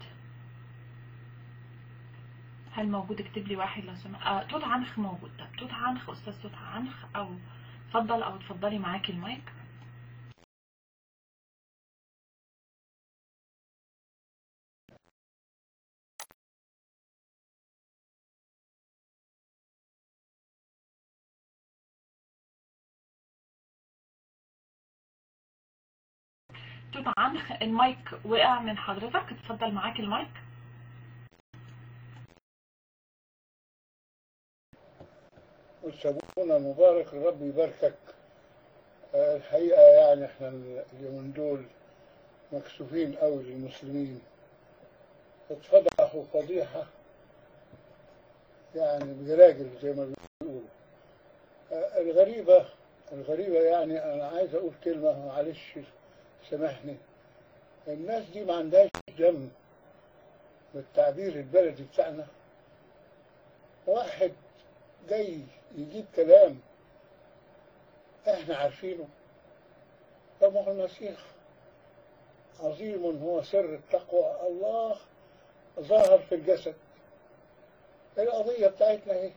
هل موجود اكتب لي واحد لو سمحت آه توت عنخ موجود طب توت عنخ أستاذ توت عنخ أو اتفضل أو اتفضلي معاكي المايك توت عنخ المايك وقع من حضرتك اتفضل معاك المايك والسابونا المبارك الرب يباركك آه، الحقيقة يعني احنا اليومين دول مكسوفين قوي للمسلمين اتفضحوا فضيحة يعني بجلاجل زي ما بيقولوا آه، الغريبة الغريبة يعني أنا عايز أقول كلمة معلش سامحني الناس دي ما عندهاش دم بالتعبير البلدي بتاعنا واحد جاي يجيب كلام احنا عارفينه طب ما هو المسيح عظيم هو سر التقوى الله ظهر في الجسد القضية بتاعتنا ايه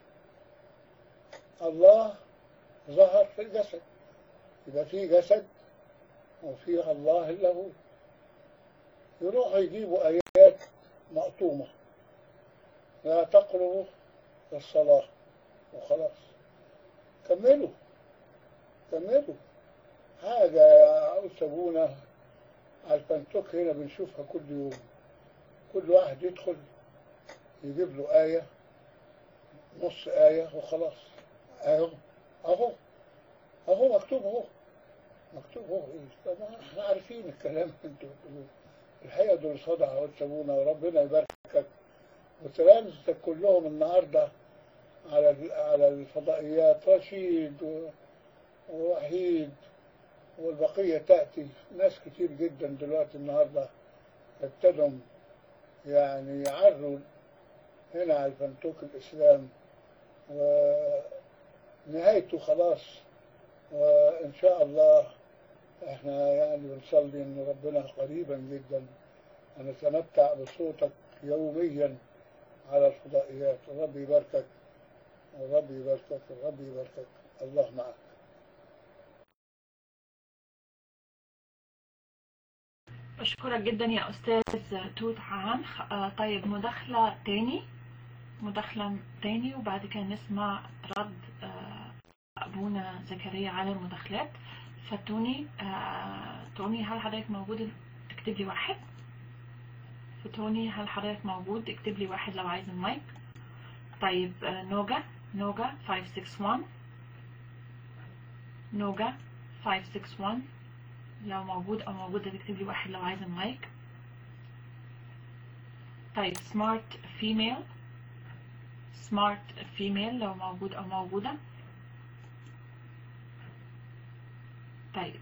الله ظهر في الجسد يبقى في جسد وفي الله له يروحوا يجيبوا آيات مقطومة لا تقربوا الصلاة وخلاص كملوا كملوا حاجة يا سابونا على البنتوك هنا بنشوفها كل يوم كل واحد يدخل يجيب له آية نص آية وخلاص أهو أهو أهو مكتوب أهو مكتوب أهو إيه طب ما إحنا عارفين الكلام اللي أنتوا بتقولوه الحقيقة دول صدع وتسابونا وربنا يباركك وتلامذتك كلهم النهارده على ال- على الفضائيات رشيد و- ووحيد والبقية تأتي ناس كتير جدا دلوقتي النهاردة ابتدوا يعني يعروا هنا على الفنتوك الإسلام ونهايته خلاص وإن شاء الله احنا يعني بنصلي ان ربنا قريبا جدا نتمتع بصوتك يوميا على الفضائيات الرب يباركك الرب يباركك الرب يباركك الله معك بشكرك جدا يا أستاذ توت عنخ آه، طيب مداخلة تاني مداخلة تاني وبعد كده نسمع رد آه، أبونا زكريا على المداخلات فتوني آه، توني هل حضرتك موجود تكتب لي واحد فتوني هل حضرتك موجود اكتب لي واحد لو عايز المايك طيب آه، نوجا نوجا 561 نوجا 561 لو موجود او موجودة تكتب لي واحد لو عايز المايك طيب سمارت فيميل سمارت فيميل لو موجود او موجودة طيب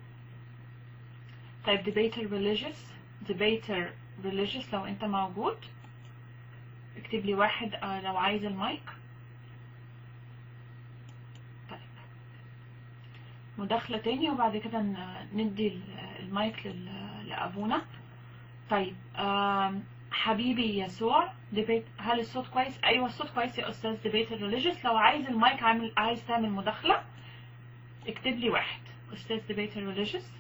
طيب debater religious debater religious لو انت موجود اكتب لي واحد آه، لو عايز المايك طيب مداخلة تاني وبعد كده ن- ندي ال- المايك لل- لأبونا طيب آم، حبيبي يسوع ديبيت هل الصوت كويس؟ أيوة الصوت كويس يا أستاذ ديبيت ريليجيوس لو عايز المايك عامل عايز تعمل مداخلة اكتب لي واحد أستاذ ديبيت ريليجيوس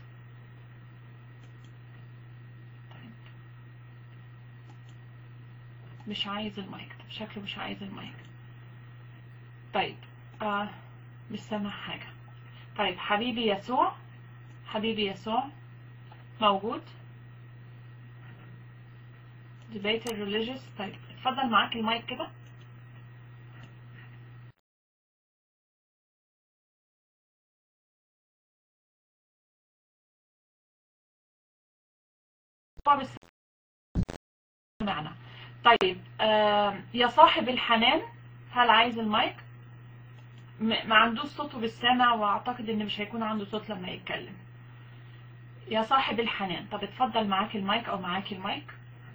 مش عايز المايك طب شكله مش عايز المايك طيب آه مش سامع حاجة طيب حبيبي يسوع حبيبي يسوع موجود debate religious طيب اتفضل معاك المايك كده طب معنا طيب آه يا صاحب الحنان هل عايز المايك م- ما عندوش صوته بالسامع واعتقد ان مش هيكون عنده صوت لما يتكلم يا صاحب الحنان طب اتفضل معاك المايك او معاك المايك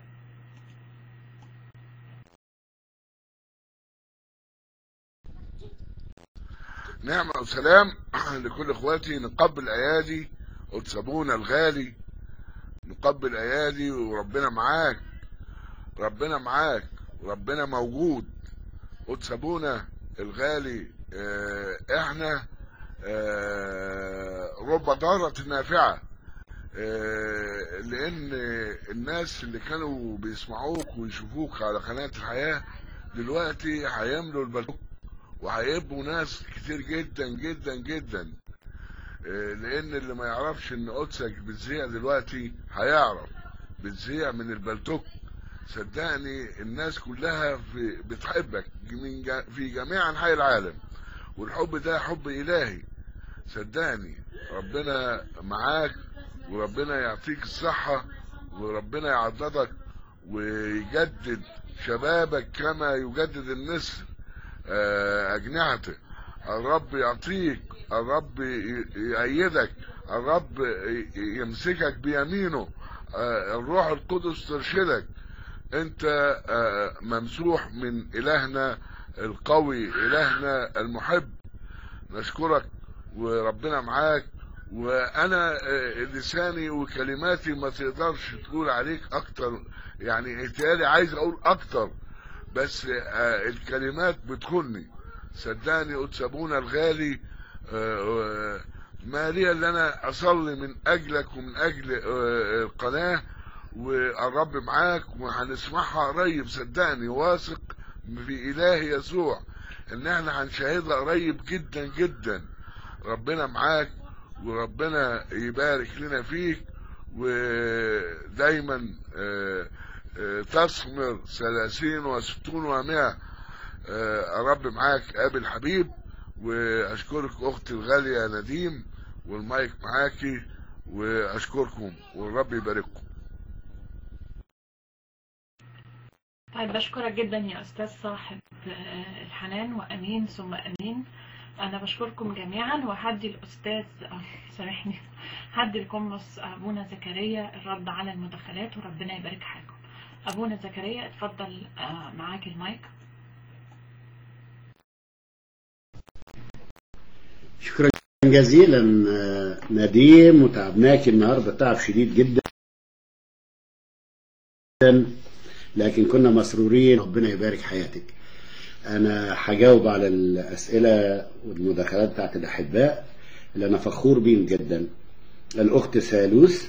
نعمة وسلام لكل اخواتي نقبل ايادي وتسابونا الغالي نقبل ايادي وربنا معاك ربنا معاك وربنا موجود وتسابونا الغالي آه، احنا آه، رب ضارة نافعة آه، لان الناس اللي كانوا بيسمعوك ويشوفوك على قناة الحياة دلوقتي هيملوا البلد وهيبقوا ناس كتير جدا جدا جدا آه، لان اللي ما يعرفش ان قدسك بتذيع دلوقتي هيعرف بتذيع من البلتوك صدقني الناس كلها في بتحبك من جا- في جميع انحاء العالم والحب ده حب الهي صدقني ربنا معاك وربنا يعطيك الصحة وربنا يعضدك ويجدد شبابك كما يجدد النسر آه، أجنحته الرب يعطيك الرب ي- يأيدك الرب ي- يمسكك بيمينه آه، الروح القدس ترشدك انت آه، ممسوح من إلهنا القوي إلهنا المحب نشكرك وربنا معاك وانا آه، لساني وكلماتي ما تقدرش تقول عليك اكتر يعني اتهالي عايز اقول اكتر بس آه، الكلمات بتخني صدقني قدس ابونا الغالي آه، آه، ما لي الا انا اصلي من اجلك ومن اجل آه، القناه والرب معاك وهنسمعها قريب صدقني واثق في اله يسوع ان احنا هنشاهدها قريب جدا جدا ربنا معاك وربنا يبارك لنا فيك ودايما آه، آه، تثمر ثلاثين وستون ومائة آه، الرب معاك ابي الحبيب واشكرك اختي الغالية نديم والمايك معاكي واشكركم والرب يبارككم طيب بشكرك جدا يا أستاذ صاحب آه، الحنان وأمين ثم أمين أنا بشكركم جميعا وهدي الأستاذ آه، سامحني هدي القمص أبونا زكريا الرد على المداخلات وربنا يبارك حالكم أبونا زكريا اتفضل آه، معاك المايك شكرا جزيلا آه، نديم وتعبناك النهارده تعب شديد جدا لكن كنا مسرورين ربنا يبارك حياتك انا هجاوب على الاسئله والمداخلات بتاعت الاحباء اللي انا فخور بيهم جدا الاخت ثالوث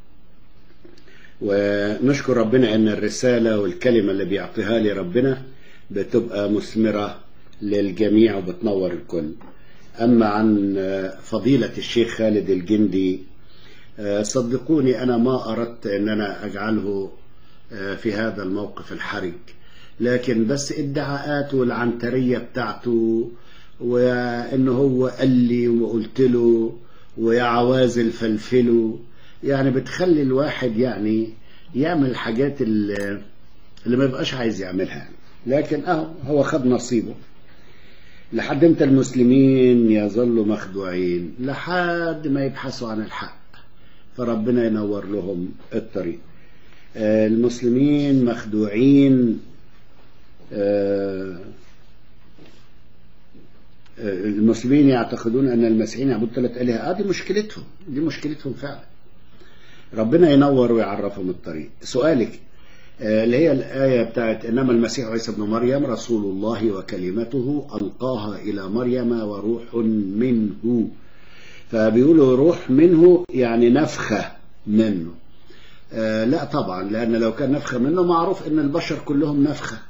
ونشكر ربنا ان الرساله والكلمه اللي بيعطيها لي ربنا بتبقى مثمره للجميع وبتنور الكل اما عن فضيله الشيخ خالد الجندي صدقوني انا ما اردت ان انا اجعله في هذا الموقف الحرج لكن بس ادعاءاته والعنترية بتاعته وانه هو قال لي وقلت له ويا عوازل فلفله يعني بتخلي الواحد يعني يعمل الحاجات اللي, اللي ما يبقاش عايز يعملها لكن اهو هو خد نصيبه لحد امتى المسلمين يظلوا مخدوعين لحد ما يبحثوا عن الحق فربنا ينور لهم الطريق المسلمين مخدوعين المسلمين يعتقدون ان المسيحيين يعبدوا ثلاث الهه اه دي مشكلتهم دي مشكلتهم فعلا ربنا ينور ويعرفهم الطريق سؤالك اللي هي الآية بتاعت إنما المسيح عيسى ابن مريم رسول الله وكلمته ألقاها إلى مريم وروح منه فبيقولوا روح منه يعني نفخة منه آه لا طبعا لأن لو كان نفخة منه معروف إن البشر كلهم نفخة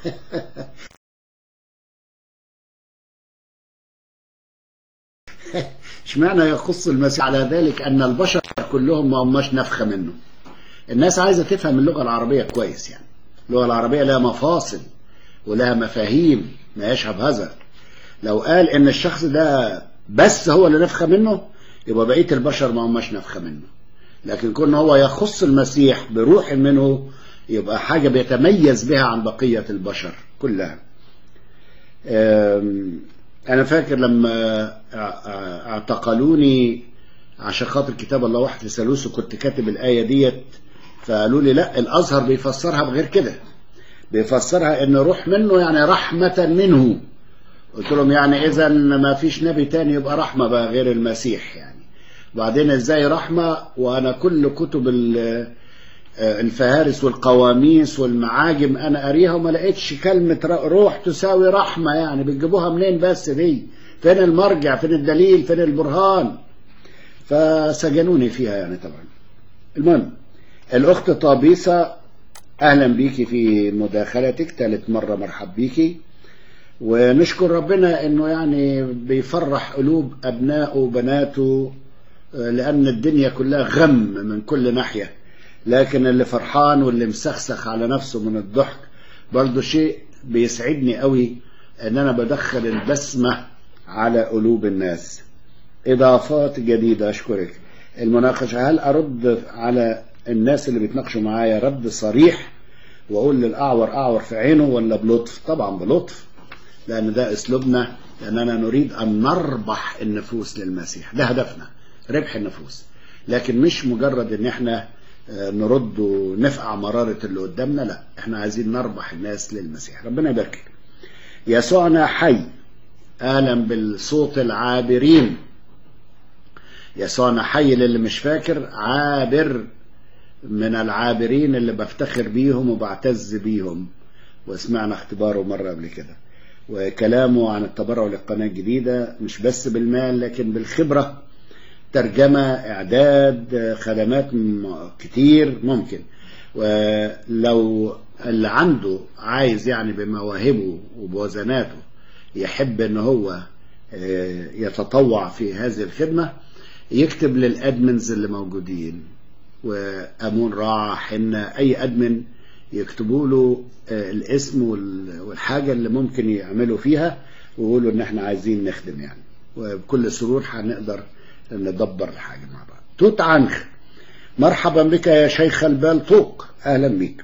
اشمعنى يخص المسيح على ذلك أن البشر كلهم ما هماش نفخة منه الناس عايزة تفهم اللغة العربية كويس يعني اللغة العربية لها مفاصل ولها مفاهيم ما يشهب هذا لو قال ان الشخص ده بس هو اللي نفخة منه يبقى بقية البشر ما هماش نفخة منه لكن كون هو يخص المسيح بروح منه يبقى حاجة بيتميز بها عن بقية البشر كلها أنا فاكر لما اعتقلوني عشان خاطر كتاب الله واحد في ثالوث وكنت كاتب الآية ديت فقالوا لي لا الأزهر بيفسرها بغير كده بيفسرها إن روح منه يعني رحمة منه قلت لهم يعني إذا ما فيش نبي تاني يبقى رحمة بقى غير المسيح يعني وبعدين ازاي رحمة وانا كل كتب الفهارس والقواميس والمعاجم انا قاريها وما لقيتش كلمة روح تساوي رحمة يعني بتجيبوها منين بس دي فين المرجع فين الدليل فين البرهان فسجنوني فيها يعني طبعا المهم الاخت طابيسة اهلا بيكي في مداخلتك ثالث مرة مرحب بيكي ونشكر ربنا انه يعني بيفرح قلوب ابنائه وبناته آه، لان الدنيا كلها غم من كل ناحية لكن اللي فرحان واللي مسخسخ على نفسه من الضحك برضه شيء بيسعدني قوي ان انا بدخل البسمة على قلوب الناس اضافات جديدة اشكرك المناقشة هل ارد على الناس اللي بيتناقشوا معايا رد صريح واقول للاعور اعور في عينه ولا بلطف طبعا بلطف لان ده اسلوبنا لاننا نريد ان نربح النفوس للمسيح ده هدفنا ربح النفوس لكن مش مجرد ان احنا آه، نرد ونفقع مرارة اللي قدامنا لا احنا عايزين نربح الناس للمسيح ربنا يبارك يسوعنا حي آلم بالصوت العابرين يسوعنا حي للي مش فاكر عابر من العابرين اللي بفتخر بيهم وبعتز بيهم وسمعنا اختباره مرة قبل كده وكلامه عن التبرع للقناة الجديدة مش بس بالمال لكن بالخبرة ترجمة إعداد خدمات م- كتير ممكن ولو اللي عنده عايز يعني بمواهبه وبوزناته يحب ان هو آه، يتطوع في هذه الخدمة يكتب للأدمنز اللي موجودين وأمون راعة حنة أي أدمن يكتبوا له آه، الاسم وال- والحاجة اللي ممكن يعملوا فيها ويقولوا ان احنا عايزين نخدم يعني وبكل سرور هنقدر ندبر الحاجة مع بعض توت عنخ مرحبا بك يا شيخ البال طوق اهلا بك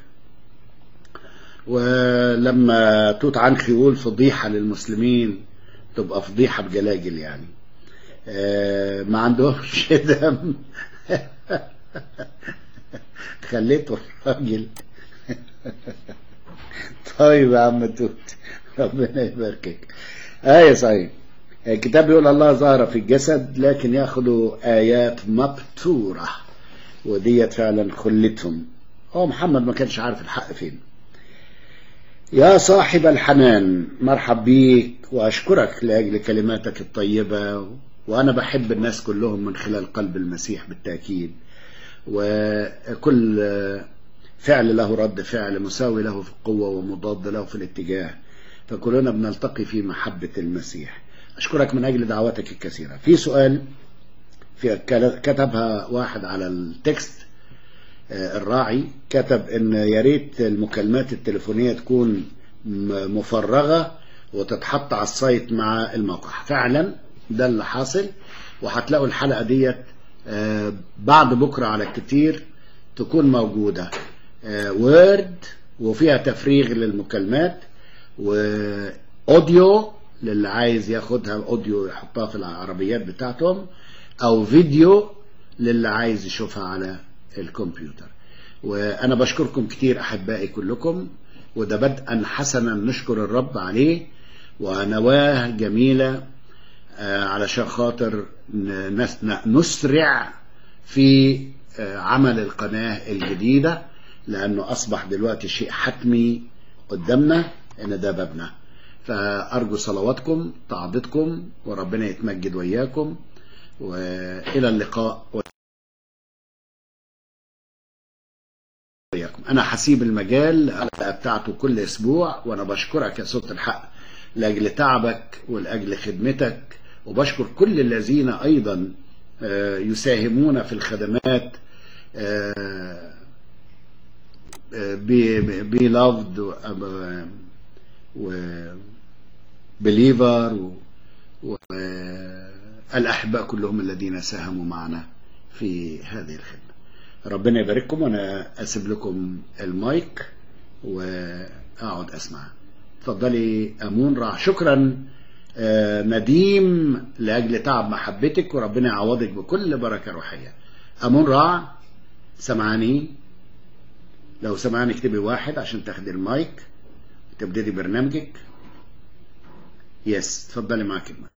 ولما توت عنخ يقول فضيحة للمسلمين تبقى فضيحة بجلاجل يعني آه، ما عندهمش دم خليته راجل طيب يا عم توت ربنا يباركك آية صحيح الكتاب بيقول الله ظهر في الجسد لكن ياخدوا آيات مبتورة وديت فعلا خلتهم هو محمد ما كانش عارف الحق فين يا صاحب الحنان مرحب بيك وأشكرك لأجل كلماتك الطيبة وأنا بحب الناس كلهم من خلال قلب المسيح بالتأكيد وكل فعل له رد فعل مساوي له في القوة ومضاد له في الاتجاه فكلنا بنلتقي في محبة المسيح أشكرك من أجل دعواتك الكثيرة في سؤال في كتبها واحد على التكست آه، الراعي كتب ان يا ريت المكالمات التليفونية تكون م- مفرغة وتتحط على السايت مع الموقع فعلا ده اللي حاصل وهتلاقوا الحلقة ديت آه، بعد بكرة على الكتير تكون موجودة وورد وفيها تفريغ للمكالمات واوديو للي عايز ياخدها اوديو يحطها في العربيات بتاعتهم او فيديو للي عايز يشوفها على الكمبيوتر وانا بشكركم كتير احبائي كلكم وده بدءا حسنا نشكر الرب عليه ونواه جميلة آه، علشان خاطر ن- نس- ن- نسرع في آه، عمل القناة الجديدة لأنه أصبح دلوقتي شيء حتمي قدامنا إن ده بابنا فأرجو صلواتكم تعضدكم وربنا يتمجد وإياكم وإلى اللقاء وإياكم أنا هسيب المجال الحلقة بتاعته كل أسبوع وأنا بشكرك يا صوت الحق لأجل تعبك ولأجل خدمتك وبشكر كل الذين أيضا آه، يساهمون في الخدمات بي لافد و بليفر والأحباء كلهم الذين ساهموا معنا في هذه الخدمة ربنا يبارككم وأنا أسيب لكم المايك وأقعد أسمع اتفضلي أمون راح شكرا آه، نديم لأجل تعب محبتك وربنا يعوضك بكل بركة روحية أمون راع سمعاني لو سمعاني اكتبي واحد عشان تاخدي المايك تبتدي برنامجك يس اتفضلي معاك المايك